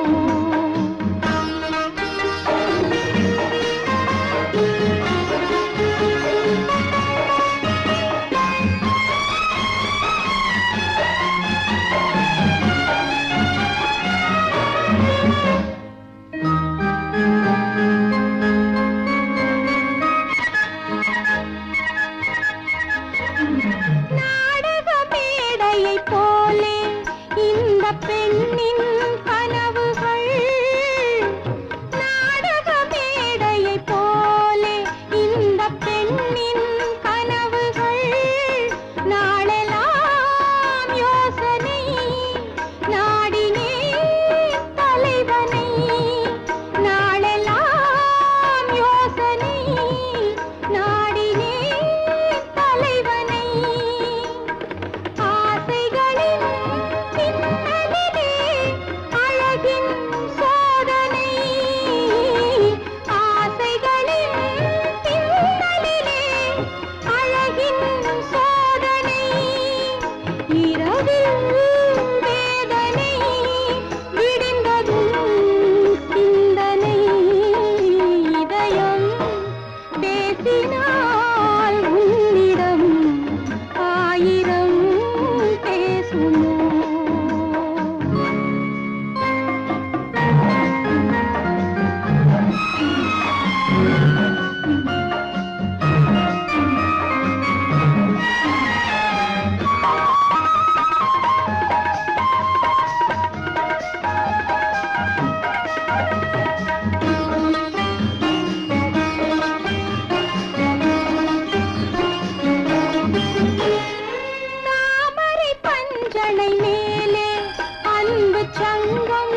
நாடக மேடையைப் போலே இந்த பெண்ணின் கனவுகள் நாடக மேடையைப் போலே இந்த பெண்ணின் கனவுகள் நாளெல்லாம் யோசனை நாடினே தலைவனை நாளெல்லாம் யோசனை நாடினே தலைவனை ஆசைகளின் பின்னலிலே அழகின் சோதனை ஆசைகளின் பின்னலிலே அழகின் சோதனை இரவில் வேதனை விடிந்ததும் சிந்தனை இதயம் பேசினால் உன்னிடம் ஆயிரம் பேசுமோ தாமரை பஞ்சனை மேலே அன்பு சங்கம்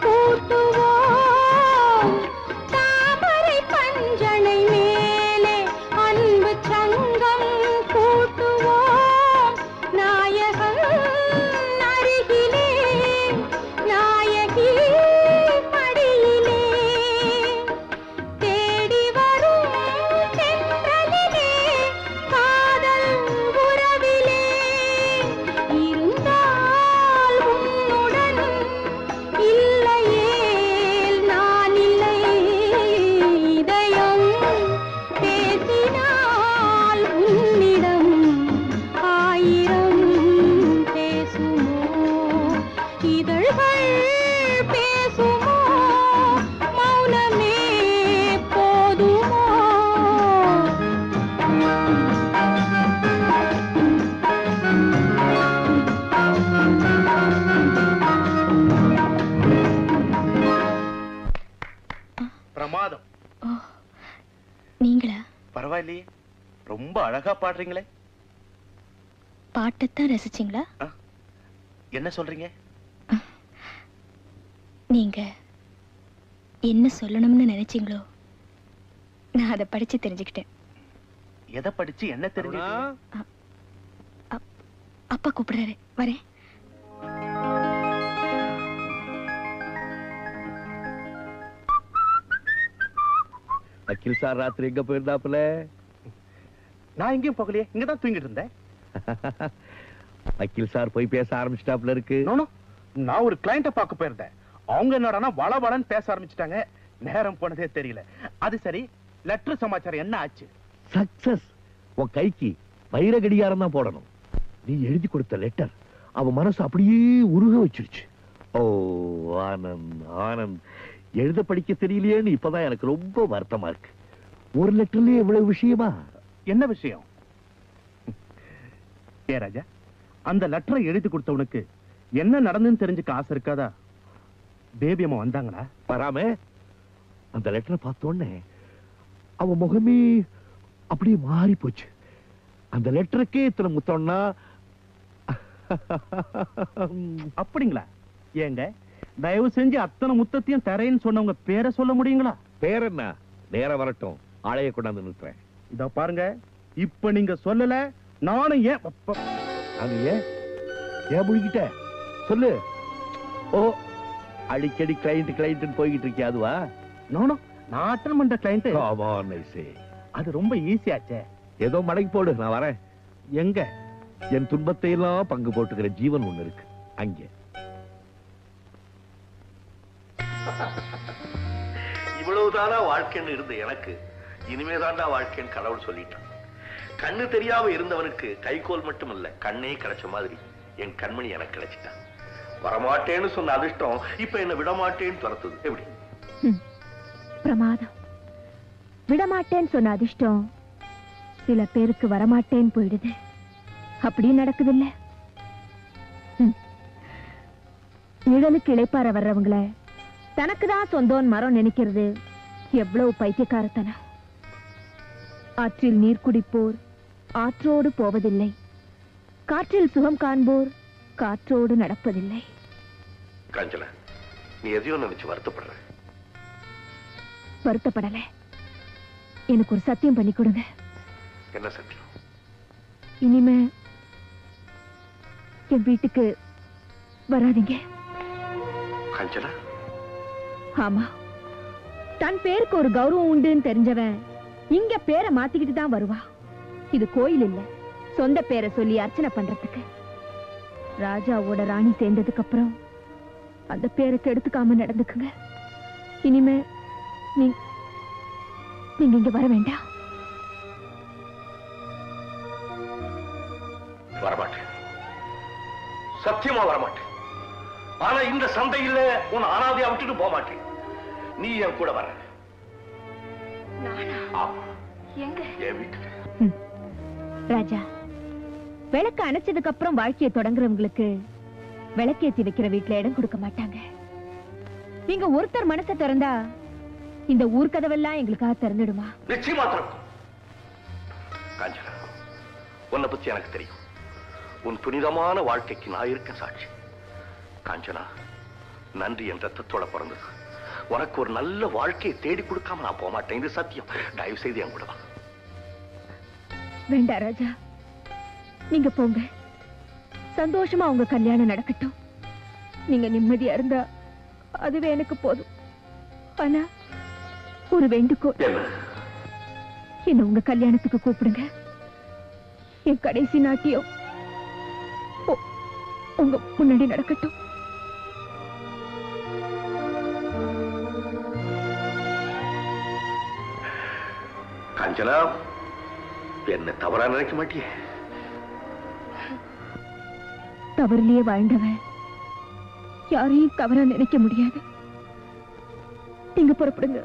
கூட்டுவோம் தாமரை பஞ்சனை மேலே அன்பு சங்கம் கூட்டுவோம் நாயகன் அருகிலே நாயகி மடியிலே தேடி வரும் சென்றலிலே காதல் உறவிலே இருந்தால் உன்னுடன் இல்லையேல் நான் இல்லை இதயம் பேசினால் உன்னிடம் ஆயிரம் பேசுமோ இதழ்கள் பேசுமோ மௌனமே போதுமோ பிரமாதம் நீங்களா பரவாயில்லையே ரொம்ப அழகா பாடுறீங்களே பாட்டைத்தான் ரசிச்சிங்களா என்ன சொல்றீங்க நீங்க என்ன சொல்லணும்னு நினைச்சீங்களோ நான் அதை படிச்சு தெரிஞ்சுக்கிட்டேன் எதை படிச்சு என்ன தெரிஞ்சு அப்பா கூப்பிடுறாரு வரேன் வக்கீல் சார் ராத்திரி எங்க போயிருந்தாப்புல நான் எங்கேயும் போகலையே இங்கதான் தூங்கிட்டு இருந்தேன் வக்கீல் சார் போய் பேச ஆரம்பிச்சிட்டாப்புல இருக்கு நோ நான் ஒரு கிளைண்ட பார்க்க போயிருந்தேன் அவங்க என்னடானா வள வளன்னு பேச ஆரம்பிச்சிட்டாங்க நேரம் போனதே தெரியல அது சரி லெட்டர் சமாச்சாரம் என்ன ஆச்சு சக்சஸ் உன் கைக்கு வைர கடிகாரம் தான் போடணும் நீ எழுதி கொடுத்த லெட்டர் அவன் மனசு அப்படியே உருக வச்சிருச்சு ஓ ஆனந்த் ஆனந்த் எழுத படிக்க தெரியலையேன்னு இப்பதான் எனக்கு ரொம்ப வருத்தமா இருக்கு ஒரு லெட்டர்லயே இவ்வளவு விஷயமா என்ன விஷயம் ஏ ராஜா அந்த லெட்டரை எழுதி கொடுத்தவனுக்கு என்ன நடந்துன்னு தெரிஞ்சுக்க ஆசை இருக்காதா பேபி அம்மா வந்தாங்களா வராம அந்த லெட்டரை பார்த்த உடனே அவன் முகமே அப்படியே மாறி போச்சு அந்த லெட்டருக்கே இத்தனை முத்தம்னா அப்படிங்களா ஏங்க தயவு செஞ்சு அத்தனை முத்தத்தையும் தரேன்னு சொன்னவங்க பேரை சொல்ல முடியுங்களா பேர் என்ன நேரம் வரட்டும் ஆளைய கொண்டாந்து நிறுத்துறேன் இதோ பாருங்க இப்ப நீங்க சொல்லல நானும் ஏன் அப்ப- அது ஏன் ஏன் முழுகிட்ட சொல்லு ஓ அடிக்கடி கிளைண்ட் கிளைண்ட் போய்கிட்டு இருக்கியா அதுவா நோனோ நான் அட்டன் பண்ற கிளைண்ட் ஆமா நைஸே அது ரொம்ப ஈஸியாச்சே ஏதோ மடக்கி போடு நான் வரேன் எங்க என் துன்பத்தை எல்லாம் பங்கு போட்டுக்கிற ஜீவன் ஒண்ணு இருக்கு அங்கே இவ்வளவுதானா வாழ்க்கைன்னு இருந்த எனக்கு இனிமேதான்டா வாழ்க்கைன்னு கடவுள் சொல்லிட்டான் கண்ணு தெரியாம இருந்தவனுக்கு கைகோல் மட்டும் இல்ல கண்ணே கிடைச்ச மாதிரி என் கண்மணி எனக்கு கிடைச்சிட்டான் வரமாட்டேன்னு சொன்ன அதிர்ஷ்டம் இப்ப என்ன விடமாட்டேன்னு துரத்துது எப்படி பிரமாதம் விடமாட்டேன்னு சொன்ன அதிர்ஷ்டம் சில பேருக்கு வரமாட்டேன்னு போயிடுது அப்படியும் நடக்குது இல்ல நிழலுக்கு இளைப்பாற வர்றவங்கள தனக்கு தான் சொந்தம்னு மரம் நினைக்கிறது எவ்வளவு பைத்தியக்காரத்தனம் ஆற்றில் நீர் குடிப்போர் ஆற்றோடு போவதில்லை காற்றில் சுகம் காண்போர் காற்றோடு நடப்பதில்லை காஞ்சனா நீ எதையோ நினைச்சு வருத்தப்படுற வருத்தப்படல எனக்கு ஒரு சத்தியம் பண்ணி கொடுங்க என்ன சத்தியம் இனிமே என் வீட்டுக்கு வராதீங்க காஞ்சனா ஆமா தன் பேருக்கு ஒரு கௌரவம் உண்டுன்னு தெரிஞ்சவன் இங்க பேரை மாத்திக்கிட்டு தான் வருவா இது கோயில் இல்ல சொந்த பேரை சொல்லி அர்ச்சனை பண்றதுக்கு ராஜாவோட ராணி சேர்ந்ததுக்கு அப்புறம் அந்த பேரை கெடுத்துக்காம நடந்துக்குங்க இனிமே நீ- நீங்க இங்க வர வேண்டாம் வரமாட்டேன் சத்தியமா வரமாட்டேன் ஆனா இந்த சந்தையில உன் அனாதையா விட்டுட்டு போக மாட்டேன் நீ என் கூட வர ஆமா எங்க என் வீட்டுக்கு ராஜா விளக்கு அணைச்சதுக்கு அப்புறம் வாழ்க்கையை தொடங்குறவங்களுக்கு விளக்கேத்தி வைக்கிற வீட்டுல இடம் கொடுக்க மாட்டாங்க நீங்க ஒருத்தர் மனசை திறந்தா இந்த ஊர் கதவெல்லாம் எங்களுக்காக திறந்துடுமா நிச்சயமா திறக்கும் காஞ்சனா உன்னை பத்தி எனக்கு தெரியும் உன் புனிதமான வாழ்க்கைக்கு நான் இருக்க சாட்சி காஞ்சனா நன்றி என் ரத்தத்தோட பிறந்தது உனக்கு ஒரு நல்ல வாழ்க்கையை தேடி கொடுக்காம நான் போக மாட்டேன் இது சத்தியம் தயவு செய்து என் கூட வா வேண்டாம் ராஜா நீங்க போங்க சந்தோஷமா உங்க கல்யாணம் நடக்கட்டும் நீங்க நிம்மதியா இருந்தா அதுவே எனக்கு போதும் ஆனா ஒரு வேண்டுகோள் என்ன என்ன உங்க கல்யாணத்துக்கு கூப்பிடுங்க என் கடைசி நாட்டியம் உ- உங்க முன்னாடி நடக்கட்டும் காஞ்சனா என்ன தவறா நினைக்க மாட்டியே தவறிலேயே வாழ்ந்தவன் யாரையும் தவறா நினைக்க முடியாது நீங்க புறப்படுங்க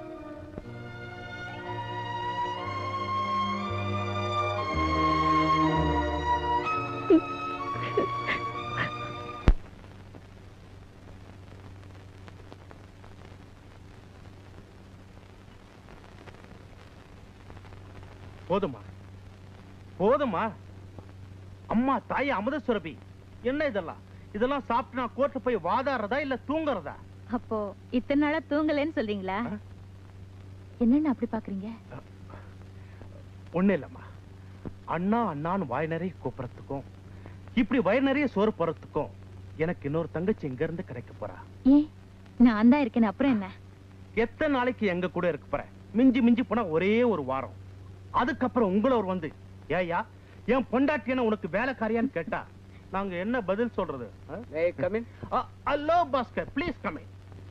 போதுமா போதுமா அம்மா தாய் அமுத சுரபி என்ன இதெல்லாம் இதெல்லாம் சாப்பிட்டு நான் கோர்ட்ல போய் வாதாடுறதா இல்ல தூங்குறதா அப்போ இத்தனை நாளா தூங்கலைன்னு சொல்றீங்களா என்னன்னு அப்படி பாக்குறீங்க ஒண்ணு இல்லம்மா அண்ணா அண்ணான்னு வாய் நிறைய கூப்பிடறதுக்கும் இப்படி வயிறு நிறைய சோறு போறதுக்கும் எனக்கு இன்னொரு தங்கச்சி இங்க இருந்து கிடைக்க போறா ஏன் நான் தான் இருக்கேன் அப்புறம் என்ன எத்தனை நாளைக்கு எங்க கூட இருக்க போற மிஞ்சி மிஞ்சி போனா ஒரே ஒரு வாரம் அதுக்கப்புறம் உங்களோர் வந்து ஏய்யா என் பொண்டாட்டியான உனக்கு வேலைக்காரியான்னு கேட்டா நாங்க என்ன பதில் சொல்றது hello Bhaskar please coming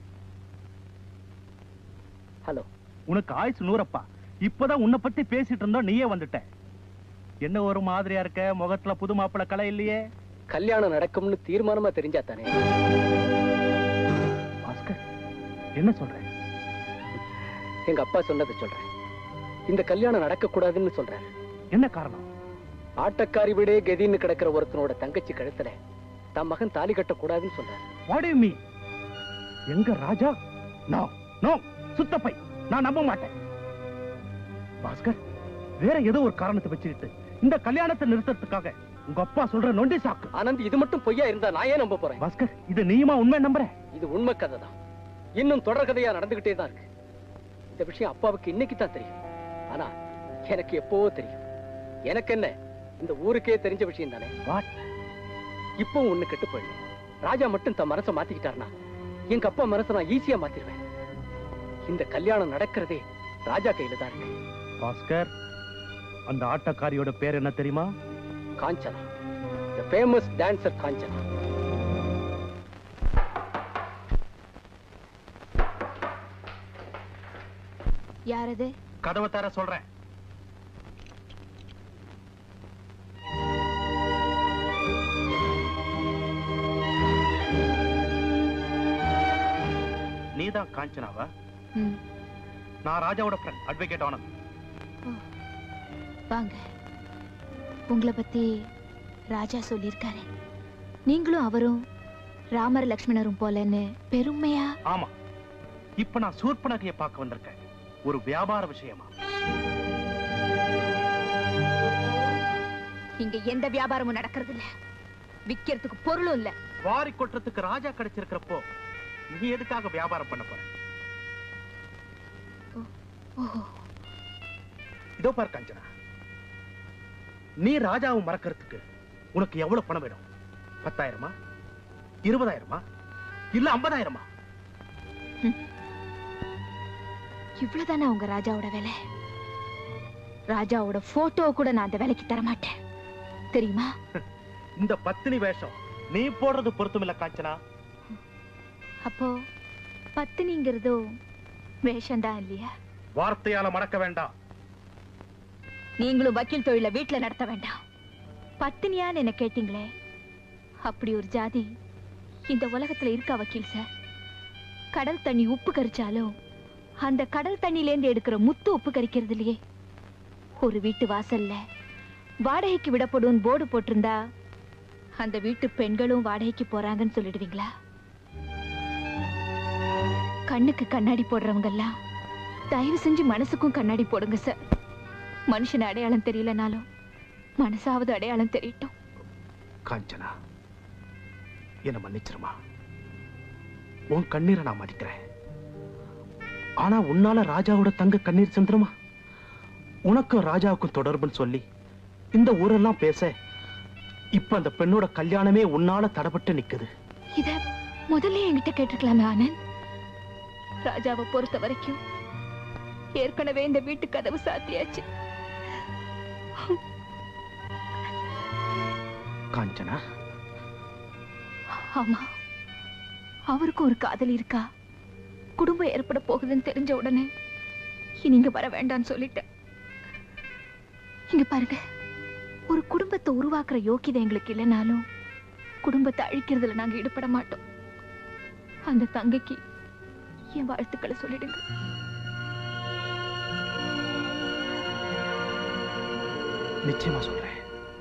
hello உனக்கு ஆயுசு நூறப்பா இப்பதான் உன்னை பத்தி பேசிட்டு இருந்தோம் நீயே வந்துட்ட என்ன ஒரு மாதிரியா இருக்க முகத்துல புது மாப்பிள கலை இல்லையே கல்யாணம் நடக்கும்னு தீர்மானமா தெரிஞ்சா தானே பாஸ்கர் என்ன சொல்ற எங்க அப்பா சொன்னதை சொல்றேன் இந்த கல்யாணம் நடக்க கூடாதுன்னு சொல்றாரு என்ன காரணம் ஆட்டக்காரி விடே கதின்னு கிடக்கிற ஒருத்தனோட தங்கச்சி கழுத்துல தன் மகன் தாலி கட்ட கூடாதுன்னு சொல்றாரு வாட் யூ மீன் எங்க ராஜா நோ நோ சுத்தப்பை நான் நம்ப மாட்டேன் பாஸ்கர் வேற ஏதோ ஒரு காரணத்தை வச்சுக்கிட்டு இந்த கல்யாணத்தை நிறுத்தறதுக்காக உங்க அப்பா சொல்ற நொண்டி சாக்கு ஆனந்த் இது மட்டும் பொய்யா இருந்தா நான் ஏன் நம்ப போறேன் பாஸ்கர் இது நீயுமா உண்மை நம்புற இது உண்மை கதை தான் இன்னும் தொடர் கதையா நடந்துகிட்டே தான் இருக்கு இந்த விஷயம் அப்பாவுக்கு இன்னைக்கு தான் தெரியும் ஆனா எனக்கு எப்பவோ தெரியும் எனக்கு என்ன இந்த ஊருக்கே தெரிஞ்ச விஷயம் தானே இப்போ ஒண்ணு கெட்டு போயிடு ராஜா மட்டும் தன் மனசை மாத்திக்கிட்டாருனா எங்க அப்பா மனசை நான் ஈஸியா மாத்திருவேன் இந்த கல்யாணம் நடக்கிறதே ராஜா கையில தான் இருக்கு பாஸ்கர் அந்த ஆட்டக்காரியோட பேர் என்ன தெரியுமா Kanchana the famous dancer Kanchana யார் அது கதவை தர சொல்றேன் நீதான் காஞ்சனாவா ம், நான் ராஜாவோட ஃப்ரெண்ட் அட்வொகேட் ஆனந்த் வாங்க உங்களை பத்தி ராஜா சொல்லியிருக்காரு நீங்களும் அவரும் ராமர் லக்ஷ்மணரும் போலன்னு பெருமையா ஆமா இப்ப நான் சூர்பனகையை பார்க்க வந்திருக்கேன் ஒரு வியாபார விஷயமா இங்க எந்த வியாபாரமும் நடக்கிறது இல்ல விக்கிறதுக்கு பொருளும் இல்ல வாரி கொட்டுறதுக்கு ராஜா கிடைச்சிருக்கிறப்போ நீ எதுக்காக வியாபாரம் பண்ண போற ஓஹோ இதோ பார் காஞ்சனா நீ ராஜாவை மறக்கிறதுக்கு உனக்கு எவ்வளவு பணம் வேணும் பத்தாயிரமா இருபதாயிரமா இல்ல ஐம்பதாயிரமா இவ்வளவுதானே உங்க ராஜாவோட வேலை ராஜாவோட போட்டோ கூட நான் அந்த வேலைக்கு தர மாட்டேன் தெரியுமா இந்த பத்தினி வேஷம் நீ போடுறது பொருத்தமில்ல காஞ்சனா அப்போ பத்தினிங்கிறதோ வேஷம்தான் இல்லையா வார்த்தையால மடக்க வேண்டாம் நீங்களும் வக்கீல் தொழில வீட்டுல நடத்த வேண்டாம் பத்தினியான்னு என்ன கேட்டீங்களே அப்படி ஒரு ஜாதி இந்த உலகத்துல இருக்கா வக்கீல் சார் கடல் தண்ணி உப்பு கரிச்சாலும் அந்த கடல் தண்ணியிலேந்து எடுக்கிற முத்து உப்பு கரிக்கிறது இல்லையே ஒரு வீட்டு வாசல்ல வாடகைக்கு விடப்படும் போர்டு போட்டிருந்தா அந்த வீட்டு பெண்களும் வாடகைக்கு போறாங்கன்னு சொல்லிடுவீங்களா கண்ணுக்கு கண்ணாடி போடுறவங்க எல்லாம் தயவு செஞ்சு மனசுக்கும் கண்ணாடி போடுங்க சார் மனுஷன் அடையாளம் தெரியலனாலும் மனசாவது அடையாளம் தெரியட்டும் காஞ்சனா என்ன மன்னிச்சிருமா உன் கண்ணீரை நான் மதிக்கிறேன் ஆனா உன்னால ராஜாவோட தங்க கண்ணீர் சிந்துருமா உனக்கும் ராஜாவுக்கும் தொடர்புன்னு சொல்லி இந்த ஊரெல்லாம் பேச இப்ப அந்த பெண்ணோட கல்யாணமே உன்னால தடப்பட்டு நிக்குது இத முதல்ல என்கிட்ட கேட்டிருக்கலாமே ஆனந்த் ராஜாவை பொறுத்த வரைக்கும் ஏற்கனவே இந்த வீட்டு கதவு சாத்தியாச்சு காஞ்சனா ஆமா அவருக்கும் ஒரு காதல் இருக்கா குடும்பம் ஏற்பட போகுதுன்னு தெரிஞ்ச உடனே இனி இங்க வர வேண்டாம்னு சொல்லிட்டேன் இங்க பாருங்க ஒரு குடும்பத்தை உருவாக்குற யோக்கியதை எங்களுக்கு இல்லைனாலும் குடும்பத்தை அழிக்கிறதுல நாங்க ஈடுபட மாட்டோம் அந்த தங்கைக்கு என் வாழ்த்துக்களை சொல்லிடுங்க நிச்சயமா சொல்றேன்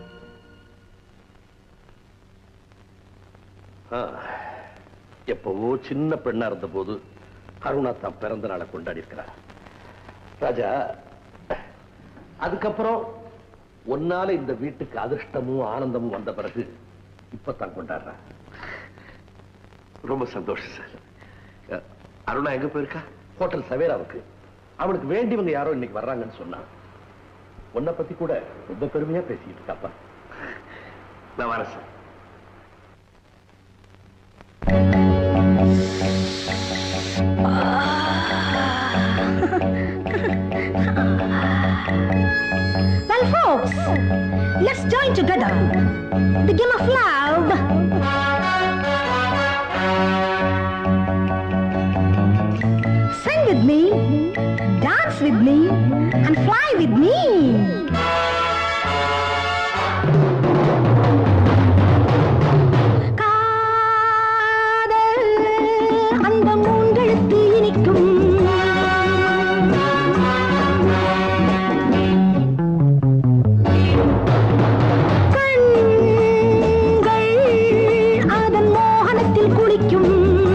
ஆ, எப்பவோ சின்ன பெண்ணா இருந்த போது அருணா தான் பிறந்த நாளை கொண்டாடி இருக்கிறார் ராஜா அதுக்கப்புறம் ஒன்னால இந்த வீட்டுக்கு அதிர்ஷ்டமும் ஆனந்தமும் வந்த பிறகு இப்பதான் கொண்டாடுறா ரொம்ப சந்தோஷம் சார் அஹ், அருணா எங்க போயிருக்கா ஹோட்டல் சவேராவுக்கு அவனுக்கு வேண்டியவங்க யாரோ இன்னைக்கு வர்றாங்கன்னு சொன்னான் உன்னை பத்தி கூட ரொம்ப பெருமையா பேசிக்கிட்டு இருக்காப்பா நான் வரேன் sir ah join together. The game of love. Sing with me, dance with me, and fly with me. காதல் அந்த மூன்றெழுத்து இனிக்கும் கண்கள் அதன் மோகனத்தில் குளிக்கும்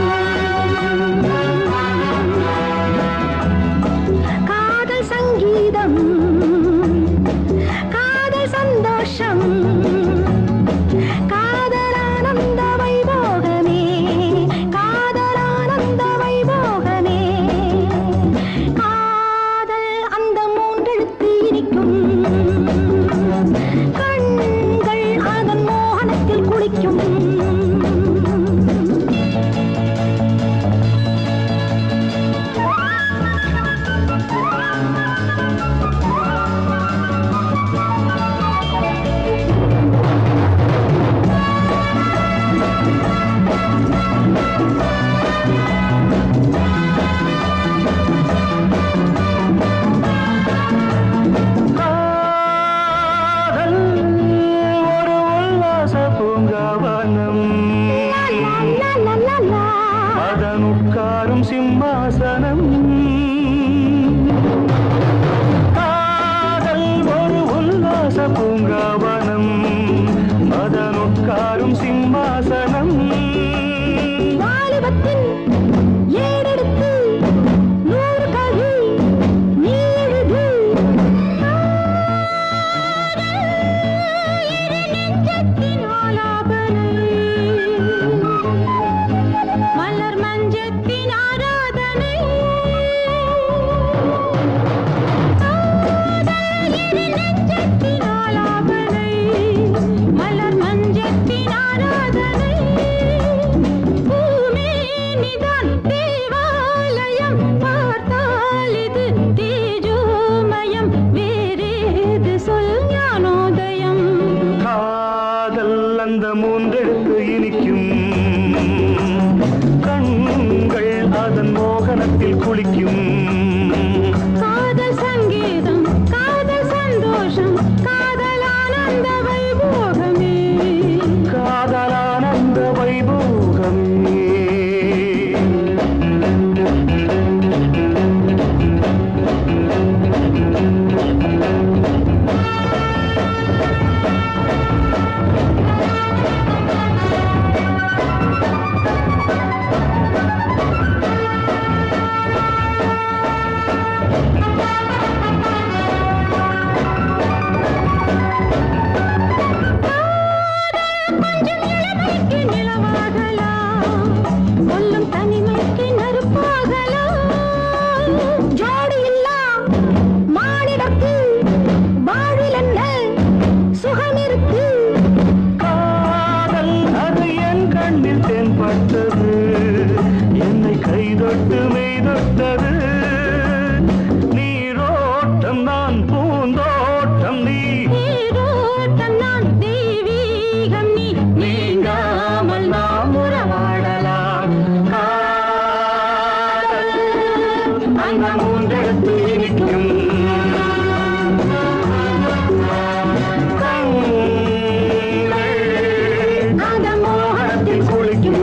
காதல் சங்கீதம் காதல் சந்தோஷம் காதலானந்த வைபோகமே காதலானந்த வைபோகமே காதல் அந்த மூன்றெழுத்து இனிக்கும் கண்கள் அதன் மோகனத்தில் குளிக்கும் காதல் ஒரு உல்லாச பூங்காவனம் அதன் உட்காரும் சிம்மாசனம் காதல் ஒரு உல்லாச பூங்காவனம் அதன் உட்காரும் சிம்மாசனம் வாலிபத்தின் ஏறெடுத்து நூறு கவி நீ எழுது மலர் மஞ்சத்தின் ஆராதனை நெஞ்சத்தின் ஆலாபனை மலர் மஞ்சத்தின் ஆராதனை பூமேனிதான் தேவாலயம் பார்த்தால் இது தேஜோமயம் வேறேது சொல் ஞானோதயம் காதல் அந்த மூன்றெழுத்து இனிக்கும் கண்கள் அதன் மோகனத்தில் குளிக்கும் காதல் சங்கீதம் காதல் சந்தோஷம் காதல் ஆனந்த வைபோகமே காதலானந்த வைபோகமே இளமைக்கு நிலவாகலாம் கொல்லும் தனிமைக்கு நெருப்பாகலாம் ஜோடி இல்லா மானிடத்து வாழ்வில் என்ன சுகம் இருக்கு காதல் அது என் கண்ணில் தென்பட்டது என்னை கைதொட்டு மெய்தொட்டது நீரோட்டம் நான் பூந்தோட்டம் நீ நீரோட்டம் நான் தெய்வீகம் நீ நீங்காமல் நாம் உறவாடலாம் காதல் அந்த மூன்றெழுத்து இனிக்கும் கண்கள் அந்த மோகத்தில் குளிக்கும்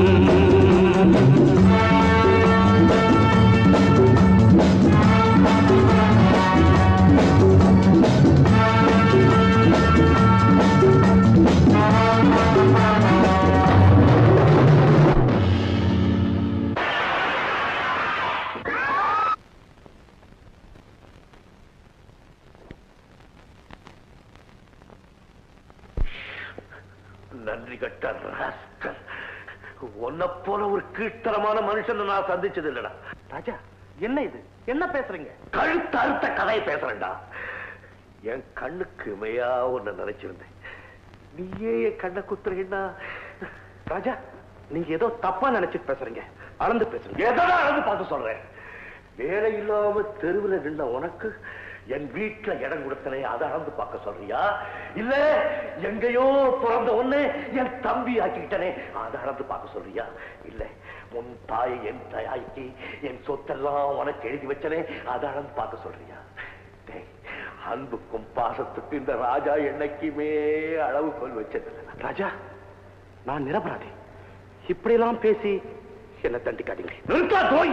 நன்றி கட்ட ராஸ்கல் உன்னை போல ஒரு கீழ்த்தரமான மனுஷன் நான் சந்திச்சது இல்லடா ராஜா என்ன இது என்ன பேசுறீங்க கழுத்து அறுத்த கதையை பேசுறேன்டா என் கண்ணுக்கு இமையா உன்னை நினைச்சிருந்தேன் நீயே என் கண்ணை குத்துறீன்னா ராஜா நீங்க ஏதோ தப்பா நினைச்சிட்டு பேசுறீங்க அளந்து பேசுங்க எதனா அளந்து பார்த்து சொல்றேன் வேலை இல்லாம தெருவில் நின்ன உனக்கு என் வீட்டுல இடம் கொடுத்தனே அதை அளந்து பார்க்க சொல்றியா இல்ல எங்கேயோ பிறந்த ஒண்ணு என் தம்பி ஆக்கிக்கிட்டனே அதை அளந்து பார்க்க சொல்றியா இல்ல உன் தாயை என் தாய்க்கு என் சொத்தெல்லாம் உனக்கு எழுதி வச்சனே அதை அளந்து பார்க்க சொல்றியா டேய், அன்புக்கும் பாசத்துக்கும் இந்த ராஜா என்னைக்குமே அளவுகோல் வச்சதில்லை ராஜா நான் நிரபராதி இப்படியெல்லாம் பேசி என்ன தண்டிக்காதீங்க நிறுத்தா தோய்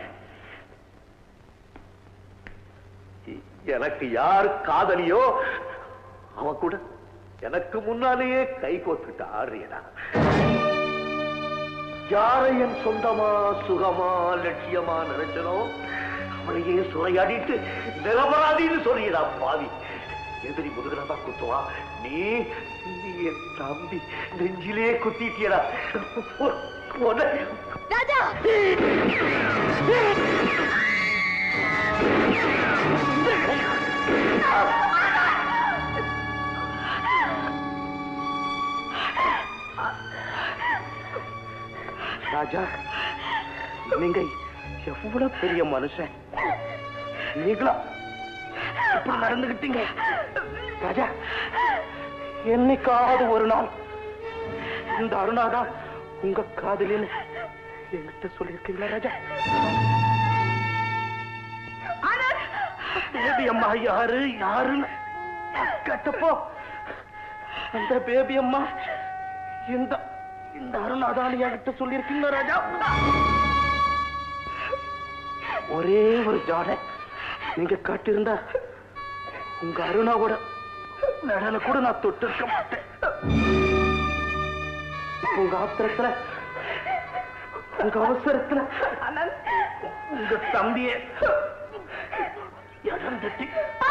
எனக்கு யார் காதலியோ அவ கூட எனக்கு முன்னாலேயே கை கோத்துட்டு ஆடுறியடா யாரை என் சொந்தமா சுகமா லட்சியமா நினைச்சனோ அவளையே சுரையாடிட்டு நிரபராதின்னு சொல்றியடா பாவி எதிரி முதுகுல தான் குத்துவா நீ நீ என் தம்பி நெஞ்சிலே குத்திட்டியடா உன்னை ராஜா ராஜா நீங்க எவ்வளவு பெரிய மனுஷன் நீங்களா இப்படி நடந்துகிட்டீங்க ராஜா என்னைக்காவது ஒரு நாள் இந்த அருணாதான் உங்க காதலின்னு என்கிட்ட சொல்லியிருக்கீங்களா ராஜா பேபி அம்மா யாரு யாருன்னு கேட்டப்போ அந்த பேபி அம்மா இந்த இந்த அருணாதான் என்கிட்ட சொல்லியிருக்கீங்களா ராஜா ஒரே ஒரு ஜாடை நீங்க காட்டியிருந்தா உங்க அருணாவோட நிழல கூட நான் தொட்டு இருக்க மாட்டேன் இப்ப உங்க ஆத்திரத்துல உங்க அவசரத்துல உங்க தம்பிய இடம் தட்டி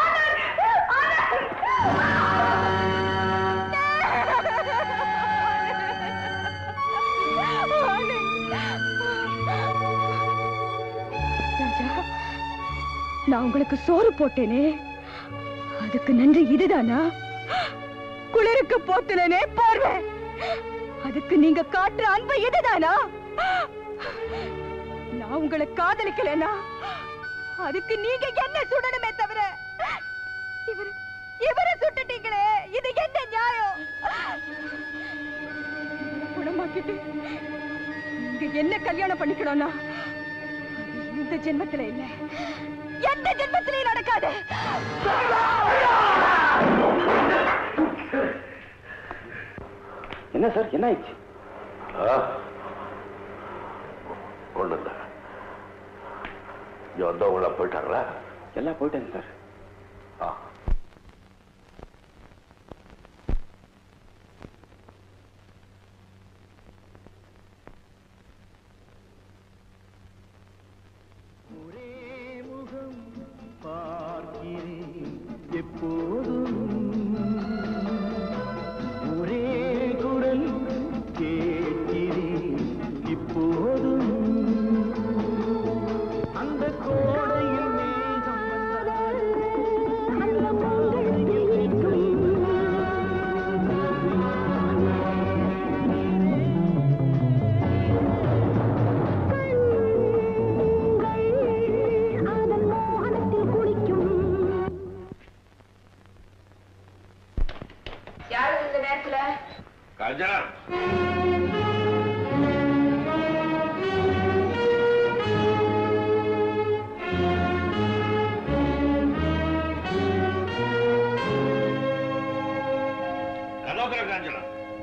ராஜா நான் உங்களுக்கு சோறு போட்டேனே அதுக்கு நன்றி இதுதானா குளிருக்கு போத்துனே போர்வை அதுக்கு நீங்க காட்டுற அன்பு இதுதானா நான் உங்களை காதலிக்கலனா அதுக்கு நீங்க என்ன சுடணுமே தவிர இவரு இவரை சுட்டுட்டீங்களே இது என்ன நியாயம் குணமாக்கிட்டு நீங்க என்ன கல்யாணம் பண்ணிக்கணும்னா அது இந்த ஜென்மத்துல இல்ல எந்த ஜென்மத்திலையும் நடக்காது என்ன சார் என்ன ஆயிடுச்சு ஒண்ணு இல்ல இங்க வந்தவங்கள போயிட்டாங்களா எல்லாம் போயிட்டேங்க சார் ஆ. பார்க்கிறேன் எப்போதும் ஒரே குரல் கேட்கிறேன் இப்போதும் அந்த கோடையில் மேகம் வந்தால் அந்த மாலையில் எங்கும் யாரு இந்த நேரத்துல காஞ்சனா கலோக்கர காஞ்சனா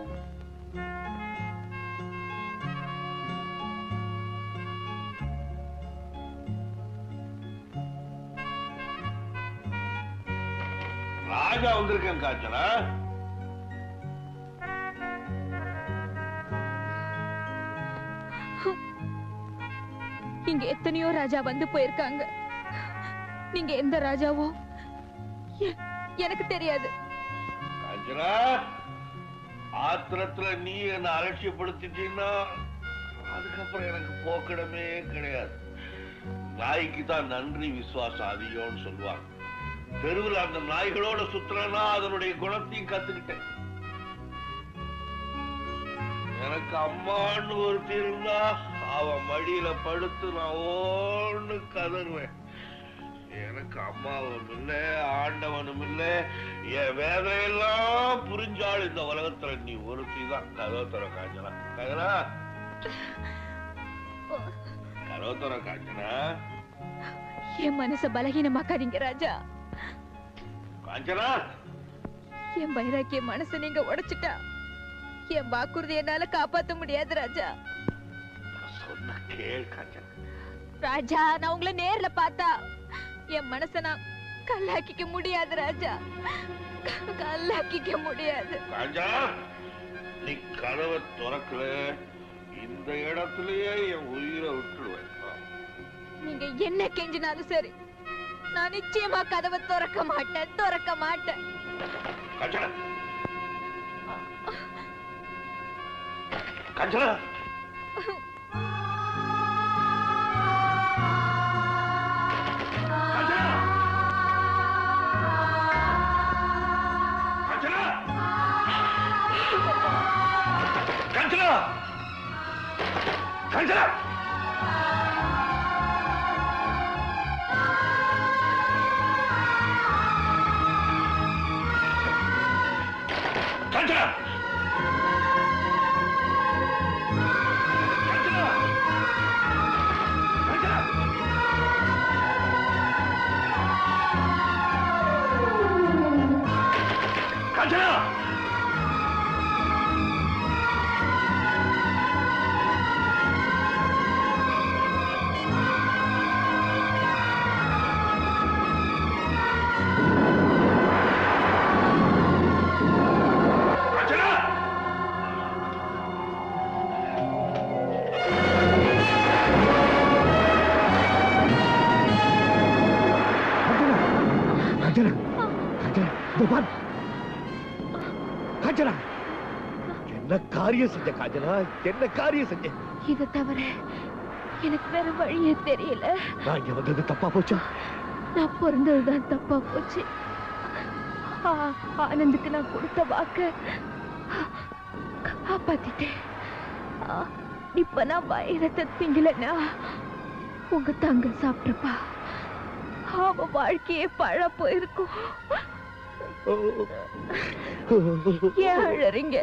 ராஜா வந்திருக்கேன் காஞ்சனா இங்க எத்தனையோ ராஜா வந்து போயிருக்காங்க நீங்க எந்த ராஜாவோ எ- எனக்கு தெரியாது காஞ்சனா ஆத்திரத்துல நீ என்ன அலட்சியப்படுத்திட்டீன்னா அதுக்கப்புறம் எனக்கு போக்கிடமே கிடையாது நாய்க்கு தான் நன்றி விசுவாசம் அதிகம்னு சொல்லுவாங்க தெருவில் அந்த நாய்களோட சுத்துறேன்னா அதனுடைய குணத்தையும் கத்துக்கிட்டேன் எனக்கு அம்மான்னு ஒருத்தி இருந்தா அவ மடியில படுத்து நான் ஓன்னு கதறுவேன் எனக்கு அம்மாவும் இல்ல ஆண்டவனும் இல்ல என் வேதனையெல்லாம் புரிஞ்சாள் இந்த உலகத்துல நீ ஒருத்தி தான் கதோத்தர காஞ்சனா கதனா கதோத்தர காஞ்சனா என் மனச பலகீனமாக்காதீங்க ராஜா காஞ்சனா என் வைராக்கிய மனசை நீங்க உடைச்சிட்டா என் வாக்குறுதி என்னால காப்பாத்த முடியாது ராஜா சொன்ன கேள் காஞ்சனா ராஜா நான் உங்களை நேர்ல பார்த்தா என் மனச நான் கல்லாக்கிக்க முடியாது ராஜா க- கல்லாக்கிக்க முடியாது காஞ்சா நீ கதவை திறக்கல இந்த இடத்துலயே என் உயிரை விட்டுடுவேன் நீங்க என்ன கெஞ்சினாலும் சரி நான் நிச்சயமா கதவை திறக்க மாட்டேன் திறக்க மாட்டேன் காஞ்சனா காஞ்சனா காஞ்சனா காஞ்சனா காஞ்சனா காஞ்சனா காஞ்சனா காஞ்சனா இதோ பார் காஞ்சனா என்ன காரியம் செஞ்ச காஞ்சனா என்ன காரியம் செஞ்ச இதை தவிர எனக்கு வேற வழியே தெரியல நான் இங்க வந்தது தப்பா போச்சா நான் பிறந்ததுதான் தப்பா போச்சு ஆ- ஆனந்துக்கு நான் கொடுத்த வாக்க காப்பாத்திட்டேன் ஆ, இப்ப நான் வைரத்தை திங்கலன்னா உங்க தங்க சாப்பிட்றப்பா அவ வாழ்க்கையே பழ போயிருக்கும் ஏன் அழறீங்க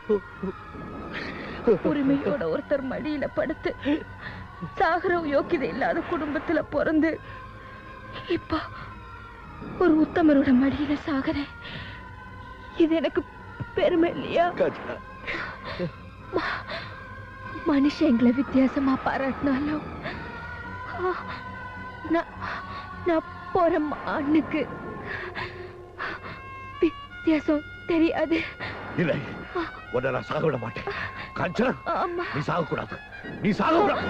உரிமையோட ஒருத்தர் மடியில படுத்து சாகர யோக்கியதை இல்லாத குடும்பத்துல பிறந்து இப்போ ஒரு உத்தமரோட மடியில சாகறேன் இது எனக்கு பெருமை இல்லையா காஞ்சனா மனுஷன் எங்களை வித்தியாசமா பாராட்டினாலும் ஆ, நான் நான் போற மண்ணுக்கு வித்தியாசம் தெரியாது இல்லை உன்னை நான் சாக விட மாட்டேன் காஞ்சனா ஆமா நீ சாக கூடாது நீ சாக கூடாது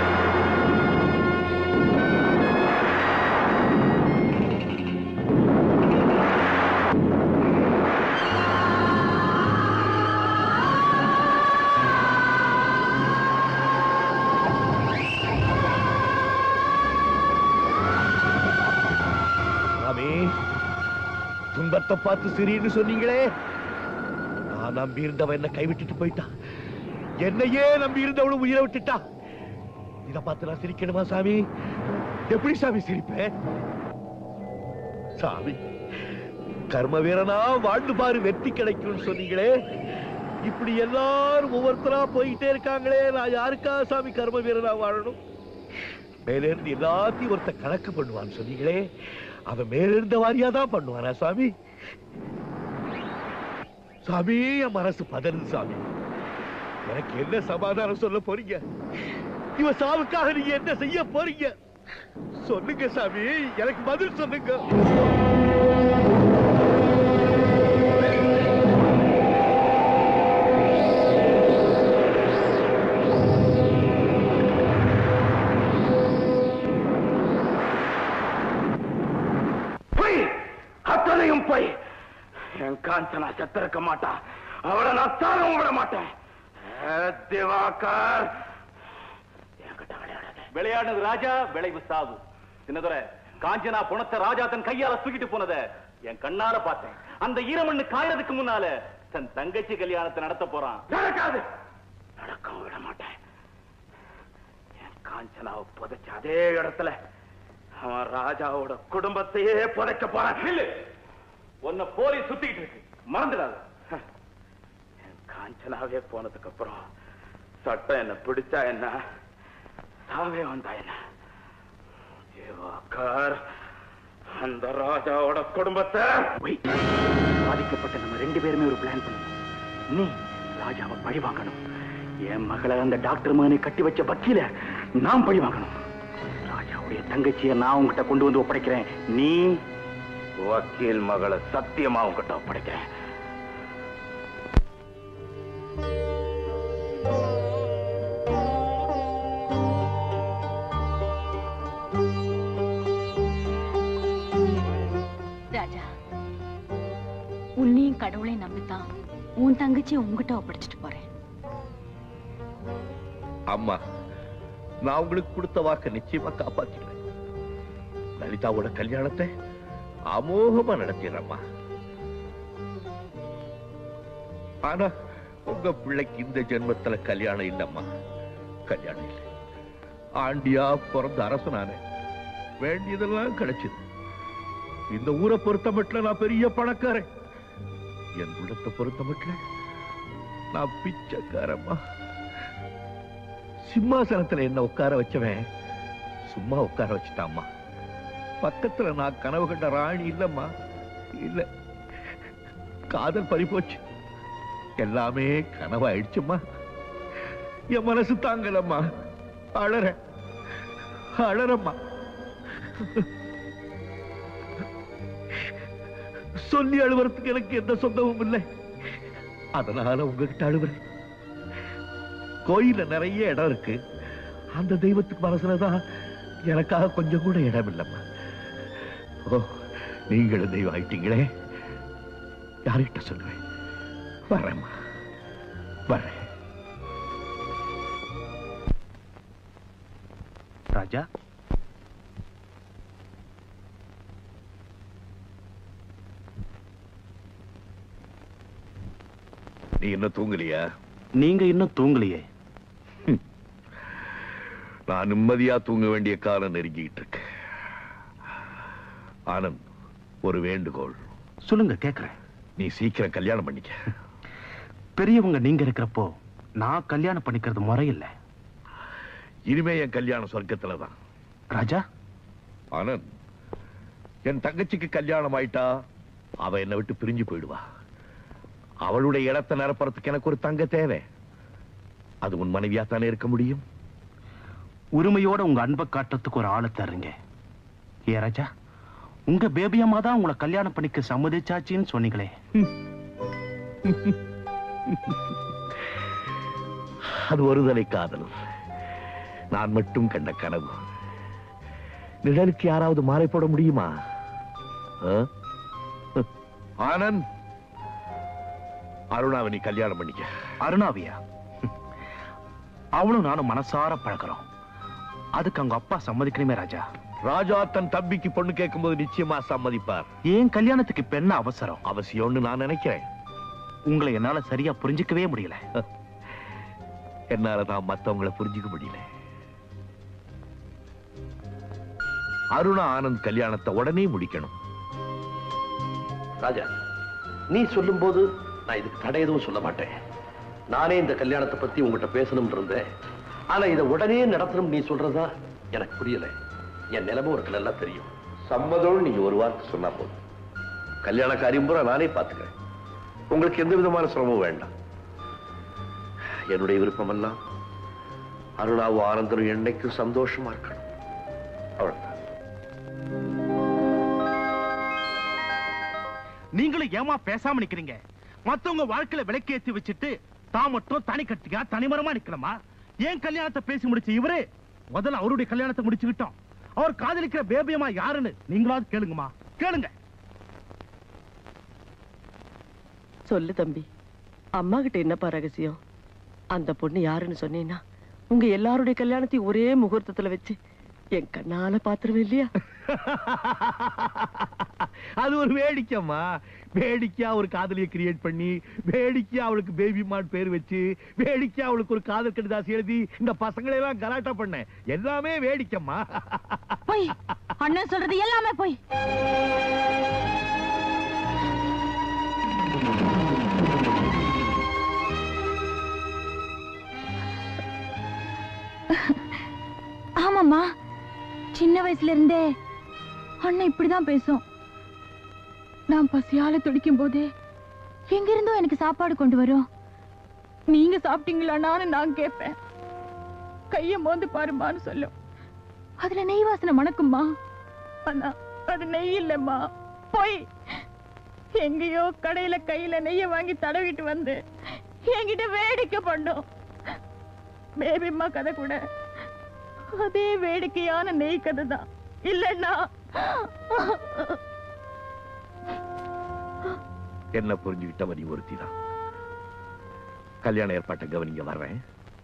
சாமி துன்பத்தை பார்த்து சிரின்னு சொன்னீங்களே நான் நம்பி இருந்தவன் என்ன கைவிட்டுட்டு போயிட்டான் என்னையே நம்பி இருந்தவளும் உயிரை விட்டுட்டா இத பார்த்து நான் சிரிக்கணுமா சாமி எப்படி சாமி சிரிப்பேன் சாமி கர்ம வீரனா வாழ்ந்து பாரு வெற்றி கிடைக்கும்னு சொன்னீங்களே இப்படி எல்லாரும் ஒவ்வொருத்தரா போய்கிட்டே இருக்காங்களே நான் யாருக்கா சாமி கர்ம வீரனா வாழணும் மேல இருந்து எல்லாத்தையும் ஒருத்த கணக்கு பண்ணுவான்னு சொன்னீங்களே அவன் மேல இருந்த வாரியா தான் பண்ணுவானா சாமி சாமி என் மனசு பதறுது சாமி எனக்கு என்ன சமாதானம் சொல்ல போறீங்க இவ சாவுக்காக நீங்க என்ன செய்ய போறீங்க சொல்லுங்க சாமி எனக்கு பதில் சொல்லுங்க பொய் அத்தனையும் பொய் என் காஞ்சனா செத்திருக்க மாட்டா அவளை நான் சாகவும் விட மாட்டேன் ஏ, திவாகர் விளையாடுனது ராஜா விளைவு சாவு சின்னதுரை காஞ்சனா புணத்தை ராஜா தன் கையால தூக்கிட்டு போனத என் கண்ணால பார்த்தேன் அந்த ஈரமண்ணு காயறதுக்கு முன்னால தன் தங்கச்சி கல்யாணத்தை நடத்த போறான் நடக்காது நடக்கவும் விட மாட்டேன் என் காஞ்சனாவை புதைச்ச அதே இடத்துல அவன் ராஜாவோட குடும்பத்தையே புதைக்க போறான் நில்லு உன்னை போலீஸ் சுத்திட்டு இருக்கு மறந்துடாத என் காஞ்சனாவே போனதுக்கு அப்புறம் சட்டம் என்ன பிடிச்சா என்ன சாவே வந்தா என்ன ஜீவாக்கார் அந்த ராஜாவோட குடும்பத்தை பாதிக்கப்பட்ட நம்ம ரெண்டு பேருமே ஒரு பிளான் பண்ணணும் நீ ராஜாவை பழி வாங்கணும் என் மகளை அந்த டாக்டர் மகனை கட்டி வச்ச வக்கீல நான் பழி வாங்கணும் ராஜாவுடைய தங்கச்சியை நான் உங்ககிட்ட கொண்டு வந்து ஒப்படைக்கிறேன் நீ வக்கீல் மகளை சத்தியமா உங்ககிட்ட ஒப்படைக்கிறேன் ராஜா உன்னையும் கடவுளையும் நம்பித்தான் உன் தங்கச்சியை உங்ககிட்ட ஒப்படைச்சிட்டு போறேன் அம்மா நான் உங்களுக்கு கொடுத்த வாக்க நிச்சயமா காப்பாத்திடுவேன் லலிதாவோட கல்யாணத்தை அமோகமா நடத்திடுறேம்மா ஆனா உங்க பிள்ளைக்கு இந்த ஜென்மத்துல கல்யாணம் இல்லம்மா கல்யாணம் இல்லை ஆண்டியா பிறந்த அரசனானே வேண்டியதெல்லாம் கிடைச்சது இந்த ஊரை பொறுத்த மட்டும் நான் பெரிய பணக்காரன் என் உள்ளத்தை பொறுத்த மட்டும் நான் பிச்சைக்காரம்மா சிம்மாசனத்துல என்ன உட்கார வச்சவன் சும்மா உட்கார வச்சுட்டாம்மா பக்கத்துல நான் கனவு கண்ட ராணி இல்லம்மா இல்ல காதல் பறி போச்சு எல்லாமே கனவாயிடுச்சும்மா என் மனசு தாங்கலம்மா அழற அழறம்மா சொல்லி அழுவறதுக்கு எனக்கு எந்த சொந்தமும் இல்லை அதனால உங்ககிட்ட அழுவுறேன் கோயில்ல நிறைய இடம் இருக்கு அந்த தெய்வத்துக்கு மனசுலதான் எனக்காக கொஞ்சம் கூட இடம் இல்லம்மா ஓ நீங்களும் தெய்வம் ஆயிட்டீங்களே யார்கிட்ட சொல்லுவேன் வரேம்மா வரேன் ராஜா நீ இன்னும் தூங்கலையா நீங்க இன்னும் தூங்கலையே நான் நிம்மதியா தூங்க வேண்டிய காலம் நெருங்கிட்டு இருக்கு ஆனந்த் ஒரு வேண்டுகோள் சொல்லுங்க கேக்குறேன் நீ சீக்கிரம் கல்யாணம் பண்ணிக்க பெரியவங்க நீங்க இருக்கிறப்போ நான் கல்யாணம் பண்ணிக்கிறது முறையில்லை இனிமே என் கல்யாணம் சொர்க்கத்துலதான் ராஜா ஆனந்த் என் தங்கச்சிக்கு கல்யாணம் ஆயிட்டா அவ என்னை விட்டு பிரிஞ்சு போயிடுவா அவளுடைய இடத்தை நிரப்புறதுக்கு எனக்கு ஒரு தங்க தேவை அது உன் மனைவியா தானே இருக்க முடியும் உரிமையோட உங்க அன்பை காட்டுறதுக்கு ஒரு ஆளை தருங்க ஏ ராஜா உங்க பேபி அம்மா தான் உங்களை கல்யாணம் பண்ணிக்க சம்மதிச்சாச்சின்னு சொன்னீங்களே அது ஒருதலை காதல் நான் மட்டும் கண்ட கனவு நிழலுக்கு யாராவது மாலை போட முடியுமா ஆ? ஆனந்த் அருணாவை நீ கல்யாணம் பண்ணிக்க அருணாவியா அவளும் நானும் மனசார பழகுறோம் அதுக்கு அவங்க அப்பா சம்மதிக்கணுமே ராஜா ராஜா தன் தம்பிக்கு பொண்ணு கேட்கும்போது நிச்சயமா சம்மதிப்பார் ஏன் கல்யாணத்துக்கு இப்ப என்ன அவசரம் அவசியம்னு நான் நினைக்கிறேன் உங்களை என்னால சரியா புரிஞ்சுக்கவே முடியல என்னால தான் மத்தவங்களை புரிஞ்சுக்க முடியல அருணா ஆனந்த் கல்யாணத்தை உடனே முடிக்கணும் ராஜா நீ சொல்லும்போது நான் இதுக்கு தடை எதுவும் சொல்ல மாட்டேன் நானே இந்த கல்யாணத்தை பத்தி உங்ககிட்ட பேசணும்னு இருந்தேன் ஆனா இதை உடனே நடத்தணும் நீ சொல்றதா எனக்கு புரியல என் நிலைமை உனக்கு நல்லா தெரியும் சம்மதம் நீங்க ஒரு வார்த்தை சொன்னா போதும் கல்யாண காரியம் பூரா நானே பார்த்துக்கிறேன் உங்களுக்கு எந்த விதமான சிரமமும் வேண்டாம் என்னுடைய விருப்பமெல்லாம் அருணாவும் ஆனந்தரும் என்னைக்கும் சந்தோஷமா இருக்கணும் அவ்வளவுதான் நீங்களும் ஏமா பேசாம நிக்கிறீங்க மத்தவங்க வாழ்க்கையில விளக்கேத்தி வச்சுட்டு தான் மட்டும் தனி கட்டிக்கா தனிமரமா நிக்கணுமா ஏன் கல்யாணத்தை பேசி முடிச்ச இவரு முதல்ல அவருடைய கல்யாணத்தை முடிச்சுக்கிட்டோம் அவர் காதலிக்கிற பேபியமா யாருன்னு நீங்களாவது கேளுங்கம்மா கேளுங்க சொல்லு தம்பி அம்மா கிட்ட என்னப்பா ரகசியம் அந்த பொண்ணு யாருன்னு சொன்னீங்கன்னா உங்க எல்லாருடைய கல்யாணத்தையும் ஒரே முகூர்த்தத்துல வச்சு என் கண்ணால பாத்துருவேன் இல்லையா அது ஒரு வேடிக்கைம்மா வேடிக்கையா ஒரு காதலியை கிரியேட் பண்ணி வேடிக்கையா அவளுக்கு பேபி மாட் பேர் வச்சு வேடிக்கையா அவளுக்கு ஒரு காதல் கடிதாசி எழுதி இந்த பசங்களை எல்லாம் கலாட்டா பண்ணேன் எல்லாமே வேடிக்கைம்மா அண்ணன் சொல்றது எல்லாமே போய் ஆமாம்மா சின்ன வயசுல இருந்தே அண்ணன் இப்படிதான் பேசும் நான் பசியால துடிக்கும் போதே எங்கிருந்தோ எனக்கு சாப்பாடு கொண்டு வரும் நீங்க சாப்பிட்டீங்களான்னு நான் கேட்பேன் கைய மோந்து பாருமான்னு சொல்லும் அதுல நெய் வாசனை மணக்கும்மா ஆனா அது நெய் இல்லம்மா போய் எங்கேயோ கடையில கையில நெய்ய வாங்கி தடவிட்டு வந்து என்கிட்ட வேடிக்கை பண்ணும் பேபிம்மா கதை கூட அதே வேடிக்கையான நெய் கதை தான் இல்லன்னா என்ன புரிஞ்சுக்கிட்டவ நீ ஒருத்தி தான் கல்யாண ஏற்பாட்டை கவனிங்க வர்றேன்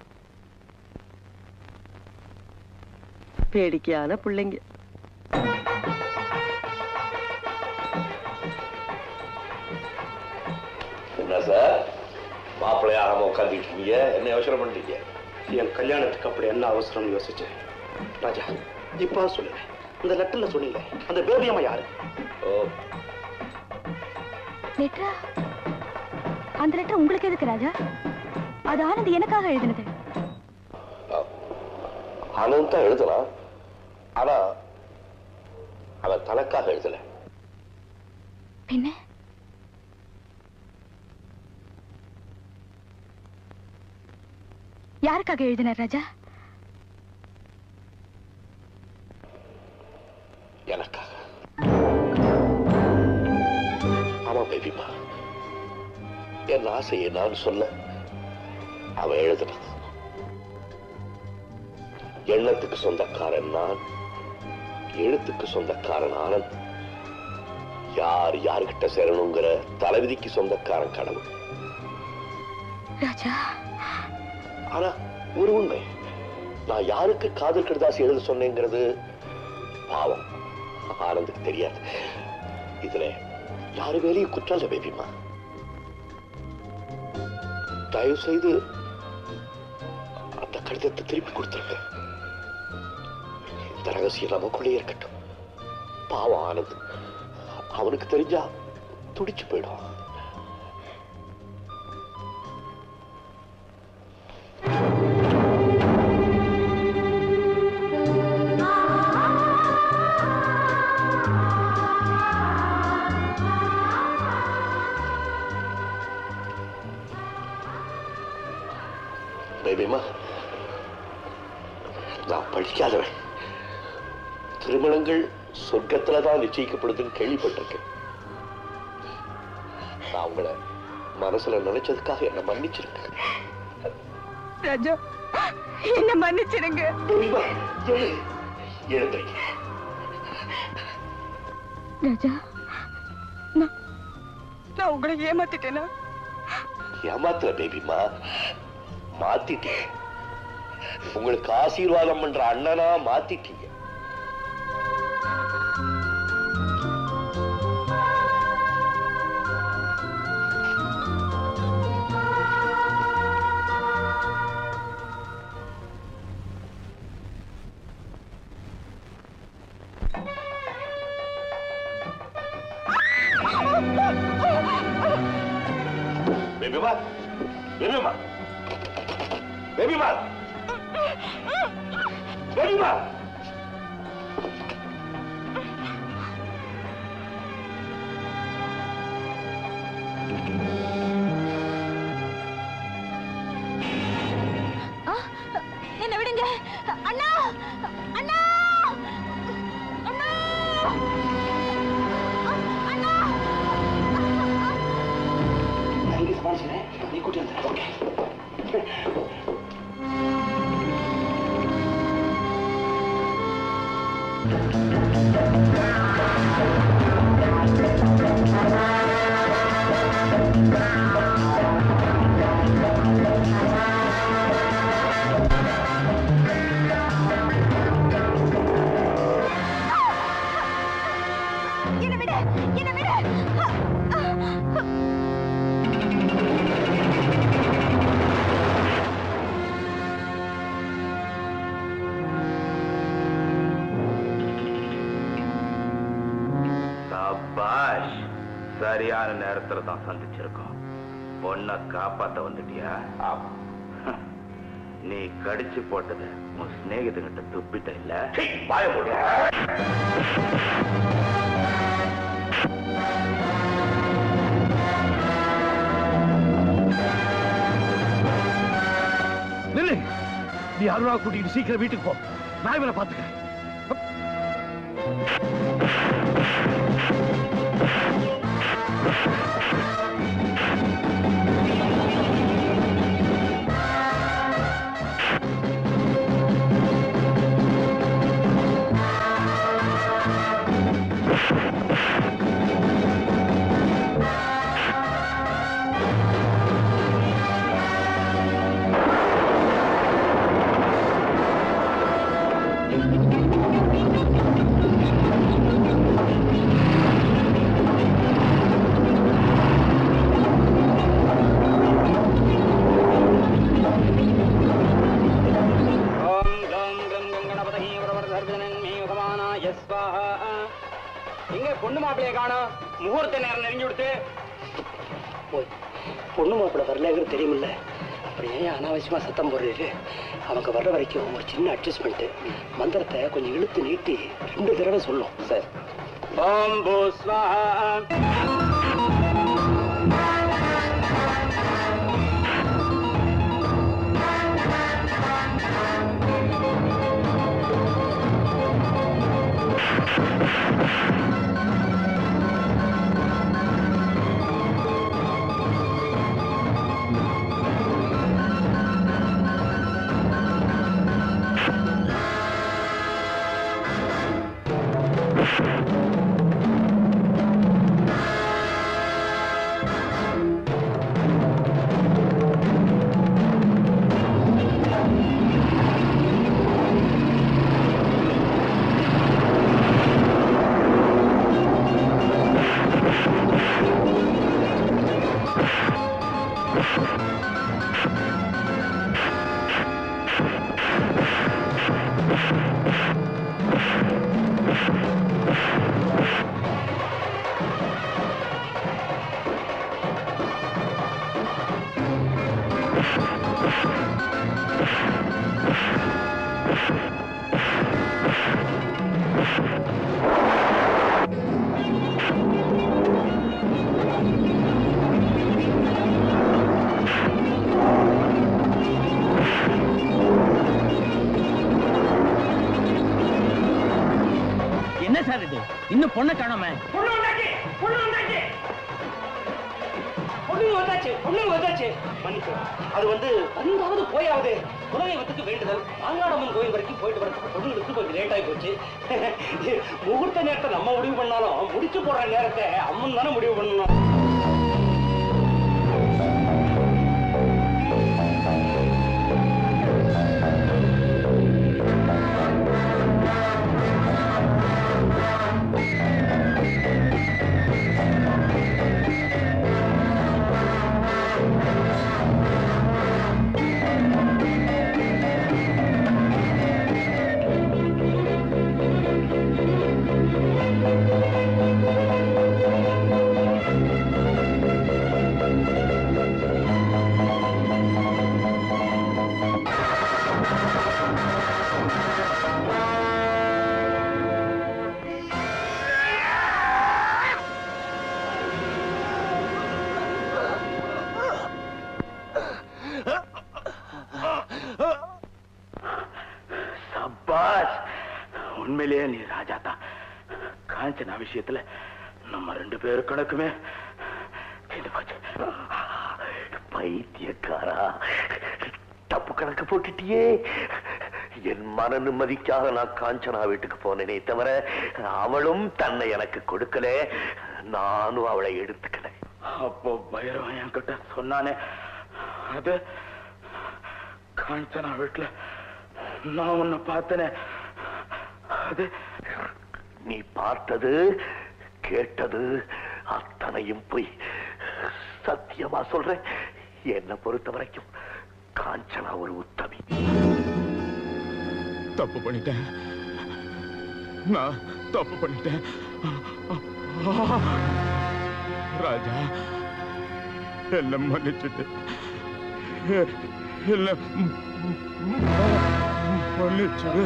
வேடிக்கையான பிள்ளைங்க என்ன சார் மாப்பிள்ளையாகாம உட்காந்துட்டு இருக்கீங்க என்ன யோசனை பண்றீங்க என் கல்யாணத்துக்கு அப்படி என்ன அவசரம்னு யோசிச்சேன் ராஜா இப்ப சொல்லுங்க இந்த லெட்டர்ல சொன்னீங்க அந்த பேபி அம்மா யாரு ஓ லெட்டரா அந்த லெட்டர் உங்களுக்கு எதுக்கு ராஜா அது ஆனந்த் எனக்காக எழுதினது ஆனந்த் தான் எழுதலாம் ஆனா அவன் தனக்காக எழுதல பின்ன யாருக்காக எழுதினார் ராஜா எனக்காக ஆமா பேபிமா என் ஆசையை நான் சொல்ல அவன் எழுதுனது எண்ணத்துக்கு சொந்தக்காரன் நான் எழுத்துக்கு சொந்தக்காரன் ஆனந்த் யார் யாருக்கிட்ட சேரணுங்கிற தலைவிதிக்கு சொந்தக்காரன் கடவுள் ராஜா ஆனா ஒரு உண்மை நான் யாருக்கு காதல் கடிதாசி எழுத சொன்னேங்கிறது பாவம் ஆனந்துக்கு தெரியாது இதுல யாரு வேலையும் குற்றம் இல்லை பேபிமா தயவு செய்து அந்த கடிதத்தை திருப்பி கொடுத்துருங்க இந்த ரகசியம் நமக்குள்ளே இருக்கட்டும் பாவம் ஆனந்த் அவனுக்கு தெரிஞ்சா துடிச்சு போயிடும் பேபிமா நான் படிக்காதவன் திருமணங்கள் சொர்க்கத்துல தான் நிச்சயிக்கப்படுதுன்னு கேள்விப்பட்டிருக்கேன் நான் உங்களை மனசுல நினைச்சதுக்காக என்ன மன்னிச்சிருக்கேன் ராஜா என்ன மன்னிச்சிடுங்க எழுந்திருக்க ராஜா நான் நான் உங்களை ஏமாத்திட்டேனா ஏமாத்துல பேபிமா மாத்திட்டீங்க உங்களுக்கு ஆசீர்வாதம் பண்ற அண்ணனா மாத்திட்டீங்க பேபிமா பேபிமா பேபிமா பேபிமா என்ன விடுங்க அண்ணா அண்ணா அண்ணா அண்ணா நான் இங்கே சமாளிச்சுறேன் நீ கூட்டி வந்துடுறேன் ஓகே என்ன விடு என்ன விடு சபாஷ் சரியான நேரத்துல தான் சந்திச்சிருக்கோம் பொண்ணை காப்பாத்த வந்துட்டியா நீ கடிச்சு போட்டது உன் சிநேகிதங்கிட்ட துப்பிட்ட இல்ல பாய நில்லு நீ அருணா கூட்டிட்டு சீக்கிரம் வீட்டுக்கு போ நான் இவனை பாத்துக்கிறேன் ஓம் கம் கம் கங்கணபதகி பிரவர்தர்ஜனன்மே உகமானாய ஸ்வாஹா எங்க பொண்ணு மாப்பிளைய காணோம் முகூர்த்த நேரம் நெருங்கி விடுத்து போய் பொண்ணு மாப்பிள்ள வரலங்கிறது தெரியுமில்ல அப்புறம் ஏன் அனாவசியமா சத்தம் போடுறீரு அவங்க வர்ற வரைக்கும் ஒரு சின்ன அட்ஜஸ்ட்மெண்ட் மந்திரத்தை கொஞ்சம் இழுத்து நீட்டி ரெண்டு தடவை சொல்லும் சார் ஓம் பூ ஸ்வாஹா என்ன சார் இது இன்னும் பொண்ணை காணாம பொண்ணு வந்தாச்சு பொண்ணு வந்தாச்சு பொண்ணு வந்தாச்சு பொண்ணு வந்தாச்சு மன்னிச்சு அது வந்து வந்தாவது போயாவது குலதெய்வத்துக்கு வேண்டுதல் மாங்காடம்மன் கோயில் வரைக்கும் போயிட்டு வரதுக்கு பொண்ணுங்களுக்கு கொஞ்சம் லேட் ஆகி போச்சு முகூர்த்த நேரத்தை நம்ம முடிவு பண்ணாலும் முடிச்சு போடுற நேரத்தை அம்மன் தானே முடிவு பண்ணணும் சபாஷ் உண்மையிலேயே நீ ராஜா தான் காஞ்சனா விஷயத்துல நம்ம ரெண்டு பேரு கணக்குமே தீர்ந்து போச்சு பைத்தியக்காரா தப்பு கணக்கு போட்டுட்டியே என் மன நிம்மதிக்காக நான் காஞ்சனா வீட்டுக்கு போனேனே தவிர அவளும் தன்னை எனக்கு கொடுக்கல நானும் அவளை எடுத்துக்கல அப்போ பைரவன் என்கிட்ட சொன்னானே அது காஞ்சனா வீட்டுல நான் உன்னை பார்த்தனே அது நீ பார்த்தது கேட்டது அத்தனையும் பொய் சத்தியமா சொல்றேன் என்னை பொறுத்த வரைக்கும் காஞ்சனா ஒரு உத்தமி தப்பு பண்ணிட்டேன் நான் தப்பு பண்ணிட்டேன் ராஜா என்ன மன்னிச்சுட்டு என்ன மன்னிச்சுடு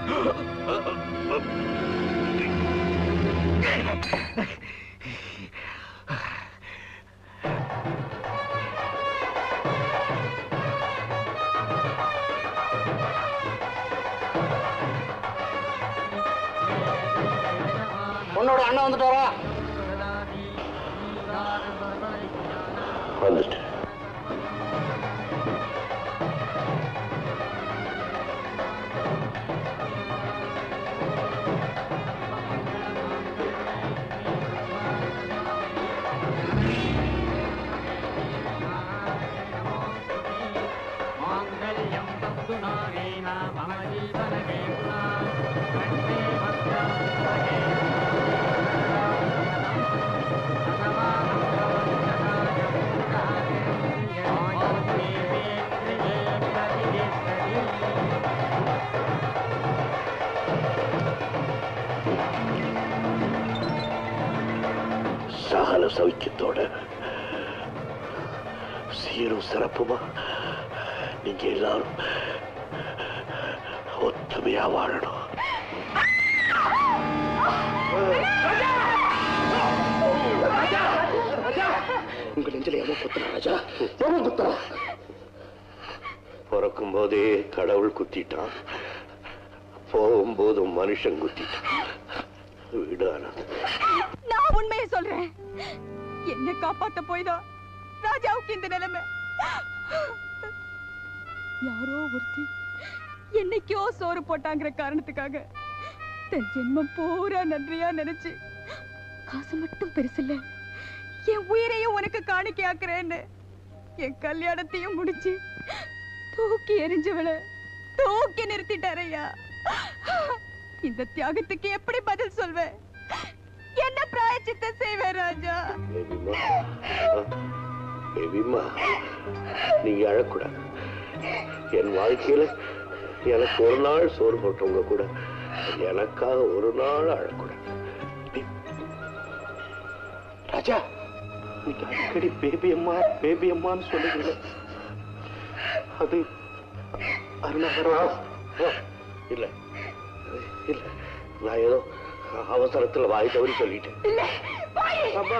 உன்னோட அண்ணன் வந்துட்டாரா வந்துட்டு சகல சௌக்கியத்தோட சீரும் சிறப்புமா நீங்க எல்லாரும் ஒத்துமையா வாழணும் உங்க நெஞ்சில எவன் குத்துறா ராஜா எவன் குத்துறா பிறக்கும் போதே கடவுள் குத்திட்டான் போகும்போதும் மனுஷன் குத்திட்டான் விடு ஆனந்த் நான் உண்மையை சொல்றேன் என்ன காப்பாத்த போய்தான் ராஜாவுக்கு இந்த நிலைமை யாரோ ஒருத்தி என்னைக்கோ சோறு போட்டாங்கிற காரணத்துக்காக தன் ஜென்மம் பூரா நன்றியா நினைச்சு காசு மட்டும் பெருசில்ல என் உயிரையும் உனக்கு காணிக்கையாக்குறேன்னு என் கல்யாணத்தையும் முடிச்சு தூக்கி எரிஞ்சவள தூக்கி நிறுத்திட்டாரையா இந்த தியாகத்துக்கு எப்படி பதில் சொல்வேன் என்ன பிராயச்சித்த செய்வேன் ராஜா பேபிமா நீங்க அழக்கூடாது என் வாழ்க்கையில எனக்கு ஒரு நாள் சோறு போட்டவங்க கூட எனக்காக ஒரு நாள் அழக்கூடாது ராஜா நீங்க அடிக்கடி பேபி அம்மா பேபி அம்மான்னு சொல்லுவீங்க அது அருணாகரா இல்ல இல்ல நான் ஏதோ அவசரத்துல வாய் தவறி சொல்லிட்டேன் அம்மா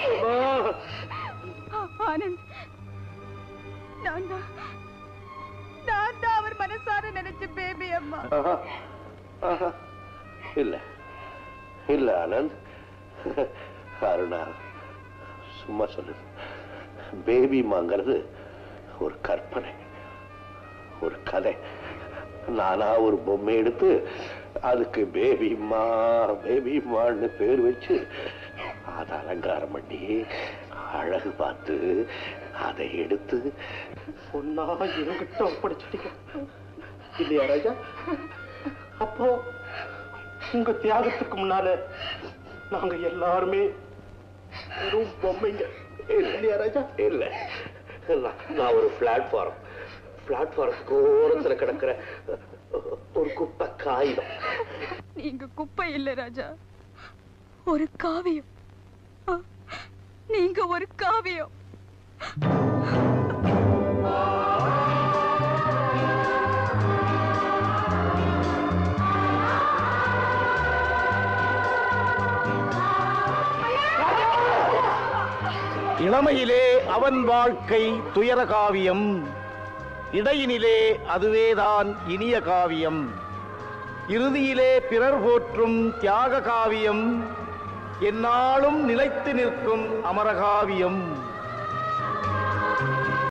ஆனந்த் நான் தான் நான் தான் அவர் மனசார நினைச்ச பேபி அம்மா ஆஹா, ஆஹா. இல்ல இல்ல ஆனந்த் அருணா சும்மா சொல்லு பேபிமாங்கிறது ஒரு கற்பனை ஒரு கதை நானா ஒரு பொம்மை எடுத்து அதுக்கு பேபிமா பேபிமான்னு பேர் வச்சு அதை அலங்காரம் பண்ணி அழகு பார்த்து அதை எடுத்து பொண்ணா என்கிட்ட ஒப்படைச்சிட்டீங்க இல்லையா ராஜா அப்போ உங்க தியாகத்துக்கு முன்னால நாங்க எல்லாருமே வெறும் பொம்மைங்க இல்லையா ராஜா இல்ல நான் நான் ஒரு பிளாட்ஃபார்ம் பிளாட்ஃபாரத்துக்கு ஓரத்துல கிடக்கிற ஒரு குப்பை காகிதம் நீங்க குப்பை இல்ல ராஜா ஒரு காவியம் ஆ, நீங்க ஒரு காவியம் இளமையிலே அவன் வாழ்க்கை துயர காவியம் இடையினிலே அதுவேதான் இனிய காவியம் இறுதியிலே பிறர் போற்றும் தியாக காவியம் எந்நாளும் நிலைத்து நிற்கும் அமரகாவியம்